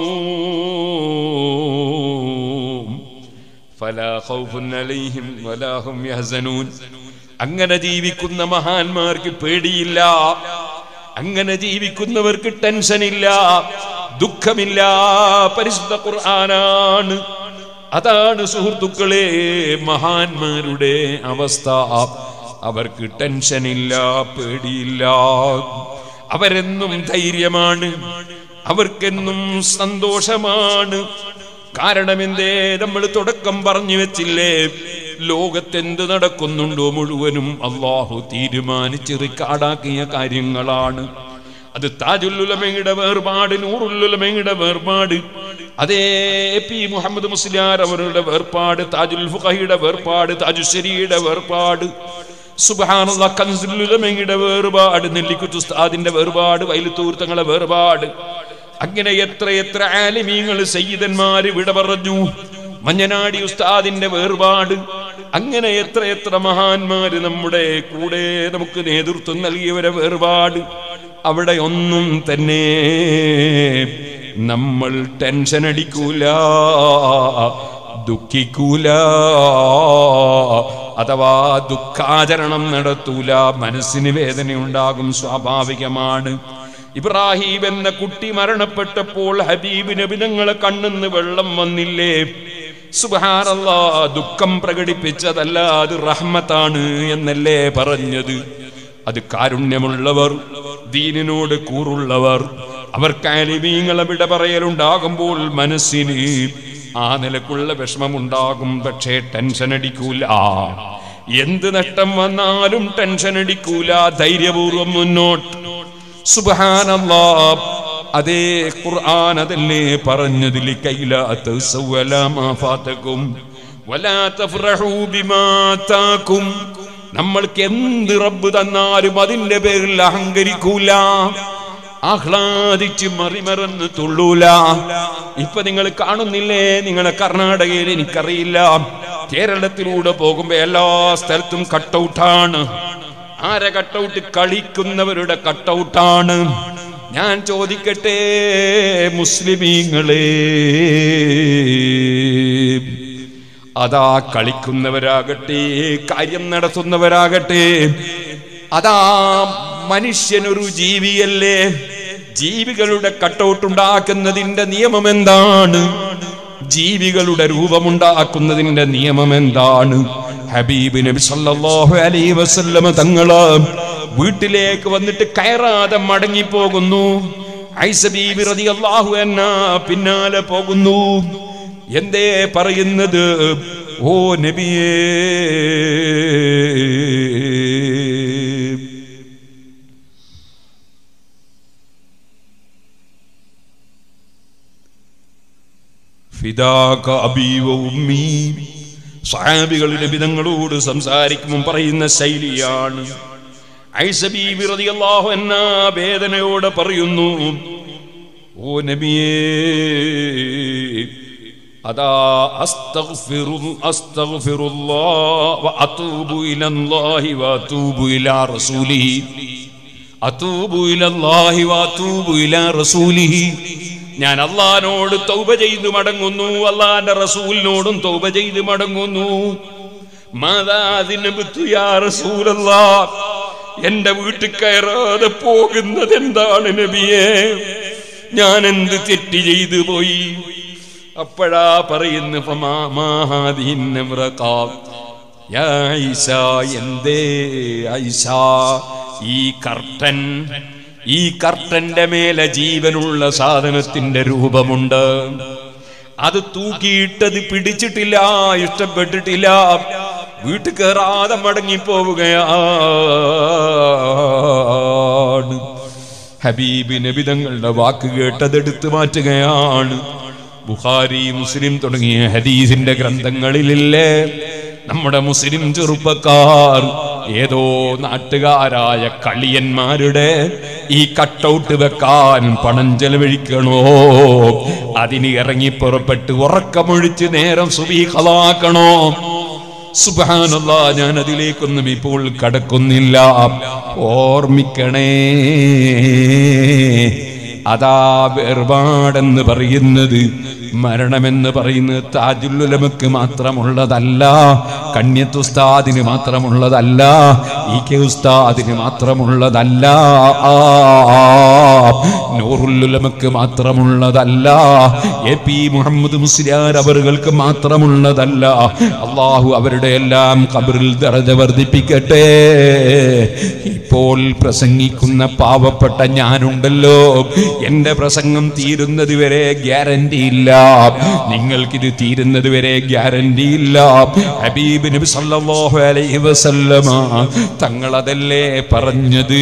ഫലാ ഖൗഫുൻ അലൈഹിം വലാ ഹും യഹ്സനൂൻ അങ്ങനെ ജീവിക്കുന്ന മഹാന്മാർക്ക് പേടിയില്ല അങ്ങനെ ജീവിക്കുന്നവർക്ക് ടെൻഷനില്ല ദുഃഖമില്ല പരിശുദ്ധ ഖുർആനാണ് അതാണ് സുഹൃത്തുക്കളെ മഹാന്മാരുടെ അവസ്ഥ അവർക്ക് ടെൻഷനില്ല പേടിയില്ല അവരെന്നും ധൈര്യമാണ് അവർക്കെന്നും സന്തോഷമാണ് കാരണം എന്തേ നമ്മൾ തുടക്കം പറഞ്ഞു വെച്ചില്ലേ ലോകത്തെന്ത് നടക്കുന്നുണ്ടോ മുഴുവനും അള്ളാഹു തീരുമാനിച്ച് റിക്കാർഡാക്കിയ കാര്യങ്ങളാണ് അത് താജുല്ലുലമയുടെ വേർപാട് നൂറുല്ലുലമയുടെ വേർപാട് അതേ പി മുഹമ്മദ് മുസ്ലിയാർ അവരുടെ വേർപാട് താജുൽ ഫുഖഹിയുടെ വേർപാട് താജുശ്ശേരിയുടെ വേർപാട് സുബാനുള്ള കൻസുല്ലുലമയുടെ വേർപാട് നെല്ലിക്കുത്ത് ഉസ്താദിന്റെ വേർപാട് വൈലത്തൂർ തങ്ങളെ വേർപാട് അങ്ങനെ എത്ര എത്ര ആലിമീങ്ങൾ സയ്യിദന്മാര് വിട പറഞ്ഞു മഞ്ഞനാടി ഉസ്താദിന്റെ വേർപാട് അങ്ങനെ എത്ര എത്ര മഹാന്മാര് നമ്മുടെ കൂടെ നമുക്ക് നേതൃത്വം നൽകിയവരെ വേർപാട് അവിടെ ഒന്നും തന്നെ നമ്മൾ ടെൻഷൻ അടിക്കൂല ദുഃഖിക്കൂല അഥവാ ദുഃഖാചരണം നടത്തൂല മനസ്സിന് വേദനയുണ്ടാകും സ്വാഭാവികമാണ് ഇബ്രാഹിം എന്ന കുട്ടി മരണപ്പെട്ടപ്പോൾ ഹബീബ് നബിതങ്ങളെ കണ്ണെന്ന് വെള്ളം വന്നില്ലേ സുബാനല്ലാ ദുഃഖം പ്രകടിപ്പിച്ചതല്ല അത് റഹ്മത്താണ് എന്നല്ലേ പറഞ്ഞത് അത് കാരുണ്യമുള്ളവർ ദീനിനോട് കൂറുള്ളവർ അവർക്ക് അലിമീങ്ങളെ വിട പറയലുണ്ടാകുമ്പോൾ മനസ്സിന് ആ നിലക്കുള്ള വിഷമമുണ്ടാകും പക്ഷേ ടെൻഷൻ അടിക്കൂല എന്ത് നഷ്ടം വന്നാലും ടെൻഷൻ അടിക്കൂല ധൈര്യപൂർവം മുന്നോട്ട് സുബാനല്ലാ അതേ ഖുർആൻ അതല്ലേ പറഞ്ഞതിൽ കൈലാത്തക്കും നമ്മൾക്ക് എന്ത് റബ്ബ് തന്നാലും അതിന്റെ പേരിൽ അഹങ്കരിക്കൂല ആഹ്ലാദിച്ച് മറിമറന്ന് തുള്ളൂല ഇപ്പൊ നിങ്ങൾ കാണുന്നില്ലേ നിങ്ങളെ കർണാടകയിൽ എനിക്കറിയില്ല കേരളത്തിലൂടെ പോകുമ്പോ എല്ലാ സ്ഥലത്തും കട്ടൗട്ടാണ് ആരെ കട്ടൗട്ട് കളിക്കുന്നവരുടെ കട്ടൗട്ടാണ് ഞാൻ ചോദിക്കട്ടെ മുസ്ലിമീങ്ങളെ അതാ കളിക്കുന്നവരാകട്ടെ കാര്യം നടത്തുന്നവരാകട്ടെ അതാ മനുഷ്യനൊരു ജീവിയല്ലേ ജീവികളുടെ കട്ടൗട്ടുണ്ടാക്കുന്നതിന്റെ നിയമം എന്താണ് ജീവികളുടെ രൂപമുണ്ടാക്കുന്നതിന്റെ നിയമം എന്താണ് ഹബീബ് നബി സല്ലല്ലാഹു അലൈഹി വസല്ലമ തങ്ങള് വീട്ടിലേക്ക് വന്നിട്ട് കയറാതെ മടങ്ങി പോകുന്നു ഐസ ബീബി റളിയല്ലാഹു അൻഹ പിന്നാലെ പോകുന്നു എന്തേ പറയുന്നത് ഓ നബിയേ ഫിദാക അബീ വ ഉമ്മീ സഹാബികളുടെ വിധങ്ങളോട് സംസാരിക്കുമ്പോൾ പറയുന്ന ശൈലിയാണ് ഐസബി റളിയല്ലാഹു അൻഹ വേദനയോടെ പറയുന്നു ഓ നബിയേ അതാ അസ്തഗ്ഫിറു അസ്തഗ്ഫിറുല്ലാഹ് വ അതൂബു ഇലല്ലാഹി വ അതൂബു ഇലാ റസൂലിഹി അതൂബു ഇലല്ലാഹി വ അതൂബു ഇലാ റസൂലിഹി ഞാൻ അള്ളഹാനോട് തൗബ ചെയ്ത് മടങ്ങുന്നു അള്ളാന്റെ റസൂലിനോടും തൗബ ചെയ്ത് മടങ്ങുന്നു മാതാതിന് റസൂലല്ലാ എന്റെ വീട്ടിൽ കയറാതെ പോകുന്നത് എന്താണ് നബിയെ ഞാൻ എന്ത് തെറ്റ് ചെയ്തു പോയി അപ്പോഴാ പറയുന്ന എന്തേ ഐഷ ഈ കർട്ടൻ ഈ കർട്ടന്റെ മേലെ ജീവനുള്ള സാധനത്തിന്റെ രൂപമുണ്ട് അത് തൂക്കിയിട്ടത് പിടിച്ചിട്ടില്ല ഇഷ്ടപ്പെട്ടിട്ടില്ല വീട്ടിൽ കയറാതെ മടങ്ങിപ്പോവുകയാണ് ഹബീബ് നബിതങ്ങളുടെ വാക്ക് കേട്ടതെടുത്ത് മാറ്റുകയാണ് ബുഖാരി മുസ്ലിം തുടങ്ങിയ ഹദീസിന്റെ ഗ്രന്ഥങ്ങളിലില്ലേ നമ്മുടെ മുസ്ലിം ചെറുപ്പക്കാർ ഏതോ നാട്ടുകാരായ കളിയന്മാരുടെ ഈ കട്ടൗട്ട് വെക്കാൻ പണം ചെലവഴിക്കണോ അതിന് ഇറങ്ങി പുറപ്പെട്ട് ഉറക്കമൊഴിച്ച് നേരം സുബീഹലാക്കണോ സുബാനല്ല ഞാൻ അതിലേക്കൊന്നും ഇപ്പോൾ കടക്കുന്നില്ല ഓർമ്മിക്കണേ അതാ വേർപാടെന്ന് പറയുന്നത് മരണമെന്ന് പറയുന്നത് താജുല്ലുലമക്ക് മാത്രമുള്ളതല്ല കണ്യത്തുസ്താദിന് മാത്രമുള്ളതല്ല ഇ കെ ഉസ്താദിന് മാത്രമുള്ളതല്ല ആ, നൂറുല്ലുലമക്ക് മാത്രമുള്ളതല്ല എ പി മുഹമ്മദ് മുസ്ലിയാർ അവറുകൾക്ക് മാത്രമുള്ളതല്ല അള്ളാഹു അവരുടെ എല്ലാം കബറിൽ ദറജ വർദ്ധിപ്പിക്കട്ടെ ഇപ്പോൾ പ്രസംഗിക്കുന്ന പാവപ്പെട്ട ഞാനുണ്ടല്ലോ എന്റെ പ്രസംഗം തീരുന്നത് വരെ ഗ്യാരണ്ടി ഇല്ല നിങ്ങൾക്കിത് തീരുന്നത് വരെ ഗ്യാരണ്ടി ഇല്ല ഹബീബ് നബി സല്ലല്ലാഹു അലൈഹി വസല്ലമ തങ്ങളതല്ലേ പറഞ്ഞത്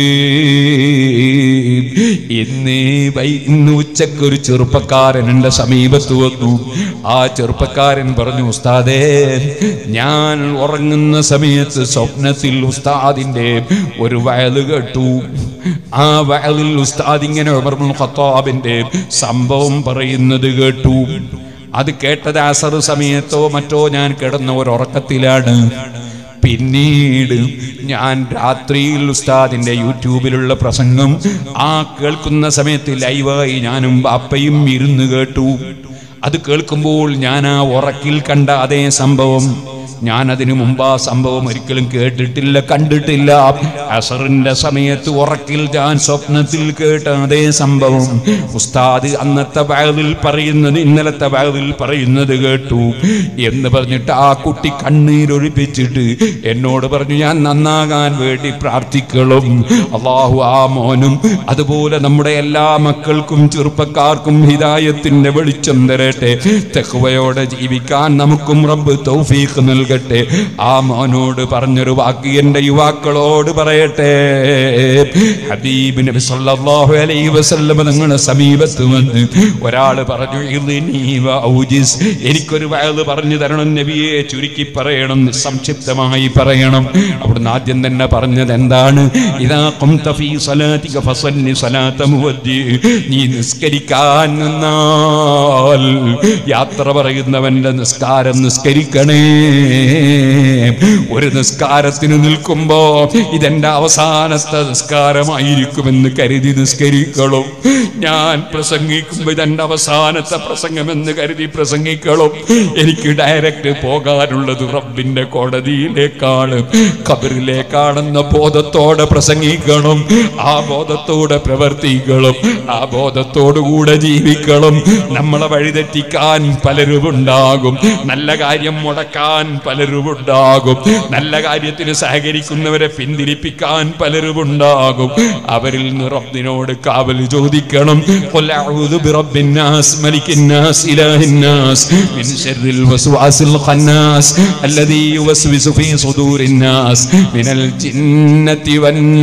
ഇന്ന് വൈ- ഇന്ന് ഉച്ചക്ക് ഒരു ചെറുപ്പക്കാരൻ എന്റെ സമീപത്ത് വന്നു ആ ചെറുപ്പക്കാരൻ പറഞ്ഞു ഉസ്താദേ ഞാൻ ഉറങ്ങുന്ന സമയത്ത് സ്വപ്നത്തിൽ ഉസ്താദിന്റെ ഒരു വയല് കേട്ടു ആ വയലിൽ ഉസ്താദ് ഇങ്ങനെ ഉമർ ഇബ്നുൽ ഖത്താബിന്റെ സംഭവം പറയുന്നത് കേട്ടു അത് കേട്ടത് അസർ സമയത്തോ മറ്റോ ഞാൻ കിടന്ന ഒരു ഉറക്കത്തിലാണ് പിന്നീട് ഞാൻ രാത്രിയിൽ ഉസ്താദിന്റെ യൂട്യൂബിലുള്ള പ്രസംഗം ആ കേൾക്കുന്ന സമയത്ത് ലൈവായി ഞാനും ബാപ്പയും ഇരുന്ന് കേട്ടു അത് കേൾക്കുമ്പോൾ ഞാൻ ആ ഉറക്കിൽ കണ്ട അതേ സംഭവം ഞാൻ അതിനു മുമ്പ് ആ സംഭവം ഒരിക്കലും കേട്ടിട്ടില്ല കണ്ടിട്ടില്ല അസറിന്റെ സമയത്ത് ഉറക്കിൽ ഞാൻ സ്വപ്നത്തിൽ കേട്ട അതേ സംഭവം ഉസ്താദ് അന്നത്തെ വയലിൽ പറയുന്നത് ഇന്നലത്തെ വയലിൽ പറയുന്നത് കേട്ടു എന്ന് പറഞ്ഞിട്ട് ആ കുട്ടി കണ്ണീരൊഴിപ്പിച്ചിട്ട് എന്നോട് പറഞ്ഞു ഞാൻ നന്നാകാൻ വേണ്ടി പ്രാർത്ഥിക്കണം അള്ളാഹു ആ മോനും അതുപോലെ നമ്മുടെ എല്ലാ മക്കൾക്കും ചെറുപ്പക്കാർക്കും ഹിദായത്തിന്റെ വെളിച്ചം തരട്ടെ തെക്കുവയോടെ ജീവിക്കാൻ നമുക്കും റബ്ബ് തൗഫീഖ് നൽകട്ടെ ആ മോനോട് പറഞ്ഞൊരു വാക്ക് എന്റെ യുവാക്കളോട് പറയട്ടെ ഹബീബ് നബി സല്ലല്ലാഹു അലൈഹി വസല്ലം നിങ്ങളുടെ സമീപത്ത് വന്ന് ഒരാൾ പറഞ്ഞു "ഇദ്നി വ ഔജിസ്." എനിക്കൊരു വയത് പറഞ്ഞു തരണം നബിയെ ചുരുക്കി പറയണം സംക്ഷിപ്തമായി പറയണം അവിടുന്ന് ആദ്യം തന്നെ പറഞ്ഞത് എന്താണ് ഇതാ ഖുംത ഫീ സലാത്തിക ഫസല്ലി സലാത്ത മുവദ്ദി നീ നിസ്കരിക്കാൻ നിന്നാൽ യാത്ര പറയുന്നവന്റെ നിസ്കാരം നിസ്കരിക്കണേ ഒരു നിസ്കാരത്തിന് നിൽക്കുമ്പോ ഇതെന്റെ അവസാനത്തെ നിസ്കാരമായിരിക്കുമെന്ന് കരുതി നിസ്കരിക്കണം ഞാൻ പ്രസംഗിക്കുമ്പോ ഇതെന്റെ അവസാനത്തെ പ്രസംഗമെന്ന് കരുതി പ്രസംഗിക്കണം എനിക്ക് ഡയറക്റ്റ് പോകാനുള്ളത് റബ്ബിന്റെ കോടതിയിലേക്കാണ് കബറിലേക്കാണെന്ന ബോധത്തോടെ പ്രസംഗിക്കണം ആ ബോധത്തോടെ പ്രവർത്തിക്കണം ആ ബോധത്തോടുകൂടെ ജീവിക്കണം നമ്മളെ വഴിതെറ്റിക്കാൻ പലരും ഉണ്ടാകും നല്ല കാര്യം മുടക്കാൻ പലരും ഉണ്ടാകും നല്ല കാര്യത്തിന് സഹകരിക്കുന്നവരെ പിന്തിരിപ്പിക്കാൻ പലരും ഉണ്ടാകും അവരിൽ നിന്ന് റബ്ബിനോട് കാവൽ ചോദിക്കണം ഖുൽ അഊദു ബിറബ്ബിന്നാസ് മലിക്കിന്നാസ് ഇലാഹിന്നാസ് മിൻ ശർറിൽ വസ്വാസിൽ ഖന്നാസ് അല്ലദീ യുവസ്വിസു ഫീ സുദൂരിന്നാസ് മിനൽ ജിന്നത്തി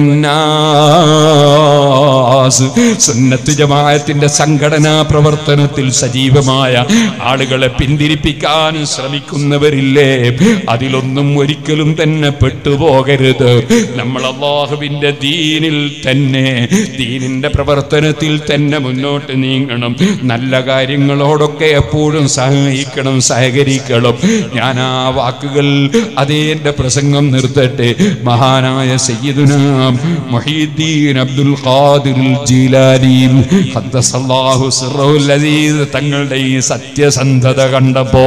വന്നാസ് സുന്നത്ത് ജമാഅത്തിന്റെ സംഘടനാ പ്രവർത്തനത്തിൽ സജീവമായ ആളുകളെ പിന്തിരിപ്പിക്കാൻ ശ്രമിക്കുന്നവരില്ലേ അതിലൊന്നും ഒരിക്കലും തന്നെ പെട്ടുപോകരുത് നമ്മൾ അള്ളാഹുവിന്റെ ദീനിൽ തന്നെ ദീനിന്റെ പ്രവർത്തനത്തിൽ തന്നെ മുന്നോട്ട് നീങ്ങണം നല്ല കാര്യങ്ങളോടൊക്കെ എപ്പോഴും സഹായിക്കണം സഹകരിക്കണം ഞാൻ ആ വാക്കുകൾ അതേ എന്റെ പ്രസംഗം നിർത്തട്ടെ മഹാനായ സയ്യിദുന മുഹീദ്ദീൻ അബ്ദുൽ ഖാദിർ ജീലാനി ഖദ്ദസല്ലാഹു സിർറഹുൽ അസീസ് തങ്ങളുടെ ഈ സത്യസന്ധത കണ്ടപ്പോ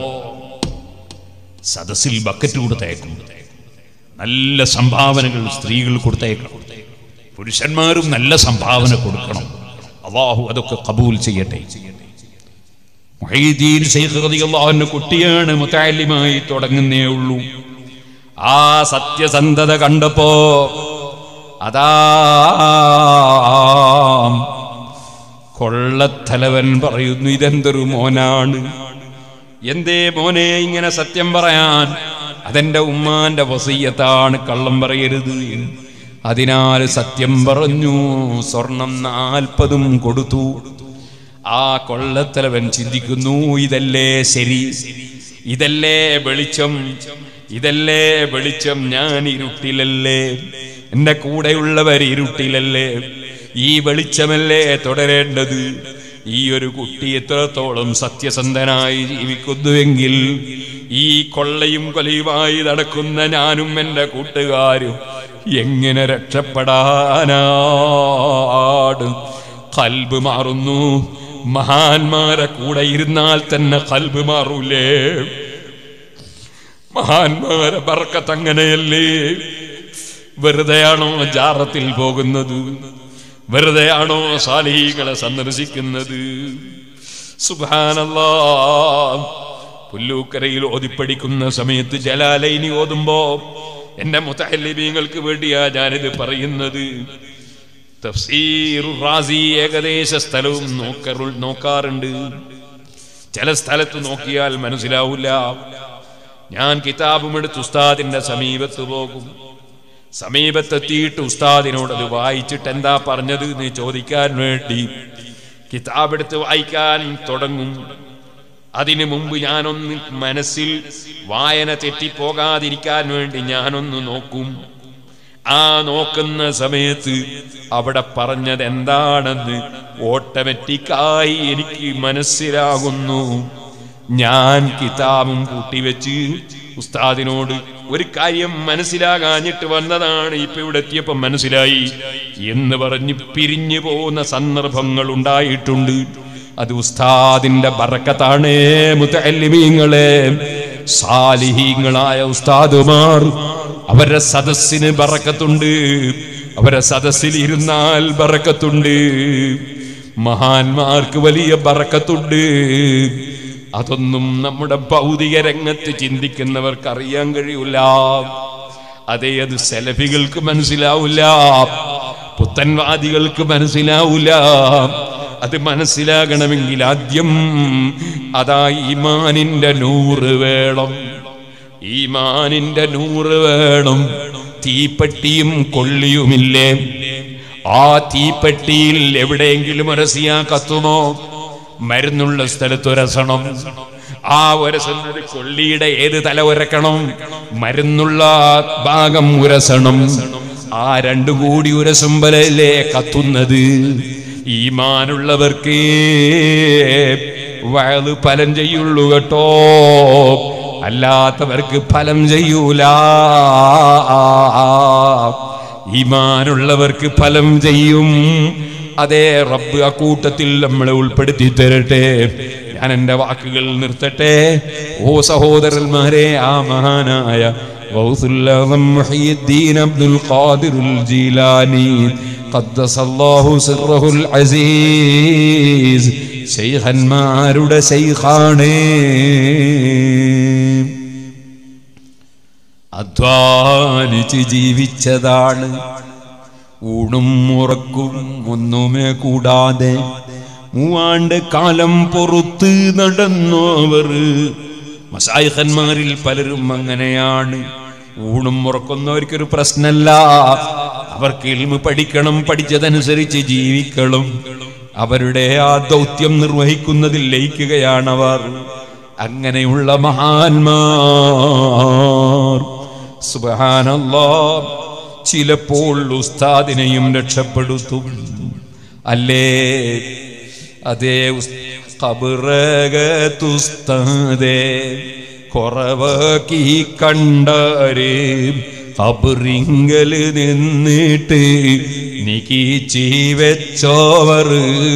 സദസ്സിൽ ബക്കറ്റ് കൊടുത്തേക്കും നല്ല സംഭാവനകൾ സ്ത്രീകൾ കൊടുത്തേക്കണം പുരുഷന്മാരും നല്ല സംഭാവന കൊടുക്കണം അള്ളാഹു അതൊക്കെ കബൂൽ ചെയ്യട്ടെ മുഹീദ്ദീൻ ശൈഖ് റളിയല്ലാഹു കുട്ടിയാണ് മുത്തല്ലിമായി തുടങ്ങുന്നേ ഉള്ളൂ ആ സത്യസന്ധത കണ്ടപ്പോ അതാ കൊള്ളത്തലവൻ പറയുന്നു ഇതെന്തൊരു മോനാണ് എന്തേ മോനെ ഇങ്ങനെ സത്യം പറയാൻ അതെന്റെ ഉമ്മാന്റെ വസീയത്താണ് കള്ളം പറയരുത് അതിനാൽ സത്യം പറഞ്ഞു സ്വർണം നാൽപ്പതും കൊടുത്തു ആ കൊള്ളത്തലവൻ ചിന്തിക്കുന്നു ഇതല്ലേ ശരി ഇതല്ലേ വെളിച്ചം ഇതല്ലേ വെളിച്ചം ഞാൻ ഇരുട്ടിലല്ലേ എന്റെ കൂടെയുള്ളവർ ഇരുട്ടിലല്ലേ ഈ വെളിച്ചമല്ലേ തുടരേണ്ടത് ഈ ഒരു കുട്ടി എത്രത്തോളം സത്യസന്ധനായി ജീവിക്കുന്നുവെങ്കിൽ ഈ കൊള്ളയും കൊലയുമായി നടക്കുന്ന ഞാനും എൻ്റെ കൂട്ടുകാരും എങ്ങനെ രക്ഷപ്പെടാനാണ് കൽബ് മാറുന്നു മഹാന്മാരെ കൂടെ ഇരുന്നാൽ തന്നെ കൽബ് മാറൂലേ മഹാന്മാരെ ബർക്കത്ത് അങ്ങനെയല്ലേ വെറുതെയാണോ ജാറത്തിൽ പോകുന്നത് വെറുതെയാണോ സാലിഹികളെ സന്ദർശിക്കുന്നത് സുബാനല്ലാ പുല്ലൂക്കരയിൽ ഓതിപ്പടിക്കുന്ന സമയത്ത് ജലാലൈനി ഓതുമ്പോ എന്റെ മുത്തഹല്ലിബീങ്ങൾക്ക് വേണ്ടിയാ ഞാനിത് പറയുന്നത് തഫ്സീർ റാസി ഏകദേശ സ്ഥലവും നോക്കറു നോക്കാറുണ്ട് ചില സ്ഥലത്ത് നോക്കിയാൽ മനസ്സിലാവില്ല ഞാൻ കിതാബും എടുത്ത് ഉസ്താദിന്റെ സമീപത്ത് പോകും സമീപത്തെത്തിയിട്ട് ഉസ്താദിനോട് അത് വായിച്ചിട്ട് എന്താ പറഞ്ഞത് എന്ന് ചോദിക്കാൻ വേണ്ടി കിതാബ് എടുത്ത് വായിക്കാൻ തുടങ്ങും അതിനു മുമ്പ് ഞാനൊന്ന് മനസ്സിൽ വായന തെറ്റിപ്പോകാതിരിക്കാൻ വേണ്ടി ഞാനൊന്ന് നോക്കും ആ നോക്കുന്ന സമയത്ത് അവിടെ പറഞ്ഞത് എന്താണെന്ന് ഓട്ടോമാറ്റിക്കായി എനിക്ക് മനസ്സിലാകുന്നു ഞാൻ കിതാബും കൂട്ടിവെച്ച് ഉസ്താദിനോട് ഒരു കാര്യം മനസ്സിലാകാഞ്ഞിട്ട് വന്നതാണ് ഇപ്പൊ ഇവിടെ എത്തിയപ്പോ മനസ്സിലായി എന്ന് പറഞ്ഞ് പിരിഞ്ഞു പോകുന്ന സന്ദർഭങ്ങൾ ഉണ്ടായിട്ടുണ്ട് അത് ഉസ്താദിന്റെ ബറക്കത്താണേ മുത്തല്ലിമീങ്ങളെ സാലിഹീങ്ങളായ ഉസ്താദുമാർ അവരുടെ സദസ്സിന് ബറക്കത്തുണ്ട് അവരെ സദസ്സിൽ ഇരുന്നാൽ ബറക്കത്തുണ്ട് മഹാന്മാർക്ക് വലിയ ബറക്കത്തുണ്ട് അതൊന്നും നമ്മുടെ ഭൗതിക രംഗത്ത് ചിന്തിക്കുന്നവർക്ക് അറിയാൻ കഴിയില്ല അതേ അത് സെലഫികൾക്ക് മനസ്സിലാവില്ല പുത്തൻവാദികൾക്ക് മനസ്സിലാവില്ല അത് മനസ്സിലാകണമെങ്കിൽ ആദ്യം അതാ ഈമാനിന്റെ നൂറ് വേണം ഈമാനിന്റെ നൂറ് വേണം തീപ്പെട്ടിയും കൊള്ളിയുമില്ലേ ആ തീപ്പെട്ടിയിൽ എവിടെയെങ്കിലും ഒരസിയാ കത്തുമോ മരുന്നുള്ള സ്ഥലത്ത് ഒരസണം ആ ഒരസുന്നത് കൊള്ളിയുടെ ഏത് തല ഉരക്കണം മരുന്നുള്ള ഭാഗം ഉരസണം ആ രണ്ടു കൂടി ഉരസുമ്പലല്ലേ കത്തുന്നത് ഈമാനുള്ളവർക്ക് വയത് ഫലം ചെയ്യുള്ളൂ കേട്ടോ അല്ലാത്തവർക്ക് ഫലം ചെയ്യൂല ഈമാനുള്ളവർക്ക് ഫലം ചെയ്യും അതേ റബ്ബ് ആ കൂട്ടത്തിൽ നമ്മളെ ഉൾപ്പെടുത്തി തരട്ടെ ഞാൻ എന്റെ വാക്കുകൾ നിർത്തട്ടെ ഓ സഹോദരന്മാരെ ആ മഹാനായ ഗൗസുല്ലാദം മുഹയ്യിദ്ദീൻ അബ്ദുൽ ഖാദിറുൽ ജീലാനി ഖദ്ദസ അല്ലാഹു സിർറഹുൽ അസീസ് ശൈഖന്മാരുടെ ശൈഖാണേ അധ്വാനിച്ച് ജീവിച്ചതാണ് ഊണും ഉറക്കും ഒന്നുമേ കൂടാതെ മൂവാണ്ട് കാലം പൊറുത്ത് നടന്നവർ മസായിഖന്മാരിൽ പലരും അങ്ങനെയാണ് ഊണും ഉറക്കുന്നവർക്കൊരു പ്രശ്നമല്ല അവർക്ക് ഇൽമ പഠിക്കണം പഠിച്ചതനുസരിച്ച് ജീവിക്കണം അവരുടെ ആ ദൗത്യം നിർവഹിക്കുന്നതിൽ ലയിക്കുകയാണവർ അങ്ങനെയുള്ള മഹാന്മാർ സുബാനല്ലാ ചിലപ്പോൾ ഉസ്താദിനെയും രക്ഷപ്പെടുത്തും അല്ലേ അതേ കബറകത്തുസ്താദേ കുറവാക്കി കണ്ടാര് കബറിങ്കല് നിന്നിട്ട് നിക്കീച്ചി വെച്ചോവർ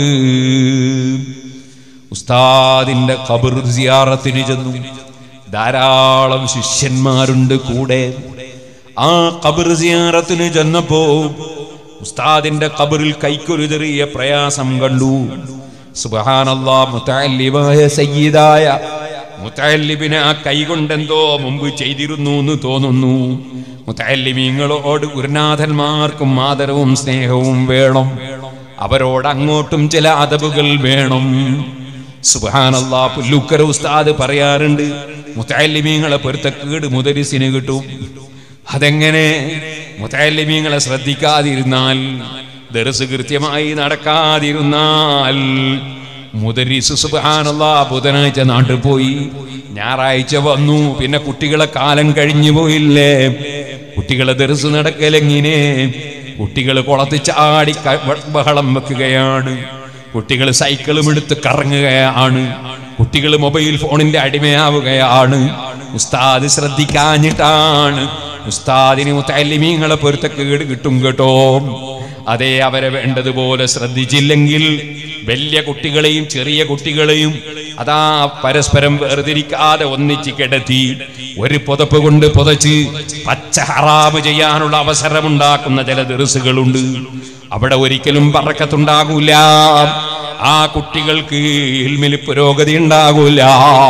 ഉസ്താദിന്റെ കബർ സിയാറത്തിന് ചെന്നു ധാരാളം ശിഷ്യന്മാരുണ്ട് കൂടെ ആ കബർ സിയാറത്തിന് ചെന്നപ്പോ ഉസ്താദിന്റെ കബറിൽ കൈക്കൊരു ചെറിയ പ്രയാസം കണ്ടു സുബഹാനല്ലാ മുത്തല്ലിമായ സയ്യിദായ മുത്തല്ലിബിന് ആ കൈ കൊണ്ടെന്തോ മുമ്പ് ചെയ്തിരുന്നു എന്ന് തോന്നുന്നു മുത്തല്ലിമീങ്ങളോട് ഗുരുനാഥന്മാർക്കും ആദരവും സ്നേഹവും വേണം അവരോട് അങ്ങോട്ടും ചില അതവുകൾ വേണം സുബാനല്ലാ പുല്ലുക്കര ഉസ്താദ് പറയാറുണ്ട് മുത്തല്ലിമീങ്ങളെ പൊരുത്തക്കേട് മുതരിസിന് കിട്ടും അതെങ്ങനെ മുത്തല്ലിമീങ്ങളെ ശ്രദ്ധിക്കാതിരുന്നാൽ ദർസ് കൃത്യമായി നടക്കാതിരുന്നാൽ മുദരിസ് സുബാനല്ലാ ബുധനാഴ്ച നാട്ടിൽ പോയി ഞായറാഴ്ച വന്നു പിന്നെ കുട്ടികളെ കാലം കഴിഞ്ഞു പോയില്ലേ കുട്ടികളെ ദർസ് നടക്കലെങ്ങിനെ കുട്ടികൾ കുളത്ത് ചാടി ക- ബഹളം വെക്കുകയാണ് കുട്ടികൾ സൈക്കിളും എടുത്ത് കറങ്ങുകയാണ് കുട്ടികൾ മൊബൈൽ ഫോണിന്റെ അടിമയാവുകയാണ് ഉസ്താദ് ശ്രദ്ധിക്കാഞ്ഞിട്ടാണ് ഉസ്താദിന് മുത്തല്ലിമീങ്ങളെ പൊരുത്തക്കേട് കിട്ടും കേട്ടോ അതേ അവരെ വേണ്ടതുപോലെ ശ്രദ്ധിച്ചില്ലെങ്കിൽ വലിയ കുട്ടികളെയും ചെറിയ കുട്ടികളെയും അതാ പരസ്പരം വേർതിരിക്കാതെ ഒന്നിച്ച് കിടത്തി ഒരു പുതപ്പ് കൊണ്ട് പുതച്ച് പച്ച ഹറാമ് ചെയ്യാനുള്ള അവസരമുണ്ടാക്കുന്ന ചില ദിവസുകളുണ്ട് അവിടെ ഒരിക്കലും പറക്കത്തുണ്ടാകൂല ആ കുട്ടികൾക്ക് ഇൽമിൽ പുരോഗതി ഉണ്ടാകൂല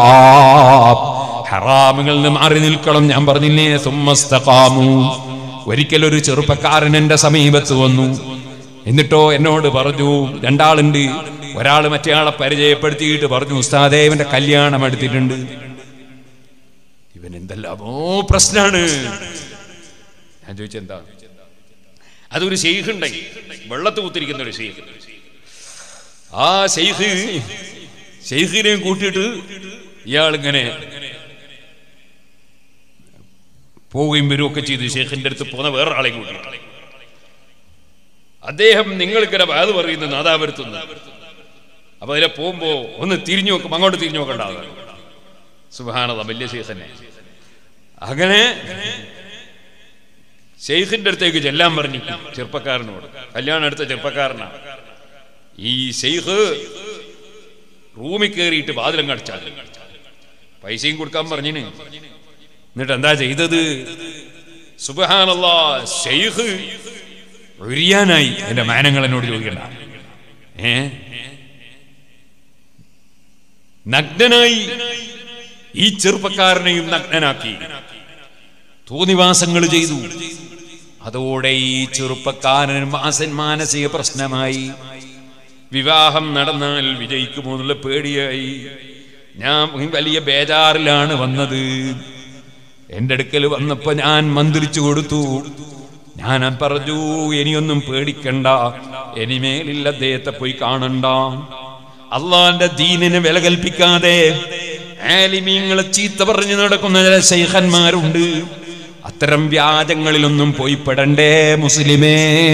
ഹറാമുകളിൽ നിന്ന് മാറി നിൽക്കണം ഞാൻ പറഞ്ഞില്ലേ സുമ്മസ്തകാമു ഒരിക്കൽ ഒരു ചെറുപ്പക്കാരൻ എന്റെ സമീപത്ത് വന്നു എന്നിട്ടോ എന്നോട് പറഞ്ഞു രണ്ടാളുണ്ട് ഒരാൾ മറ്റേയാളെ പരിചയപ്പെടുത്തിയിട്ട് പറഞ്ഞു ഉസ്താദേ ഇവന്റെ കല്യാണം എടുത്തിട്ടുണ്ട് ഇവൻ എന്തെല്ലാമോ പ്രശ്നാണ് ഞാൻ ചോദിച്ചെന്താ അതൊരു ഷെയ്ഖ് ഉണ്ടായി വെള്ളത്ത് കുത്തിരിക്കുന്ന ഒരു ഷെയ്ഖ് ആ ഷെയ്ഖ് ഷെയ്ഖിനെയും കൂട്ടിയിട്ട് ഇയാളിങ്ങനെ പോവുകയും വരികയൊക്കെ ചെയ്ത് ഷെയ്ഖിന്റെ അടുത്ത് പോകുന്ന വേറൊരാളെയും കൂട്ടി അദ്ദേഹം നിങ്ങൾക്കിടെ അത് പറയുന്ന നാദാപുരത്തുനിന്ന് അപ്പൊ അതിലെ പോകുമ്പോ ഒന്ന് തിരിഞ്ഞു നോക്കും അങ്ങോട്ട് തിരിഞ്ഞു നോക്കണ്ടാവുക സുബാനത വലിയ ഷെയ്ഖ് തന്നെ അങ്ങനെ ഷെയ്ഖിന്റെ അടുത്തേക്ക് ചെല്ലാൻ പറഞ്ഞു ചെറുപ്പക്കാരനോട് കല്യാണം എടുത്ത ചെറുപ്പക്കാരനാ ഈ ഷെയ്ഖ് റൂമിൽ കയറിയിട്ട് വാതിലും കടിച്ചാൽ പൈസയും കൊടുക്കാൻ പറഞ്ഞിന് എന്നിട്ട് എന്താ ചെയ്തത് സുബഹാനല്ലാ ഷെയ്ഖ് ഒരിയാനായി എന്റെ മാനങ്ങൾ എന്നോട് ചോദിക്കണ്ട ഏ നഗ്നനായി ഈ ചെറുപ്പക്കാരനെയും നഗ്നനാക്കി തോന്നിവാസങ്ങൾ ചെയ്തു അതോടെ ഈ ചെറുപ്പക്കാരൻ മാസൻ മാനസിക പ്രശ്നമായി വിവാഹം നടന്നാൽ വിജയിക്കുമോ എന്നുള്ള പേടിയായി ഞാൻ വലിയ ബേജാറിലാണ് വന്നത് എന്റെ അടുക്കൽ വന്നപ്പോ ഞാൻ മന്ത്രിച്ചു കൊടുത്തു ഞാൻ പറഞ്ഞു ഇനിയൊന്നും പേടിക്കണ്ട ഇനിമേലിൽ അദ്ദേഹത്തെ പോയി കാണണ്ട അള്ളാന്റെ ദീനിന് വില കൽപ്പിക്കാതെ ആലിമീങ്ങളെ ചീത്ത പറഞ്ഞു നടക്കുന്ന ചില ശൈഖന്മാരുണ്ട് അത്തരം വ്യാജങ്ങളിലൊന്നും പോയി പെടണ്ടേ മുസ്ലിമേ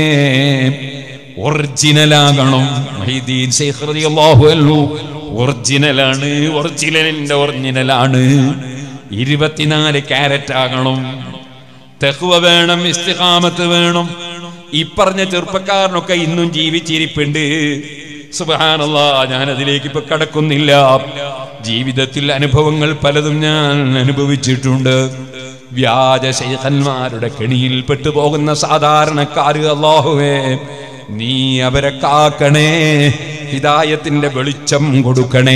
ഒറിജിനലാകണം മഹീദ്ദീൻ ശൈഖ് റളിയല്ലാഹു അൻഹു ഒറിജിനലാണ് ഒറിജിനലിന്റെ ഒറിജിനലാണ് ഇരുപത്തിനാല് ക്യാരറ്റ് ആകണം തെഹ്വ വേണം ഇസ്തിഖാമത്ത് വേണം ഈ പറഞ്ഞ ചെറുപ്പക്കാരനൊക്കെ ഇന്നും ജീവിച്ചിരിപ്പുണ്ട് സുബാനല്ല ഞാൻ അതിലേക്ക് ഇപ്പൊ കടക്കുന്നില്ല ജീവിതത്തിൽ അനുഭവങ്ങൾ പലതും ഞാൻ അനുഭവിച്ചിട്ടുണ്ട് വ്യാജ ശൈഖന്മാരുടെ കെണിയിൽ പെട്ടുപോകുന്ന സാധാരണക്കാര് അള്ളാഹുവേ നീ അവരെ കാക്കണേ ഹിദായത്തിന്റെ വെളിച്ചം കൊടുക്കണേ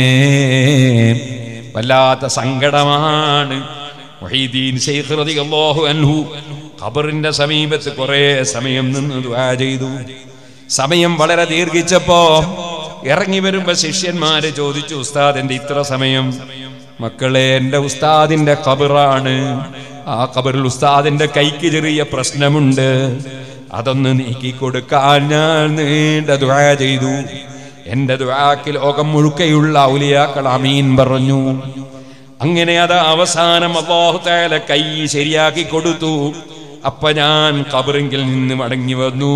വല്ലാത്ത സങ്കടമാണ് വഹീദീൻ ശൈഖ് റളിയല്ലാഹു അൻഹു ഖബറിന്റെ സമീപത്ത് കുറെ സമയം നിന്ന് ദുആ ചെയ്തു സമയം വളരെ ദീർഘിച്ചപ്പോ ഇറങ്ങി വരുമ്പോ ശിഷ്യന്മാര് ചോദിച്ചു ഉസ്താദ് എന്റെ ഇത്ര സമയം മക്കളെ എന്റെ ഉസ്താദിന്റെ ഖബറാണ് ആ ഖബറിൽ ഉസ്താദിന്റെ കൈക്ക് ചെറിയ പ്രശ്നമുണ്ട് അതൊന്ന് നീക്കി കൊടുക്കാൻ ഞാൻ നീണ്ട ദുആ ചെയ്തു എന്റെ ദുആക്ക് ലോകം മുഴുക്കയുള്ള ഔലിയാക്കൾ അമീൻ പറഞ്ഞു അങ്ങനെ അത് അവസാനം അള്ളാഹു തആല കൈ ശരിയാക്കി കൊടുത്തു അപ്പൊ ഞാൻ കബറിങ്കിൽ നിന്ന് മടങ്ങി വന്നു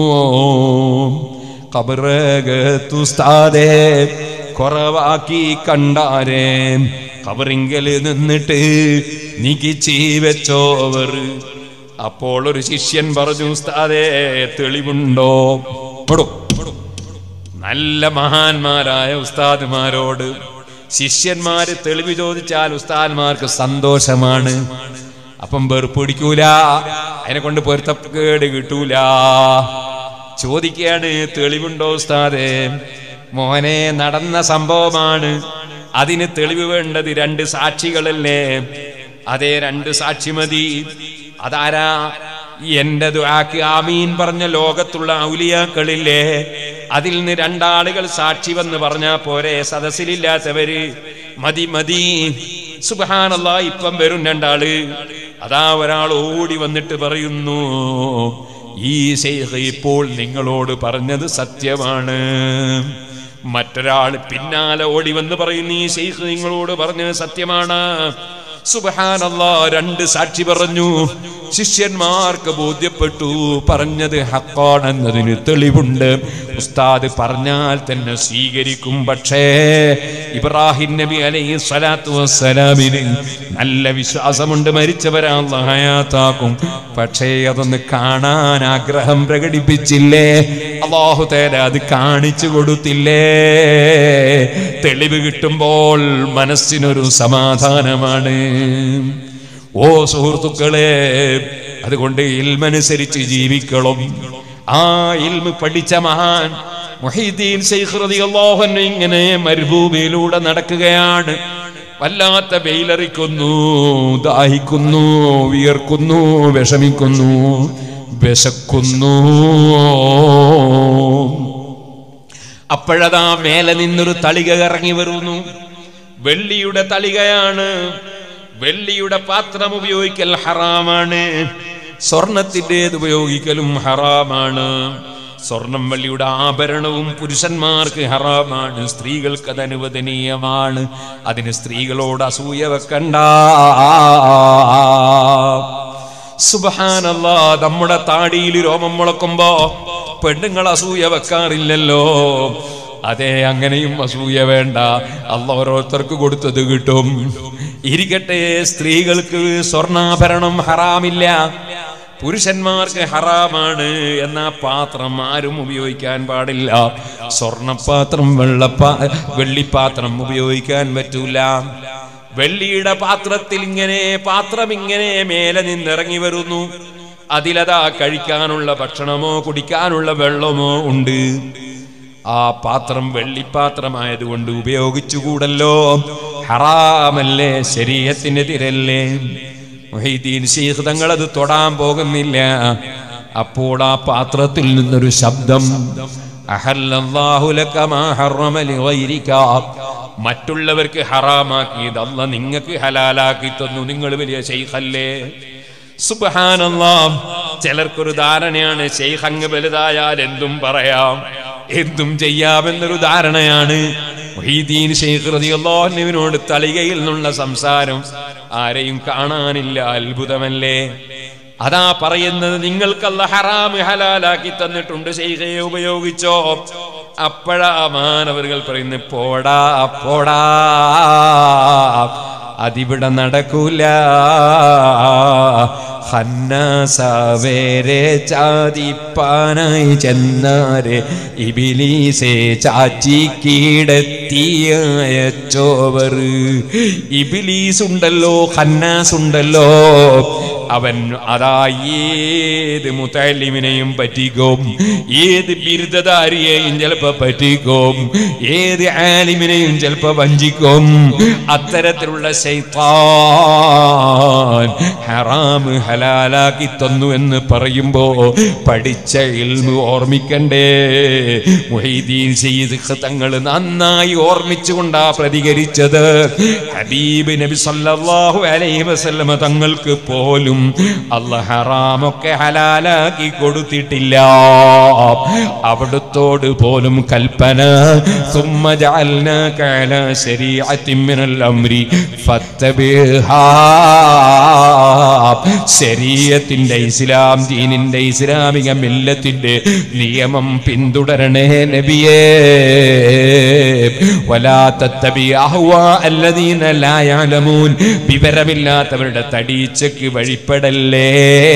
കബറകത്തുസ്താദേ കുറവാക്കി കണ്ടാരേ കബറിങ്കൽ നിന്നിട്ട് നീക്കിച്ചീ വെച്ചോവർ അപ്പോൾ ഒരു ശിഷ്യൻ പറഞ്ഞു ഉസ്താദേ തെളിവുണ്ടോ പെടും നല്ല മഹാന്മാരായ ഉസ്താദ്മാരോട് ശിഷ്യന്മാര് തെളിവ് ചോദിച്ചാൽ ഉസ്താദ്മാർക്ക് സന്തോഷമാണ് അപ്പം വെറുപ്പ് പിടിക്കൂല അതിനെ കൊണ്ട് പൊരുത്തക്കേട് കിട്ടൂല ചോദിക്കുകയാണ് തെളിവുണ്ടോ ഉസ്താദേ മോനെ നടന്ന സംഭവമാണ് അതിന് തെളിവ് വേണ്ടത് രണ്ട് സാക്ഷികളല്ലേ അതേ രണ്ട് സാക്ഷി മതി അതാരാ എന്റെ ദുആക്ക് ആമീൻ പറഞ്ഞ ലോകത്തുള്ള ഔലിയാക്കളില്ലേ അതിൽ നിന്ന് രണ്ടാളുകൾ സാക്ഷി വന്ന് പറഞ്ഞാ പോരെ സദസ്സിലില്ലാത്തവര് മതി മതി സുബാനല്ല ഇപ്പം വരും രണ്ടാള് അതാ ഒരാൾ ഓടി വന്നിട്ട് പറയുന്നു ഈ ശൈഖ് ഇപ്പോൾ നിങ്ങളോട് പറഞ്ഞത് സത്യമാണ് മറ്റൊരാൾ പിന്നാലെ ഓടി വന്ന് പറയുന്നു ഈ ശൈഖ് നിങ്ങളോട് പറഞ്ഞത് സത്യമാണ് സുബഹാനല്ല രണ്ട് സാക്ഷി പറഞ്ഞു ശിഷ്യന്മാർക്ക് ബോധ്യപ്പെട്ടു പറഞ്ഞത് ഹക്കാണെന്നതിന് തെളിവുണ്ട് ഉസ്താദ് പറഞ്ഞാൽ തന്നെ സ്വീകരിക്കും പക്ഷേ ഇബ്രാഹിം നബി അലൈഹി സ്വലാത്തു വസ്സലാമിന് നല്ല വിശ്വാസമുണ്ട് മരിച്ചവരാ ഹയാത്താക്കും പക്ഷേ അതൊന്ന് കാണാൻ ആഗ്രഹം പ്രകടിപ്പിച്ചില്ലേ അള്ളാഹു തേല അത് കാണിച്ചു കൊടുത്തില്ലേ തെളിവ് കിട്ടുമ്പോൾ മനസ്സിനൊരു സമാധാനമാണ് ഓ സുഹൃത്തുക്കളെ അതുകൊണ്ട് ഇൽമനുസരിച്ച് ജീവിക്കണം ആ ഇൽമ പഠിച്ച മഹാൻ മുഹീദ്ദീൻ ശൈഖ് റളിയല്ലാഹു അൻഹു ഇങ്ങനെ മരുഭൂമിയിലൂടെ നടക്കുകയാണ് വല്ലാത്ത വെയിലറിക്കുന്നു ദാഹിക്കുന്നു വിയർക്കുന്നു വിഷമിക്കുന്നു വിശക്കുന്നു അപ്പോഴതാ മേലെ നിന്നൊരു തളിക ഇറങ്ങി വരുന്നു വെള്ളിയുടെ തളികയാണ് വെള്ളിയുടെ പാത്രം ഉപയോഗിക്കൽ ഹറാമാണ് സ്വർണത്തിൻ്റെത് ഉപയോഗിക്കലും ഹറാമാണ് സ്വർണം വെള്ളിയുടെ ആഭരണവും പുരുഷന്മാർക്ക് ഹറാമാണ് സ്ത്രീകൾക്ക് അത് അനുവദനീയമാണ് അതിന് സ്ത്രീകളോട് അസൂയ വെക്കണ്ട സുബഹാനല്ലാ നമ്മുടെ താടിയിൽ രോമം മുളക്കുമ്പോ പെണ്ണുങ്ങൾ അസൂയ വെക്കാറില്ലല്ലോ അതെ അങ്ങനെയും അസൂയ വേണ്ട അല്ല ഓരോരുത്തർക്ക് കൊടുത്തത് കിട്ടും ഇരിക്കട്ടെ സ്ത്രീകൾക്ക് സ്വർണ്ണാഭരണം ഹറാമില്ല പുരുഷന്മാർക്ക് ഹറാമാണ് എന്ന പാത്രം ആരും ഉപയോഗിക്കാൻ പാടില്ല സ്വർണപാത്രം വെള്ളപ്പാ വെള്ളിപ്പാത്രം ഉപയോഗിക്കാൻ പറ്റൂല വെള്ളിയുടെ പാത്രത്തിൽ ഇങ്ങനെ പാത്രം ഇങ്ങനെ മേലെ നിന്നിറങ്ങി വരുന്നു അതിലതാ കഴിക്കാനുള്ള ഭക്ഷണമോ കുടിക്കാനുള്ള വെള്ളമോ ഉണ്ട് ആ പാത്രം വെള്ളിപ്പാത്രമായതുകൊണ്ട് ഉപയോഗിച്ചുകൂടല്ലോ ഹറാമല്ലേ ശരീരത്തിനെതിരല്ലേ മൊഹീദ്ദീൻ ശീഖ് തങ്ങൾ അത് തൊടാൻ പോകുന്നില്ല അപ്പോൾ ആ പാത്രത്തിൽ നിന്നൊരു ശബ്ദം അഹല്ലല്ലാഹു ലക മാ ഹറമ ലിഗൈരിക. മറ്റുള്ളവർക്ക് ഹറാമാക്കിയത് അല്ല നിങ്ങൾക്ക് ഹലാലാക്കി തന്നു നിങ്ങൾ വലിയ ശൈഖല്ലേ സുബ്ഹാനല്ലാ ചിലർക്കൊരു ധാരണയാണ് ശൈഖ് അങ്ങ് വലുതായാൽ എന്തും പറയാം എന്തും ചെയ്യാമെന്നൊരു ധാരണയാണ് മൊഹീദ്ദീൻ ശൈഖ് റളിയല്ലാഹു അൻഹുവിനോട് തളികയിൽ നിന്നുള്ള സംസാരം ആരെയും കാണാനില്ല അത്ഭുതമല്ലേ അതാ പറയുന്നത് നിങ്ങൾക്കല്ല ഹറാമ് ഹലാലാക്കി തന്നിട്ടുണ്ട് ശൈഖയെ ഉപയോഗിച്ചോ അപ്പോഴാ മാനവറുകൾ പറയുന്നു പോടാ പോടാ അതിവിടെ നടക്കൂല ഹന്നസവേരെ ചാതിപ്പാനായി ചെന്നാരെ ഇബിലീസെ ചാച്ചി കീടത്തിയച്ചോവർ ഇബിലീസ് ഉണ്ടല്ലോ ഹന്നാസ് ഉണ്ടല്ലോ അവൻ അതാ ഏത് മുത്തലിമിനെയും പറ്റിക്കും ഏത് ബിരുദധാരിയെയും ചിലപ്പോ പറ്റിക്കും ഏത് ആലിമിനെയും ചിലപ്പോ വഞ്ചിക്കും അത്തരത്തിലുള്ള ശൈത്താൻ ഹറാമ് ഹലാലാക്കി തന്നു എന്ന് പറയുമ്പോ പഠിച്ച ഇൽമു ഓർമ്മിക്കണ്ടേ മുഹീദ്ദീൻ സയ്യിദ് തങ്ങൾ നന്നായി ഓർമ്മിച്ചുകൊണ്ടാ പ്രതികരിച്ചത് ഹബീബ് നബി സല്ലല്ലാഹു അലൈഹി വസല്ലമ തങ്ങൾക്ക് പോലും അല്ല ഹറാമൊക്കെ ഹലാലാക്കി കൊടുത്തിട്ടില്ല അവിടുത്തോട് പോലും കൽപ്പന ثم جعلناك على شريعة من الأمر فاتبعها ശരീരത്തിന്റെ ഇസ്ലാം ദീനിന്റെ ഇസ്ലാമിക മില്ലത്തിന്റെ നിയമം പിന്തുടരണേ നബിയേ വലാ തത്തബി അഹ്വാ അല്ലദീന ലാ യഅലമൂൻ വിവരമില്ലാത്തവരുടെ തടീച്ചയ്ക്ക് വഴിപ്പെടല്ലേ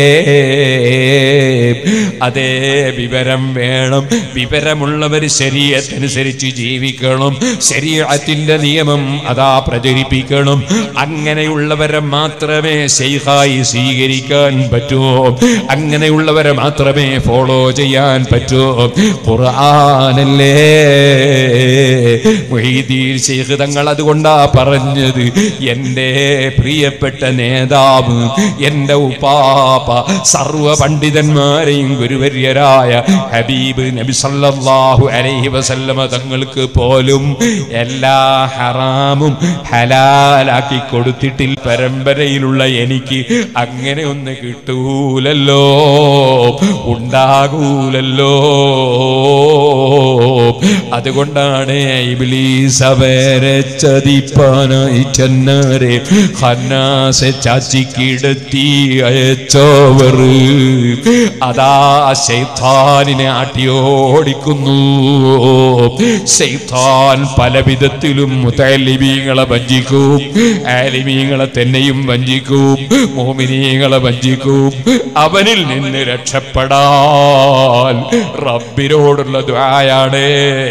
അതേ വിവരം വേണം വിവരമുള്ളവർ ശരീരത്തനുസരിച്ച് ജീവിക്കണം ശരീരത്തിന്റെ നിയമം അതാ പ്രചരിപ്പിക്കണം അങ്ങനെയുള്ളവരെ മാത്രമേ ശൈഖായി സ്വീകരിക്കാൻ പറ്റൂ അങ്ങനെയുള്ളവരെ മാത്രമേ ഫോളോ ചെയ്യാൻ പറ്റൂ ഖുർആനല്ലേ മുഹീദ്ദീൻ ശൈഖ് തങ്ങൾ അതുകൊണ്ടാ പറഞ്ഞത് എൻ്റെ പ്രിയപ്പെട്ട നേതാവ് എൻ്റെ ഉപ്പാപ്പ സർവ പണ്ഡിതന്മാരെയും ഗുരുവര്യരായ ഹബീബ് നബി സല്ലല്ലാഹു അലൈഹി വസല്ലമ തങ്ങൾക്ക് പോലും എല്ലാ ഹറാമും ഹലാലാക്കി കൊടുത്തിട്ടിൽ പരമ്പരയിലുള്ള എനിക്ക് അങ്ങനെ ഒന്ന് കിട്ടൂലല്ലോ ഉണ്ടാകൂലല്ലോ അതുകൊണ്ടാണ് ഇബ്ലീസ് അവരെ ചതിപ്പാനായി ചെന്നാരെ ഹന്നാസെ ചാച്ചിക്കിടത്തി അയച്ചവർ അതാ ശൈത്താനിനെ ആട്ടിയോടിക്കുന്നു ശൈത്താൻ പല വിധത്തിലും മുത്തലിമീങ്ങളെ വഞ്ചിക്കും ആലിമീങ്ങളെ തന്നെയും വഞ്ചിക്കും മോമിനീങ്ങളെ വഞ്ചിക്കും അവനിൽ നിന്ന് രക്ഷപ്പെടാൻ റബ്ബിനോടുള്ള ദ്വായാണ്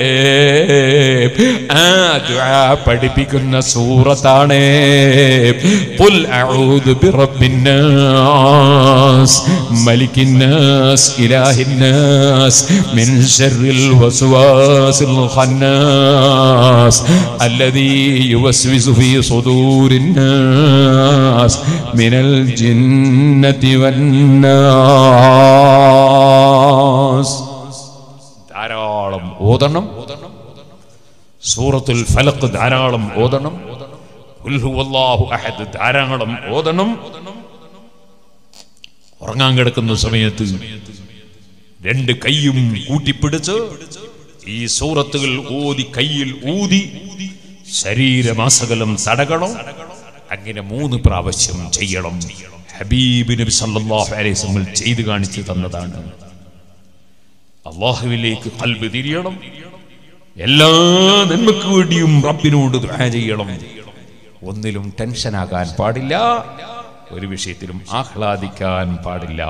ആ ദ്വാ പഠിപ്പിക്കുന്ന സൂറത്താണ് قل أعوذ برب الناس ملك الناس إله الناس من شر الوسواس الخناس الذي يوسوس في صدور الناس من الجنة والناس ധാരാളം ഓതണം സൂറത്തുൽ ഫലക്ക് ധാരാളം ഓതണം ഖുൽ ഹുവല്ലാഹു അഹദ് ധാരാളം ഓതണം ഉറങ്ങാൻ കിടക്കുന്ന സമയത്ത് രണ്ട് കൈയും കൂട്ടിപ്പിടിച്ച് ഈ സൂറത്തുകൾ ഓതി കയ്യിൽ ഊതി ശരീരമാസകലം തടകണം അങ്ങനെ മൂന്ന് പ്രാവശ്യം ചെയ്യണം ഹബീബ് നബി സല്ലല്ലാഹു അലൈഹി വസല്ലം ചെയ്തു കാണിച്ചു തന്നതാണ് അള്ളാഹുവിലേക്ക് കൽബ് തിരിയണം എല്ലാ നന്മക്ക് വേണ്ടിയും റബ്ബിനോട് ദുആ ചെയ്യണം ഒന്നിലും ടെൻഷനാകാൻ പാടില്ല ഒരു വിഷയത്തിലും ആഹ്ലാദിക്കാൻ പാടില്ല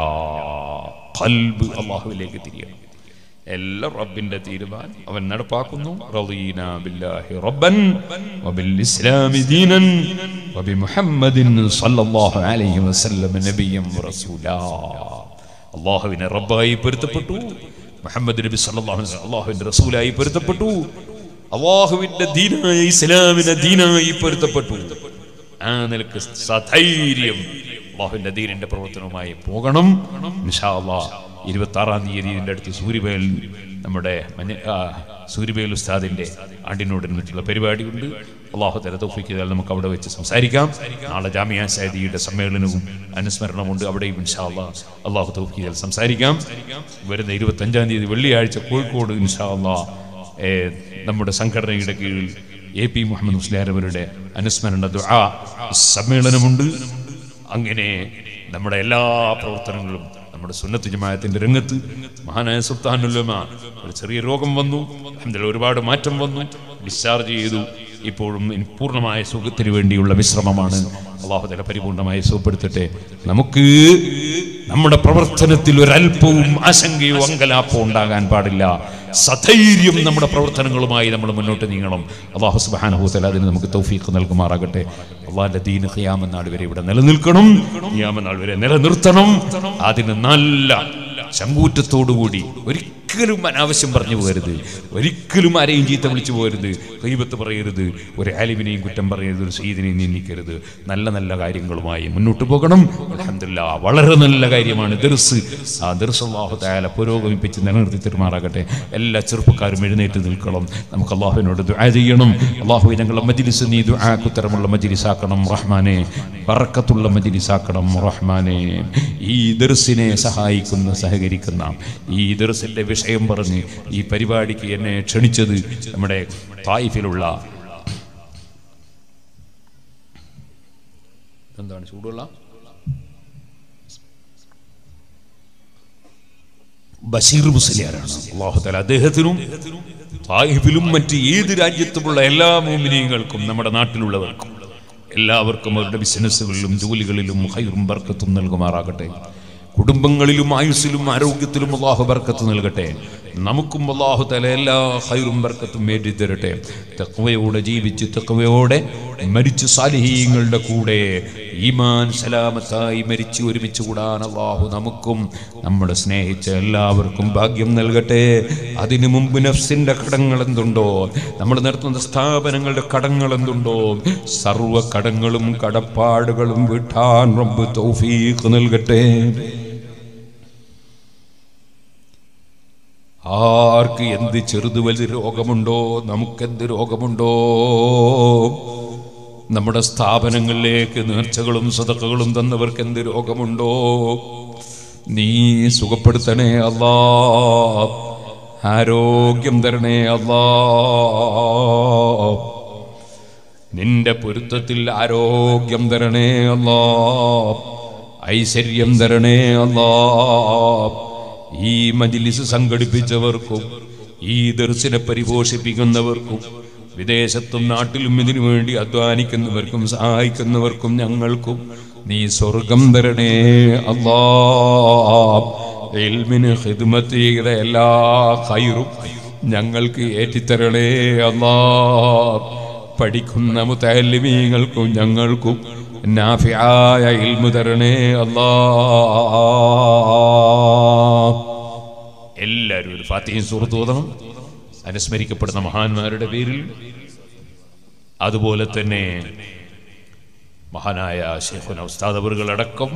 കൽബ് അള്ളാഹുവിലേക്ക് തിരിയണം എല്ലാം റബ്ബിന്റെ തീരുമാനം അവൻ നടപ്പാക്കുന്നു റളീന ബില്ലാഹി റബ്ബൻ വബിൽ ഇസ്ലാമി ദീനൻ വബിമുഹമ്മദിൻ സല്ലല്ലാഹു അലൈഹി വസല്ലം നബിയ്യം റസൂലാ അള്ളാഹുവിനെ റബ്ബായി പൊരുത്തപ്പെട്ടു മുഹമ്മദ് നബി സല്ലല്ലാഹു അലൈഹി വസല്ലം അള്ളാഹുവിന്റെ റസൂലായി പൊരുത്തപ്പെട്ടു അള്ളാഹുവിന്റെ ദീനായി ഇസ്ലാമിനെ ദീനായി പൊരുത്തപ്പെട്ടു ആ നിലക്ക് സധൈര്യം അള്ളാഹുവിന്റെ ദീനിന്റെ പ്രവർത്തനവുമായി പോകണം ഇൻഷാ അള്ളാഹ് ഇരുപത്തി ആറാം തീയതി ഇതിന്റെ അടുത്ത് സൂര്യവേൽ നമ്മുടെ മഞ്ഞ ആ, സൂര്യവേൽ ഉസ്താദിന്റെ ആണ്ടിനോടനുബന്ധിച്ചുള്ള പരിപാടിയുണ്ട് അള്ളാഹു തല തൗഫീഖ് നമുക്ക് അവിടെ വെച്ച് സംസാരിക്കാം നാളെ ജാമിയ സൈദിയുടെ സമ്മേളനവും അനുസ്മരണമുണ്ട് അവിടെയും ഇൻഷാ അള്ളാഹ് അള്ളാഹു തൗഫീഖ് സംസാരിക്കാം വരുന്ന ഇരുപത്തി അഞ്ചാം തീയതി വെള്ളിയാഴ്ച കോഴിക്കോട് ഇൻഷാ അള്ളാഹ് ഏ, നമ്മുടെ സംഘടനയുടെ കീഴിൽ എ പി മുഹമ്മദ് മുസ്ലിയാർ അവരുടെ അനുസ്മരണ ദുആ സമ്മേളനമുണ്ട് അങ്ങനെ നമ്മുടെ എല്ലാ പ്രവർത്തനങ്ങളും നമ്മുടെ സുന്നത്ത് ജമാഅത്തിന്റെ രംഗത്ത് മഹാനായ സുൽത്താനുല്ലമ ഒരു ചെറിയ രോഗം വന്നു അൽഹംദുലില്ലാ ഒരുപാട് മാറ്റം വന്നു ഡിസ്ചാർജ് ചെയ്തു ഇപ്പോഴും ഇനി പൂർണ്ണമായ സുഖത്തിന് വേണ്ടിയുള്ള വിശ്രമമാണ് അള്ളാഹുതല പരിപൂർണമായി സുഖപ്പെടുത്തട്ടെ നമുക്ക് നമ്മുടെ പ്രവർത്തനത്തിൽ ഒരല്പവും ആശങ്കയോ അങ്കലാപ്പോ ഉണ്ടാകാൻ പാടില്ല സധൈര്യം നമ്മുടെ പ്രവർത്തനങ്ങളുമായി നമ്മൾ മുന്നോട്ട് നീങ്ങണം അള്ളാഹു സുബാനഹുത്തല അതിന് നമുക്ക് തൗഫീഖ് നൽകുമാറാകട്ടെ അള്ളാഹിന്റെ ദീൻ ഖിയാമനാൾ വരെ ഇവിടെ നിലനിൽക്കണം ഖിയാമനാൾ വരെ നിലനിർത്തണം അതിന് നല്ല ചങ്കൂറ്റത്തോടുകൂടി ഒരിക്കലും അനാവശ്യം പറഞ്ഞു പോകരുത് ഒരിക്കലും ആരെയും ചീത്ത വിളിച്ചു പോകരുത് കൈവത്ത് പറയരുത് ഒരു ആലിമിനെയും കുറ്റം പറയരുത് ഒരു സീദിനെയും നിന്ദിക്കരുത് നല്ല നല്ല കാര്യങ്ങളുമായി മുന്നോട്ട് പോകണം അൽഹംദുലില്ലാ വളരെ നല്ല കാര്യമാണ് ദർസ് ആ ദർസ് അള്ളാഹു തായാല പുരോഗമിപ്പിച്ച് നിലനിർത്തി തെരുമാറാകട്ടെ എല്ലാ ചെറുപ്പക്കാരും എഴുന്നേറ്റ് നിൽക്കണം നമുക്ക് അള്ളാഹുവിനോട് ദുആ ചെയ്യണം അള്ളാഹു ഞങ്ങളുടെ മജിലിസ് നീ ദുആക്കുത്തരമുള്ള മജിലിസാക്കണം റഹ്മാനെ ബറക്കത്തുള്ള മജിലിസാക്കണം റഹ്മാനെ ഈ ദർസിനെ സഹായിക്കുന്ന സഹകരിക്കുന്ന ഈ ദർസിന്റെ വിഷയം പറഞ്ഞ് ഈ പരിപാടിക്ക് എന്നെ ക്ഷണിച്ചത് നമ്മുടെ തായിഫിലുള്ള എന്താണ് ചൂടുള്ള ബഷീർ മുസ്ലിയാരാണ് അള്ളാഹുത്തല അദ്ദേഹത്തിനും താഹിബിലും മറ്റ് ഏത് രാജ്യത്തുമുള്ള എല്ലാ മോമിനിയങ്ങൾക്കും നമ്മുടെ നാട്ടിലുള്ളവർക്കും എല്ലാവർക്കും അവരുടെ ബിസിനസ്സുകളിലും ജോലികളിലും ഹൈറും ബർക്കത്തും നൽകുമാറാകട്ടെ കുടുംബങ്ങളിലും ആയുസ്സിലും ആരോഗ്യത്തിലും അള്ളാഹു ബർക്കത്ത് നൽകട്ടെ നമുക്കും അള്ളാഹു തല എല്ലാ ഹൈറും ബർക്കത്തും നേടി തരട്ടെ തക്വയോടെ ജീവിച്ച് തക്വയോടെ മരിച്ചു സാലിഹീങ്ങളുടെ കൂടെ ഈമാൻ സലാമത്തായി മരിച്ചു ഒരുമിച്ച് കൂടാൻ അള്ളാഹു നമുക്കും നമ്മുടെ സ്നേഹിച്ച എല്ലാവർക്കും ഭാഗ്യം നൽകട്ടെ അതിനു മുമ്പ് നഫ്സിന്റെ കടങ്ങൾ എന്തുണ്ടോ നമ്മൾ നടത്തുന്ന സ്ഥാപനങ്ങളുടെ കടങ്ങൾ എന്തുണ്ടോ സർവ കടങ്ങളും കടപ്പാടുകളും വിട്ടാൻ റബ്ബ് തൗഫീഖ് നൽകട്ടെ ആർക്ക് എന്ത് ചെറുത് വലുത് രോഗമുണ്ടോ നമുക്കെന്ത് രോഗമുണ്ടോ നമ്മുടെ സ്ഥാപനങ്ങളിലേക്ക് നേർച്ചകളും സതക്കകളും തന്നവർക്ക് എന്ത് രോഗമുണ്ടോ നീ സുഖപ്പെടുത്തണേ അല്ലാ ആരോഗ്യം തരണേ അല്ലാ നിന്റെ പൊരുത്തത്തിൽ ആരോഗ്യം തരണേ അല്ലാ ഐശ്വര്യം തരണേ അല്ലാ ഈ മജിലിസ് സംഘടിപ്പിച്ചവർക്കും ഈ ദർശന പരിപോഷിപ്പിക്കുന്നവർക്കും വിദേശത്തും നാട്ടിലും ഇതിനു വേണ്ടി അധ്വാനിക്കുന്നവർക്കും സഹായിക്കുന്നവർക്കും ഞങ്ങൾക്കും നീ സ്വർഗം തരണേ അല്ലാ ഇൽമിന് ഹിദ്മത്ത് ചെയ്ത എല്ലാ ഹൈറും ഞങ്ങൾക്ക് ഏറ്റിത്തരണേ അല്ലാ പഠിക്കുന്ന മുത്തല്ലിമീങ്ങൾക്കും ഞങ്ങൾക്കും നാഫിയായ ഇൽമു തരണേ അല്ലാ എല്ലാവരും ഒരു ഫാത്തിഹയും സുഹൃത്ത് ഓതണം അനുസ്മരിക്കപ്പെടുന്ന മഹാന്മാരുടെ പേരിൽ അതുപോലെ തന്നെ മഹാനായ ഷെയ്ഖുന ഉസ്താദവറുകളടക്കം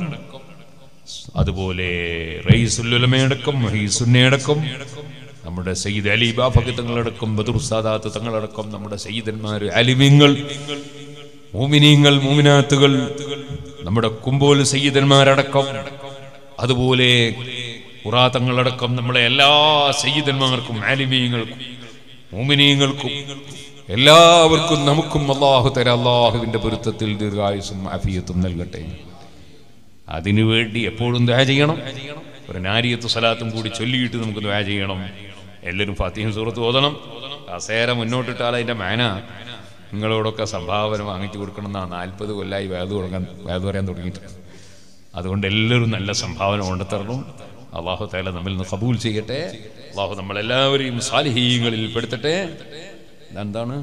അതുപോലെ റയീസുല്ലമയടക്കം ഹീസുന്നയടക്കം നമ്മുടെ സയ്യിദ് അലി ബാഫക്ക് തങ്ങളടക്കം ബദർ ഉസ്താദാത്ത് തങ്ങളടക്കം നമ്മുടെ സയ്യിദന്മാർ അലിമിങ്ങൾ മൂമിനീങ്ങൾ മൂമിനാത്തുകൾ നമ്മുടെ കുമ്പോൽ സയ്യിദന്മാരടക്കം അതുപോലെ പുറാത്തങ്ങളടക്കം നമ്മളെ എല്ലാ സയ്യിദന്മാർക്കും ആലിമീങ്ങൾക്കും മൂമിനീങ്ങൾക്കും എല്ലാവർക്കും നമുക്കും അള്ളാഹു തര അള്ളാഹുവിന്റെ പൊരുത്തത്തിൽ ദീർഘായുസും അഫിയത്തും നൽകട്ടെ അതിനുവേണ്ടി എപ്പോഴും ദ്വാ ചെയ്യണം ഒരു നാരിയത്ത് സലാത്തും കൂടി ചൊല്ലിയിട്ട് നമുക്ക് ദ്വാ ചെയ്യണം എല്ലാവരും ഫാത്തിഹും സൂറത്ത് ഓതണം കസേര മുന്നോട്ടിട്ടാൽ അതിന്റെ മേന നിങ്ങളോടൊക്കെ സംഭാവന വാങ്ങിച്ചു കൊടുക്കണം എന്നാ നാൽപ്പത് കൊല്ലായി വേദ തുടങ്ങാൻ വേദ പറയാൻ തുടങ്ങിയിട്ട് അതുകൊണ്ട് എല്ലാവരും നല്ല സംഭാവന കൊണ്ടുതരണം അള്ളാഹു താല നമ്മിൽ നിന്ന് കബൂൽ ചെയ്യട്ടെ അള്ളാഹു നമ്മളെല്ലാവരെയും സാലിഹീങ്ങളിൽ പെടുത്തട്ടെ എന്താണ്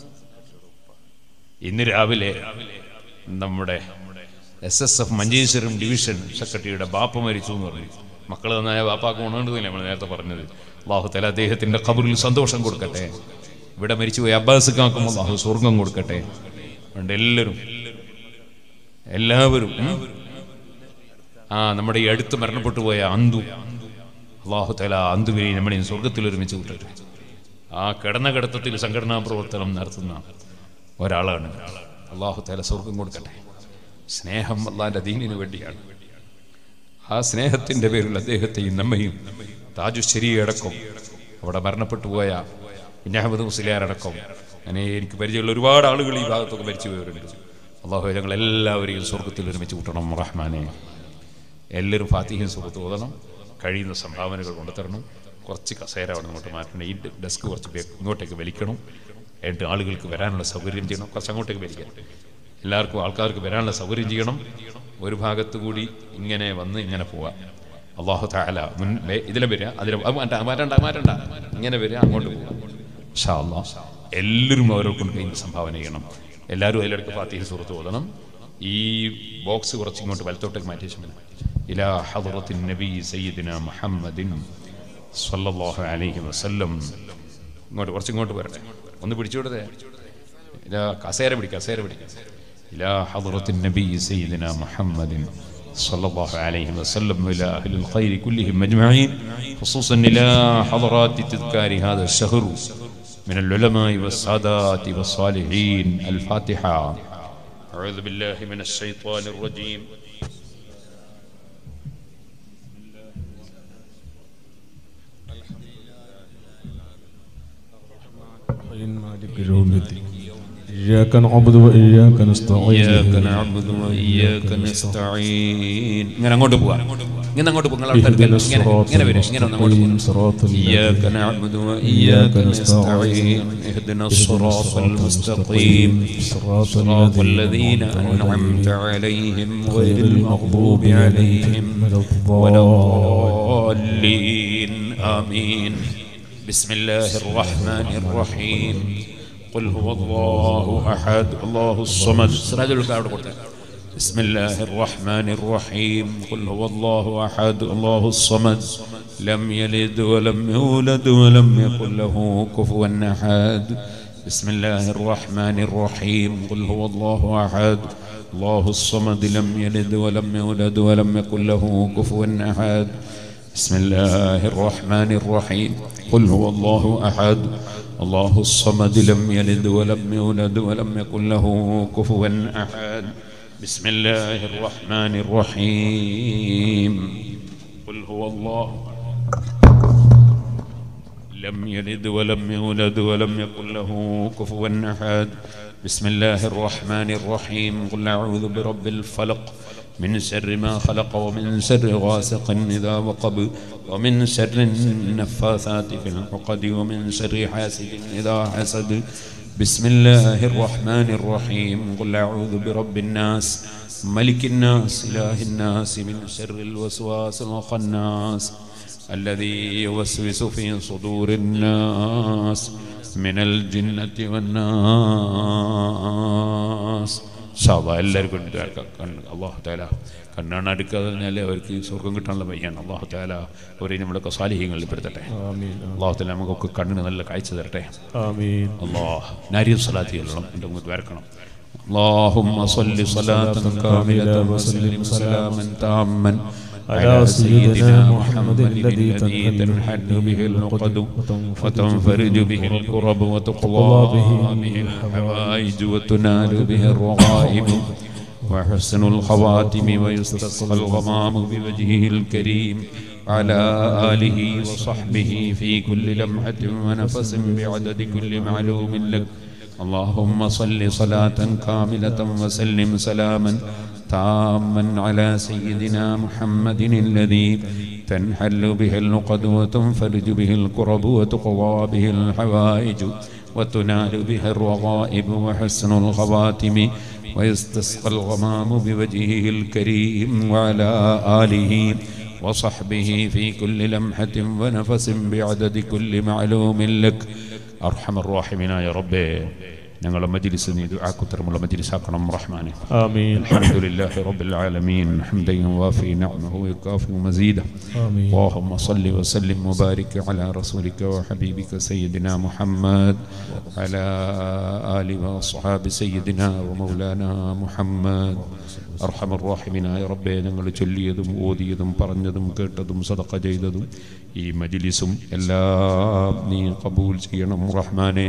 ഇന്ന് രാവിലെ നമ്മുടെ S S F Manjeshwaram division secretary ബാപ്പ മരിച്ചു എന്ന് പറഞ്ഞു മക്കൾ നന്നായ ബാപ്പാക്ക് ഗുണമുണ്ടെന്നില്ല നമ്മൾ നേരത്തെ പറഞ്ഞത് അള്ളാഹു തല അദ്ദേഹത്തിന്റെ കബറിൽ സന്തോഷം കൊടുക്കട്ടെ ഇവിടെ മരിച്ചുപോയി അബ്ബാസ് കാക്കുമ്പോൾ അള്ളാഹു സ്വർഗം കൊടുക്കട്ടെ അതുകൊണ്ട് എല്ലാവരും എല്ലാവരും ഉം? ആ നമ്മുടെ ഈ അടുത്ത് മരണപ്പെട്ടു പോയ അന്തു അള്ളാഹു തല അന്തുവിനെ നമ്മളെ സ്വർഗത്തിൽ ഒരുമിച്ച് കൂട്ടരുത് ആ കിടന്ന കിടത്തത്തിൽ സംഘടനാ പ്രവർത്തനം നടത്തുന്ന ഒരാളാണ് അള്ളാഹു തല സ്വർഗം കൊടുക്കട്ടെ സ്നേഹം അള്ളാന്റെ ദീനിന് വേണ്ടിയാണ് ആ സ്നേഹത്തിന്റെ പേരിൽ അദ്ദേഹത്തെയും നമ്മയും താജുശ്ശേരി അടക്കം അവിടെ മരണപ്പെട്ടു പോയ കുഞ്ഞഹമ്മദ് മുസ്ലിയാരടക്കം അങ്ങനെ എനിക്ക് പരിചയമുള്ള ഒരുപാട് ആളുകൾ ഈ ഭാഗത്തൊക്കെ മരിച്ചു പോയവരുണ്ട് അള്ളാഹു ഞങ്ങൾ എല്ലാവരെയും സ്വർഗത്തിൽ ഒരുമിച്ച് കൂട്ടണം റഹ്മാനെ എല്ലാവരും ഫാത്തിഹയും സുഹൃത്ത് ഓതണം കഴിയുന്ന സംഭാവനകൾ കൊണ്ടുതരണം കുറച്ച് കസേര അവിടെ അങ്ങോട്ട് മാറ്റണം ഈ ഡെസ്ക് കുറച്ച് ബേ- ഇങ്ങോട്ടേക്ക് വലിക്കണം എന്നിട്ട് ആളുകൾക്ക് വരാനുള്ള സൗകര്യം ചെയ്യണം കുറച്ച് അങ്ങോട്ടേക്ക് വലിക്കണം എല്ലാവർക്കും ആൾക്കാർക്ക് വരാനുള്ള സൗകര്യം ചെയ്യണം ഒരു ഭാഗത്ത് കൂടി ഇങ്ങനെ വന്ന് ഇങ്ങനെ പോവാം അള്ളാഹു താല മുൻ വേ- ഇതിലെ വരിക അതിലെ അത് മാറ്റ മാറ്റണ്ട മാറ്റണ്ട ഇങ്ങനെ വരിക അങ്ങോട്ട് പോവാം ഇൻഷാ അല്ലാഹ്. എല്ലാവരും അവരെ കൊണ്ട് കഴിയുന്ന സംഭാവന ചെയ്യണം എല്ലാവരും അതിലിടയ്ക്ക് ഫാത്തിഹ സുഹൃത്ത് ഓതണം ഈ ബോക്സ് കുറച്ച് ഇങ്ങോട്ട് വലത്തോട്ടേക്ക് മാറ്റി വെച്ചാൽ മതി ഇലാ ഹദ്റത്തിൻ നബി സയ്യിദിന മുഹമ്മദിൻ സല്ലല്ലാഹു അലൈഹി വസല്ലം ഇങ്ങോട്ട് കുറച്ച് ഇങ്ങോട്ട് വരട്ടെ ഒന്ന് പിടിച്ചുകൊടുത്തേ ഇലാ കസേര പിടി കസേര പിടി ഇലാ ഹദ്റത്തിൻ നബി സയ്യിദിന മുഹമ്മദിൻ صلى الله عليه وسلم إلى أهل الخير كلهم أجمعين خصوصا إلى حضرات تذكار هذا الشهر من العلماء والسادات والصالحين الفاتحة أعوذ بالله من الشيطان الرجيم مالك يوم الدين إياك نعبد وإياك نستعين إياك نعبد وإياك نستعين ഇങ്ങനെ അങ്ങോട്ട് പോവാ ഇങ്ങനെ അങ്ങോട്ട് പോകുന്ന ആൾക്കാർക്ക് اهدنا ഇങ്ങനെ الصراط ഇങ്ങനെ വരും ഇങ്ങനെ ഒന്ന് അങ്ങോട്ട് المستقيم പോകും صراط إياك الذين نعبد وإياك نستعين اهدنا الصراط المستقيم صراط صراط الذين أنعمت عليهم غير المغضوب عليهم ولا الضالين آمين بسم الله الرحمن الرحيم قل هو الله أحد الله الصمد سراج الكعبة قلت بسم الله الرحمن الرحيم قل هو الله أحد الله الصمد لم يلد ولم يولد ولم يكن له كفوا أحد بسم الله الرحمن الرحيم قل هو الله أحد الله الصمد لم يلد ولم يولد ولم يكن له كفوا أحد بسم الله الرحمن الرحيم قل هو الله أحد الله الصمد لم يلد ولم يولد ولم يكن له كفوا أحد بسم الله الرحمن الرحيم قل هو الله لم يلد ولم يولد ولم يكن له كفوا أحد بسم الله الرحمن الرحيم قل أعوذ برب الفلق من شر ما خلق ومن شر غاسق إذا وقب ومن شر النفاثات في العقد ومن شر حاسد إذا حسد بسم الله الرحمن الرحيم قل أعوذ برب الناس ملك الناس إله الناس من شر الوسواس الخناس الذي يوسوس في صدور الناس من الجنة والناس ഷാബ എല്ലാവർക്കും അള്ളാഹു താല കണ്ണാണ് അടുക്കാതെ കഴിഞ്ഞാൽ അവർക്ക് സ്വർഗം കിട്ടാനുള്ള വയ്യാണ് അള്ളാഹു താല അവരെ നമ്മളൊക്കെ സാലിഹ്യങ്ങളിൽ പെടുത്തട്ടെ آمين അള്ളാഹു താല നമുക്കൊക്കെ കണ്ണിന് നല്ല കാഴ്ച തരട്ടെ آمين അള്ളാഹ് നാരിയ സ്വലാത്തി എല്ലാം എൻ്റെ മുഖത്ത് വരക്കണം اللهم صل صلاة كاملة وسلم سلاما تاما على سيدنا محمد الذي تنحل به العقد وتنفرج به الكرب وتقضى به الحوائج وتنال به الرغائب وحسن الخواتم ويستسقى الغمام بوجهه الكريم على آله وصحبه في كل لمحة ونفس بعدد كل معلوم لك اللهم صل صلاة كاملة وسلم سلاما تاما على سيدنا محمد الذي تنحل به العقد وتنفرج به الكرب وتقضى به الحوائج وتنال به الرغائب وحسن الخواتم ويستسقى الغمام بوجهه الكريم وعلى آله وصحبه في كل لمحة ونفس بعدد كل معلوم لك أرحم الراحمين يا ربي ഞങ്ങളുടെ മജിലിസ് നീ ദുആക്കുത്തരമുള്ള മജിലിസാക്കണം റഹ്മാനെ آمين الحمد لله رب العالمين حمدا يوافي نعمه ويكافئ مزيده آمين اللهم صل وسلم وبارك على رسولك وحبيبك سيدنا محمد على آل وأصحاب سيدنا ومولانا محمد أرحم الراحمين يا ربي ഞങ്ങൾ ചൊല്ലിയതും ഓതിയതും പറഞ്ഞതും കേട്ടതും സദഖ ചെയ്തതും ഈ മജിലിസും എല്ലാം നീ കബൂൽ ചെയ്യണം റഹ്മാനേ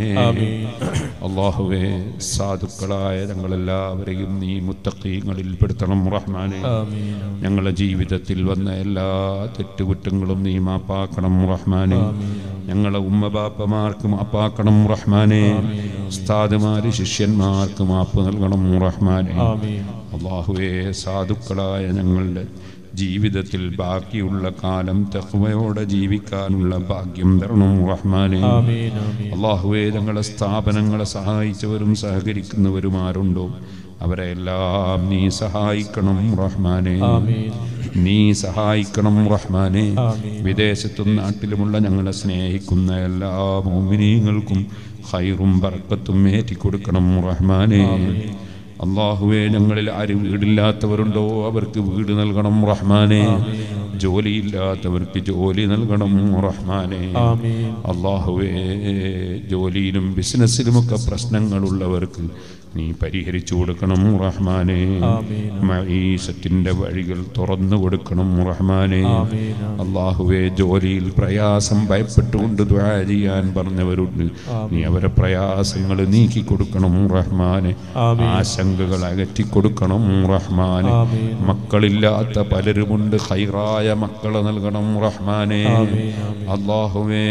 അള്ളാഹുവേ സാധുക്കളായ ഞങ്ങളെല്ലാവരെയും നീ മുത്തക്കീങ്ങളിൽ പെടുത്തണം റഹ്മാനേ آمين ഞങ്ങളുടെ ജീവിതത്തിൽ വന്ന എല്ലാ തെറ്റുകുറ്റങ്ങളും നീ മാപ്പാക്കണം റഹ്മാനെ ഞങ്ങളെ ഉമ്മ ബാപ്പമാർക്ക് മാപ്പാക്കണം റഹ്മാനെ ഉസ്താദുമാര് ശിഷ്യന്മാർക്ക് മാപ്പ് നൽകണം റഹ്മാനെ آمين അള്ളാഹുവേ സാധുക്കളായ ഞങ്ങളുടെ ജീവിതത്തിൽ ബാക്കിയുള്ള കാലം തെക്കുവയോടെ ജീവിക്കാനുള്ള ഭാഗ്യം തരണം റഹ്മാനെ آمين آمين അള്ളാഹുവേ ഞങ്ങളെ സ്ഥാപനങ്ങളെ സഹായിച്ചവരും സഹകരിക്കുന്നവരും ആരുണ്ടോ അവരെ എല്ലാം നീ സഹായിക്കണം റഹ്മാനെ آمين നീ സഹായിക്കണം റഹ്മാനെ ആമീൻ. വിദേശത്തും നാട്ടിലുമുള്ള ഞങ്ങളെ സ്നേഹിക്കുന്ന എല്ലാ മോമിനീങ്ങൾക്കും ഹൈറും ബർക്കത്തും ഏറ്റിക്കൊടുക്കണം റഹ്മാനെ അള്ളാഹുവെ ഞങ്ങളിൽ ആരും വീടില്ലാത്തവരുണ്ടോ അവർക്ക് വീട് നൽകണം റഹ്മാനെ ജോലിയില്ലാത്തവർക്ക് ജോലി നൽകണം റഹ്മാനെ آمين അള്ളാഹുവേ ജോലിയിലും ബിസിനസ്സിലുമൊക്കെ പ്രശ്നങ്ങളുള്ളവർക്ക് നീ പരിഹരിച്ചു കൊടുക്കണം റഹ്മാനെ ആമീൻ. മഈസത്തിന്റെ വഴികൾ തുറന്നു കൊടുക്കണം റഹ്മാനെ ആമീൻ. അള്ളാഹുവേ ജോലിയിൽ പ്രയാസം ഭയപ്പെട്ടുകൊണ്ട് ദ്വാ ചെയ്യാൻ പറഞ്ഞവരുണ്ട് നീ അവരെ പ്രയാസങ്ങൾ നീക്കി കൊടുക്കണം റഹ്മാനെ ആമീൻ. ആശങ്കകൾ അകറ്റി കൊടുക്കണം റഹ്മാനെ ആമീൻ. മക്കളില്ലാത്ത പലരുമുണ്ട് ഹൈറായ മക്കളെ നൽകണം റഹ്മാനെ ആമീൻ, ആമീൻ. അള്ളാഹുവേ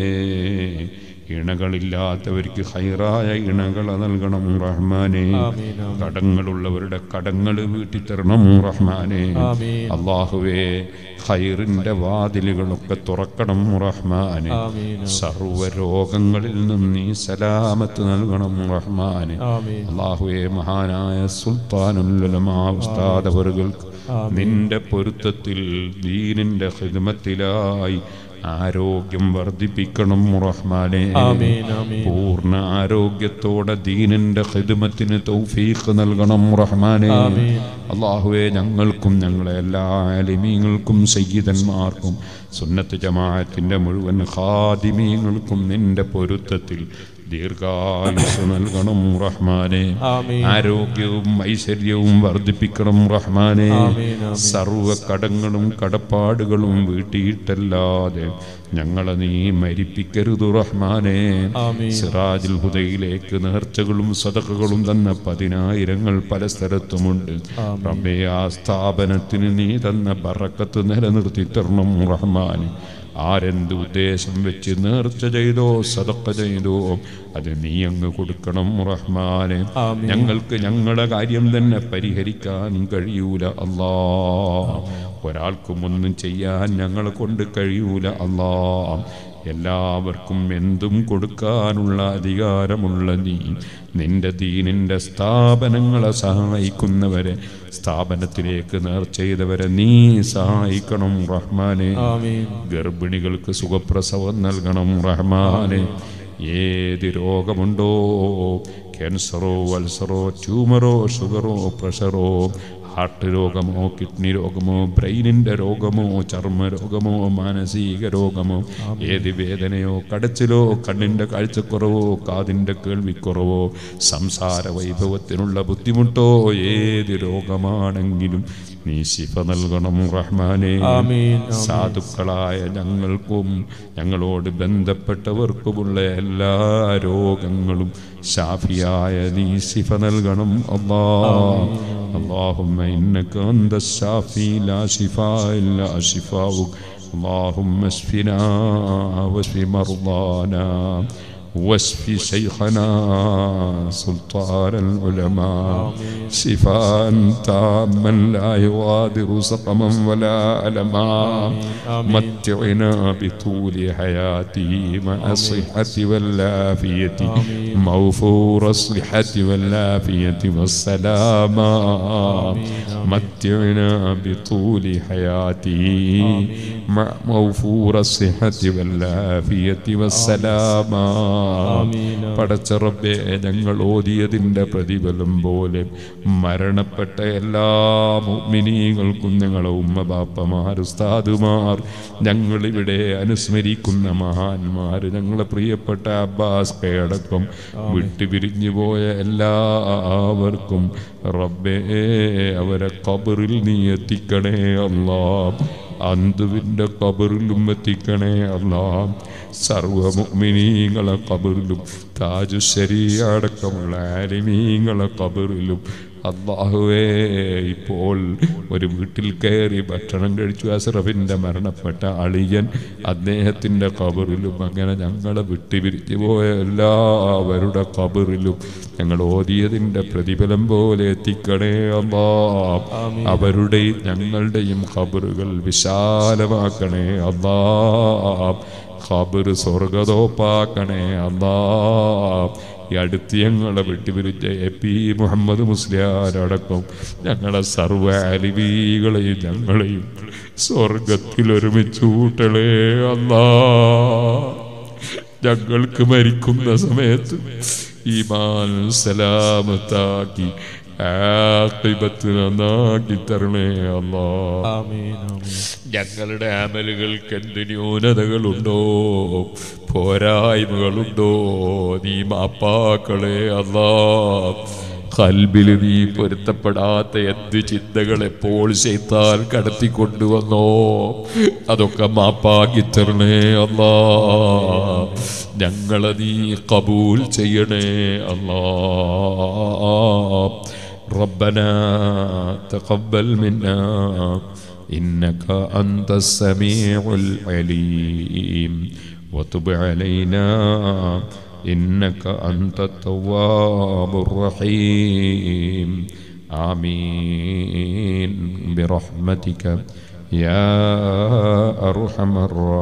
ഇണകളില്ലാത്തവർക്ക് ഹൈറായ ഇണകളെ നൽകണം റഹ്മാനെ ആമീൻ, ആമീൻ. കടങ്ങളുള്ളവരുടെ കടങ്ങൾ വീട്ടി തരണം റഹ്മാനെ ആമീൻ. അള്ളാഹുവേ ഹൈറിന്റെ വാതിലുകളൊക്കെ തുറക്കണം റഹ്മാനെ ആമീൻ. സർവ രോഗങ്ങളിൽ നിന്നും നീ സലാമത്ത് നൽകണം റഹ്മാനെ ആമീൻ. അള്ളാഹുവെ മഹാനായ സുൽത്താനുല്ലമാ ഉസ്താദവറുകൾക്ക് ആമീൻ. നിന്റെ പൊരുത്തത്തിൽ ദീനിന്റെ ഹിദ്മത്തിലായി ആരോഗ്യം വർദ്ധിപ്പിക്കണം റഹ്മാനെ ആമീൻ, ആമീൻ. പൂർണ്ണ ആരോഗ്യത്തോടെ ദീനിന്റെ ഹിദ്മത്തിന് തൗഫീഖ് നൽകണം റഹ്മാനെ ആമീൻ. അള്ളാഹുവെ ഞങ്ങൾക്കും ഞങ്ങളെ എല്ലാ ആലിമീങ്ങൾക്കും സയ്യിദന്മാർക്കും സുന്നത്ത് ജമാഅത്തിന്റെ മുഴുവൻ ഖാദിമീങ്ങൾക്കും നിന്റെ പൊരുത്തത്തിൽ ദീർഘായുസ് നൽകണം റഹ്മാനെ ആമീൻ. ആരോഗ്യവും ഐശ്വര്യവും വർദ്ധിപ്പിക്കണം റഹ്മാനെ ആമീൻ, ആമീൻ. സർവ കടങ്ങളും കടപ്പാടുകളും വീട്ടിയിട്ടല്ലാതെ ഞങ്ങളെ നീ മരിപ്പിക്കരുത് റഹ്മാനെ ആമീൻ. സിറാജുൽ ഹുദയിലേക്ക് നേർച്ചകളും സദഖകളും തന്ന പതിനായിരങ്ങൾ പല സ്ഥലത്തുമുണ്ട് ആമീൻ. റബ്ബേ ആ സ്ഥാപനത്തിന് നീ തന്ന ബറക്കത്ത് നിലനിർത്തി തരണം റഹ്മാൻ ആരെന്ത് ഉദ്ദേശം വെച്ച് നേർച്ച ചെയ്തോ സതക്ക ചെയ്തോ അത് നീ അങ്ങ് കൊടുക്കണം റഹ്മാനെ ആമീൻ. ഞങ്ങൾക്ക് ഞങ്ങളുടെ കാര്യം തന്നെ പരിഹരിക്കാൻ കഴിയൂല അല്ലാ ഒരാൾക്കും ഒന്നും ചെയ്യാൻ ഞങ്ങളെ കൊണ്ട് കഴിയൂല അല്ലാ എല്ലാവർക്കും എന്തും കൊടുക്കാനുള്ള അധികാരമുള്ള നീ നിന്റെ ദീനിന്റെ സ്ഥാപനങ്ങളെ സഹായിക്കുന്നവരെ സ്ഥാപനത്തിലേക്ക് നേർ ചെയ്തവരെ നീ സഹായിക്കണം റഹ്മാനെ ആമീൻ ഗർഭിണികൾക്ക് സുഖപ്രസവം നൽകണം റഹ്മാനെ ഏത് രോഗമുണ്ടോ ക്യാൻസറോ വത്സറോ ട്യൂമറോ ഷുഗറോ പ്രഷറോ ഹാർട്ട് രോഗമോ കിഡ്നി രോഗമോ ബ്രെയിനിൻ്റെ രോഗമോ ചർമ്മ രോഗമോ മാനസിക രോഗമോ ഏത് വേദനയോ കടച്ചിലോ കണ്ണിൻ്റെ കാഴ്ചക്കുറവോ കാതിൻ്റെ കേൾവിക്കുറവോ സംസാര വൈഭവത്തിനുള്ള ബുദ്ധിമുട്ടോ ഏത് രോഗമാണെങ്കിലും നീ ശിഫ നൽകണം റഹ്മാനെ ആമീൻ, ആമീൻ. സാധുക്കളായ ഞങ്ങൾക്കും ഞങ്ങളോട് ബന്ധപ്പെട്ടവർക്കുമുള്ള എല്ലാ രോഗങ്ങളും ഷാഫിയായ നീ ശിഫ നൽകണം അല്ലാ اللهم إنك أنت الشافي لا شفاء إلا شفاؤك اللهم اشفنا واشف مرضانا واشف شيخنا سلطان العلماء شفاء تاما لا يغادر سقما ولا ألما آمين. متعنا بطول حياته مع الصحة والعافية آمين. موفور الصحة والعافية والسلامة متعنا بطول حياته مع موفور الصحة والعافية والسلامة آمين. പടച്ച റബ്ബേ ഞങ്ങൾ ഓതിയതിൻ്റെ പ്രതിഫലം പോലെ മരണപ്പെട്ട എല്ലാ മുഅ്മിനീങ്ങൾക്കും ഞങ്ങളെ ഉമ്മ ബാപ്പമാർ ഉസ്താദുമാർ ഞങ്ങളിവിടെ അനുസ്മരിക്കുന്ന മഹാന്മാർ ഞങ്ങളെ പ്രിയപ്പെട്ട അബ്ബാസ് കൈയടക്കം വിട്ടുപിരിഞ്ഞു പോയ എല്ലാവർക്കും റബ്ബേ അവരെ കബറിൽ നീ എത്തിക്കണേ അല്ലാ അന്തുവിൻ്റെ കബറിലും എത്തിക്കണേ അല്ലാ സർവമുഅ്മിനീങ്ങളെ കബറിലും താജുശരീ അടക്കമുള്ള ആലിമീങ്ങളെ കബറിലും അള്ളാഹുവേ ഇപ്പോൾ ഒരു വീട്ടിൽ കയറി ഭക്ഷണം കഴിച്ചു അസ്രഫിൻ്റെ മരണപ്പെട്ട അളിയൻ അദ്ദേഹത്തിൻ്റെ കബറിലും അങ്ങനെ ഞങ്ങളെ വിട്ടുപിരിഞ്ഞു പോയ എല്ലാവരുടെ കബറിലും ഞങ്ങൾ ഓതിയതിൻ്റെ പ്രതിഫലം പോലെ എത്തിക്കണേ അല്ലാ അവരുടെയും ഞങ്ങളുടെയും ഖബറുകൾ വിശാലമാക്കണേ അല്ലാ ഖബറ് സ്വർഗതോപ്പാക്കണേ അല്ലാ ഈ അടുത്ത് ഞങ്ങളെ വിട്ടുപിരിച്ച എ പി മുഹമ്മദ് മുസ്ലിയാരടക്കം ഞങ്ങളെ സർവ്വ അലിവികളെയും ഞങ്ങളെയും സ്വർഗത്തിൽ ഒരുമിച്ച് കൂട്ടണേ അല്ലാ ഞങ്ങൾക്ക് മരിക്കുന്ന സമയത്ത് ഈമാൻ സലാമത്താക്കി ആഖിബത്ത് നന്നാക്കി തരണേ അല്ലാ ആമീൻ ആമീൻ ഞങ്ങളുടെ അമലുകൾക്ക് എന്ത് ന്യൂനതകളുണ്ടോ പോരായ്മകളുണ്ടോ നീ മാപ്പാക്കളെ അല്ലാ കൽബിൽ നീ പൊരുത്തപ്പെടാത്ത എന്ത് ചിന്തകൾ എപ്പോൾ ചെയ്താൽ കടത്തിക്കൊണ്ടുവന്നോ അതൊക്കെ മാപ്പാക്കി തരണേ അല്ലാ ഞങ്ങളെ നീ കബൂൽ ചെയ്യണേ അല്ലാ ربنا تقبل منا إنك أنت السميع العليم وتب علينا إنك أنت التواب الرحيم آمين برحمتك يا أرحم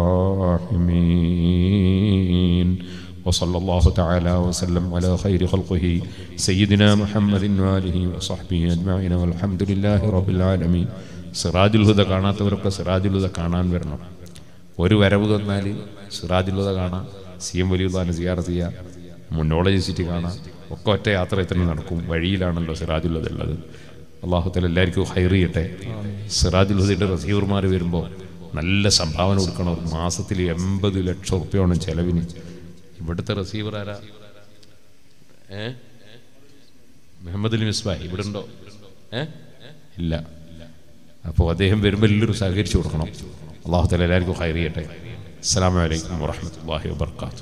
الراحمين وصلى الله تعالى وسلم على خير خلقه سيدنا محمد وآله وصحبه أجمعين والحمد لله رب العالمين സിറാജുൽ ഹുദ കാണാത്തവരൊക്കെ സിറാജുൽ ഹുദ കാണാൻ വരണം ഒരു വരവ് തന്നാൽ സിറാജുൽ ഹുദ കാണാം സി എം വലിയുദ്ദാനെ സിയാറത്ത് ചെയ്യാം മുന്നോളജ് സിറ്റി കാണാം ഒക്കെ ഒറ്റ യാത്ര ഇത്ര നടക്കും വഴിയിലാണല്ലോ സിറാജുൽ ഹുദ ഉള്ളത് അള്ളാഹുത്തല എല്ലാവർക്കും ഹൈർ ചെയ്യട്ടെ സിറാജുൽ ഹുദയുടെ റസീവർമാർ വരുമ്പോൾ നല്ല സംഭാവന കൊടുക്കണം ഒരു മാസത്തിൽ എൺപത് ലക്ഷം റുപ്യാണ് ചെലവിന് ഇവിടുത്തെ റസീവർ ആരാ ഏ മുഹമ്മദ് അലി മിസ്ബാഹ് ഇവിടെ ഉണ്ടോ ഏ ഇല്ല അപ്പോൾ അദ്ദേഹം വരുമ്പോൾ എല്ലാവരും സഹകരിച്ചു കൊടുക്കണം അള്ളാഹു തല എല്ലാവർക്കും ഹൈർ ചെയ്യട്ടെ അസ്സാം വലൈക്കും വാഹമത്തല്ലാഹി വാത്തു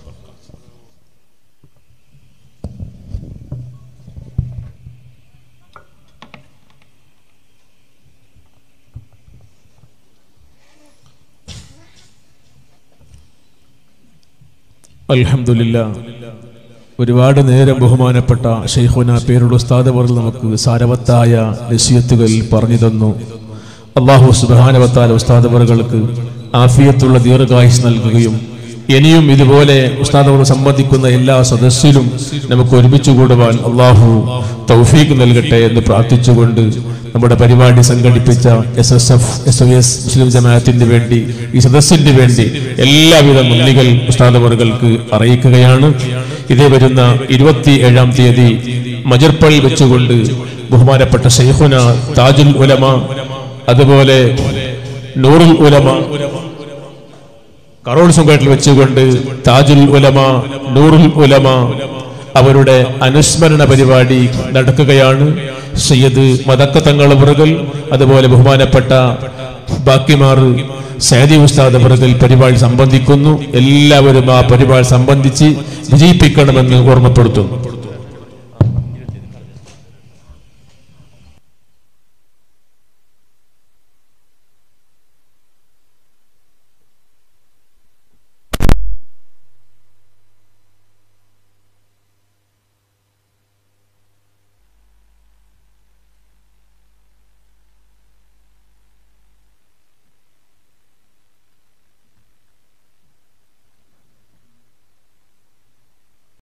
അൽഹംദുലില്ല ഒരുപാട് നേരം ബഹുമാനപ്പെട്ട ഷെയ്ഖുന പേരുള്ള ഉസ്താദ് അവർ നമുക്ക് സാരവത്തായ നസീയത്തുകൾ പറഞ്ഞു തന്നു അള്ളാഹു സുബാനവത്താല ഉസ്താദ് അവറുകൾക്ക് ആഫിയത്തുള്ള ദീർഘായുസ് നൽകുകയും ഇനിയും ഇതുപോലെ ഉസ്താദ് അവർ സംബന്ധിക്കുന്ന എല്ലാ സദസ്സിലും നമുക്ക് ഒരുമിച്ച് കൂടുവാൻ അള്ളാഹു തൗഫീഖ് നൽകട്ടെ എന്ന് പ്രാർത്ഥിച്ചുകൊണ്ട് നമ്മുടെ പരിപാടി സംഘടിപ്പിച്ച S S F S O S Muslim ജമാഅത്തിന് വേണ്ടി ഈ സദസ്സിന് വേണ്ടി എല്ലാവിധ നന്ദികൾ ഉസ്താദവറുകൾക്ക് അറിയിക്കുകയാണ് ഇതേ വരുന്ന ഇരുപത്തി ഏഴാം തീയതി മജർപ്പള്ളി വെച്ചുകൊണ്ട് ബഹുമാനപ്പെട്ട ഷെയ്ഖുന താജുൽ ഉലമ അതുപോലെ നൂറുൽ ഉലമ കറോൾ സുഖത്തിൽ വെച്ചുകൊണ്ട് താജുൽ ഉലമ നൂറുൽ ഉലമ അവരുടെ അനുസ്മരണ പരിപാടി നടക്കുകയാണ് സയ്യദ് മദക്ക തങ്ങളവറുകൾ അതുപോലെ ബഹുമാനപ്പെട്ട ബാക്കിമാർ സൈദി ഉസ്താദ് അവറുകൾ പരിപാടി സംബന്ധിക്കുന്നു എല്ലാവരും ആ പരിപാടി സംബന്ധിച്ച് വിജയിപ്പിക്കണമെന്ന് ഓർമ്മപ്പെടുത്തുന്നു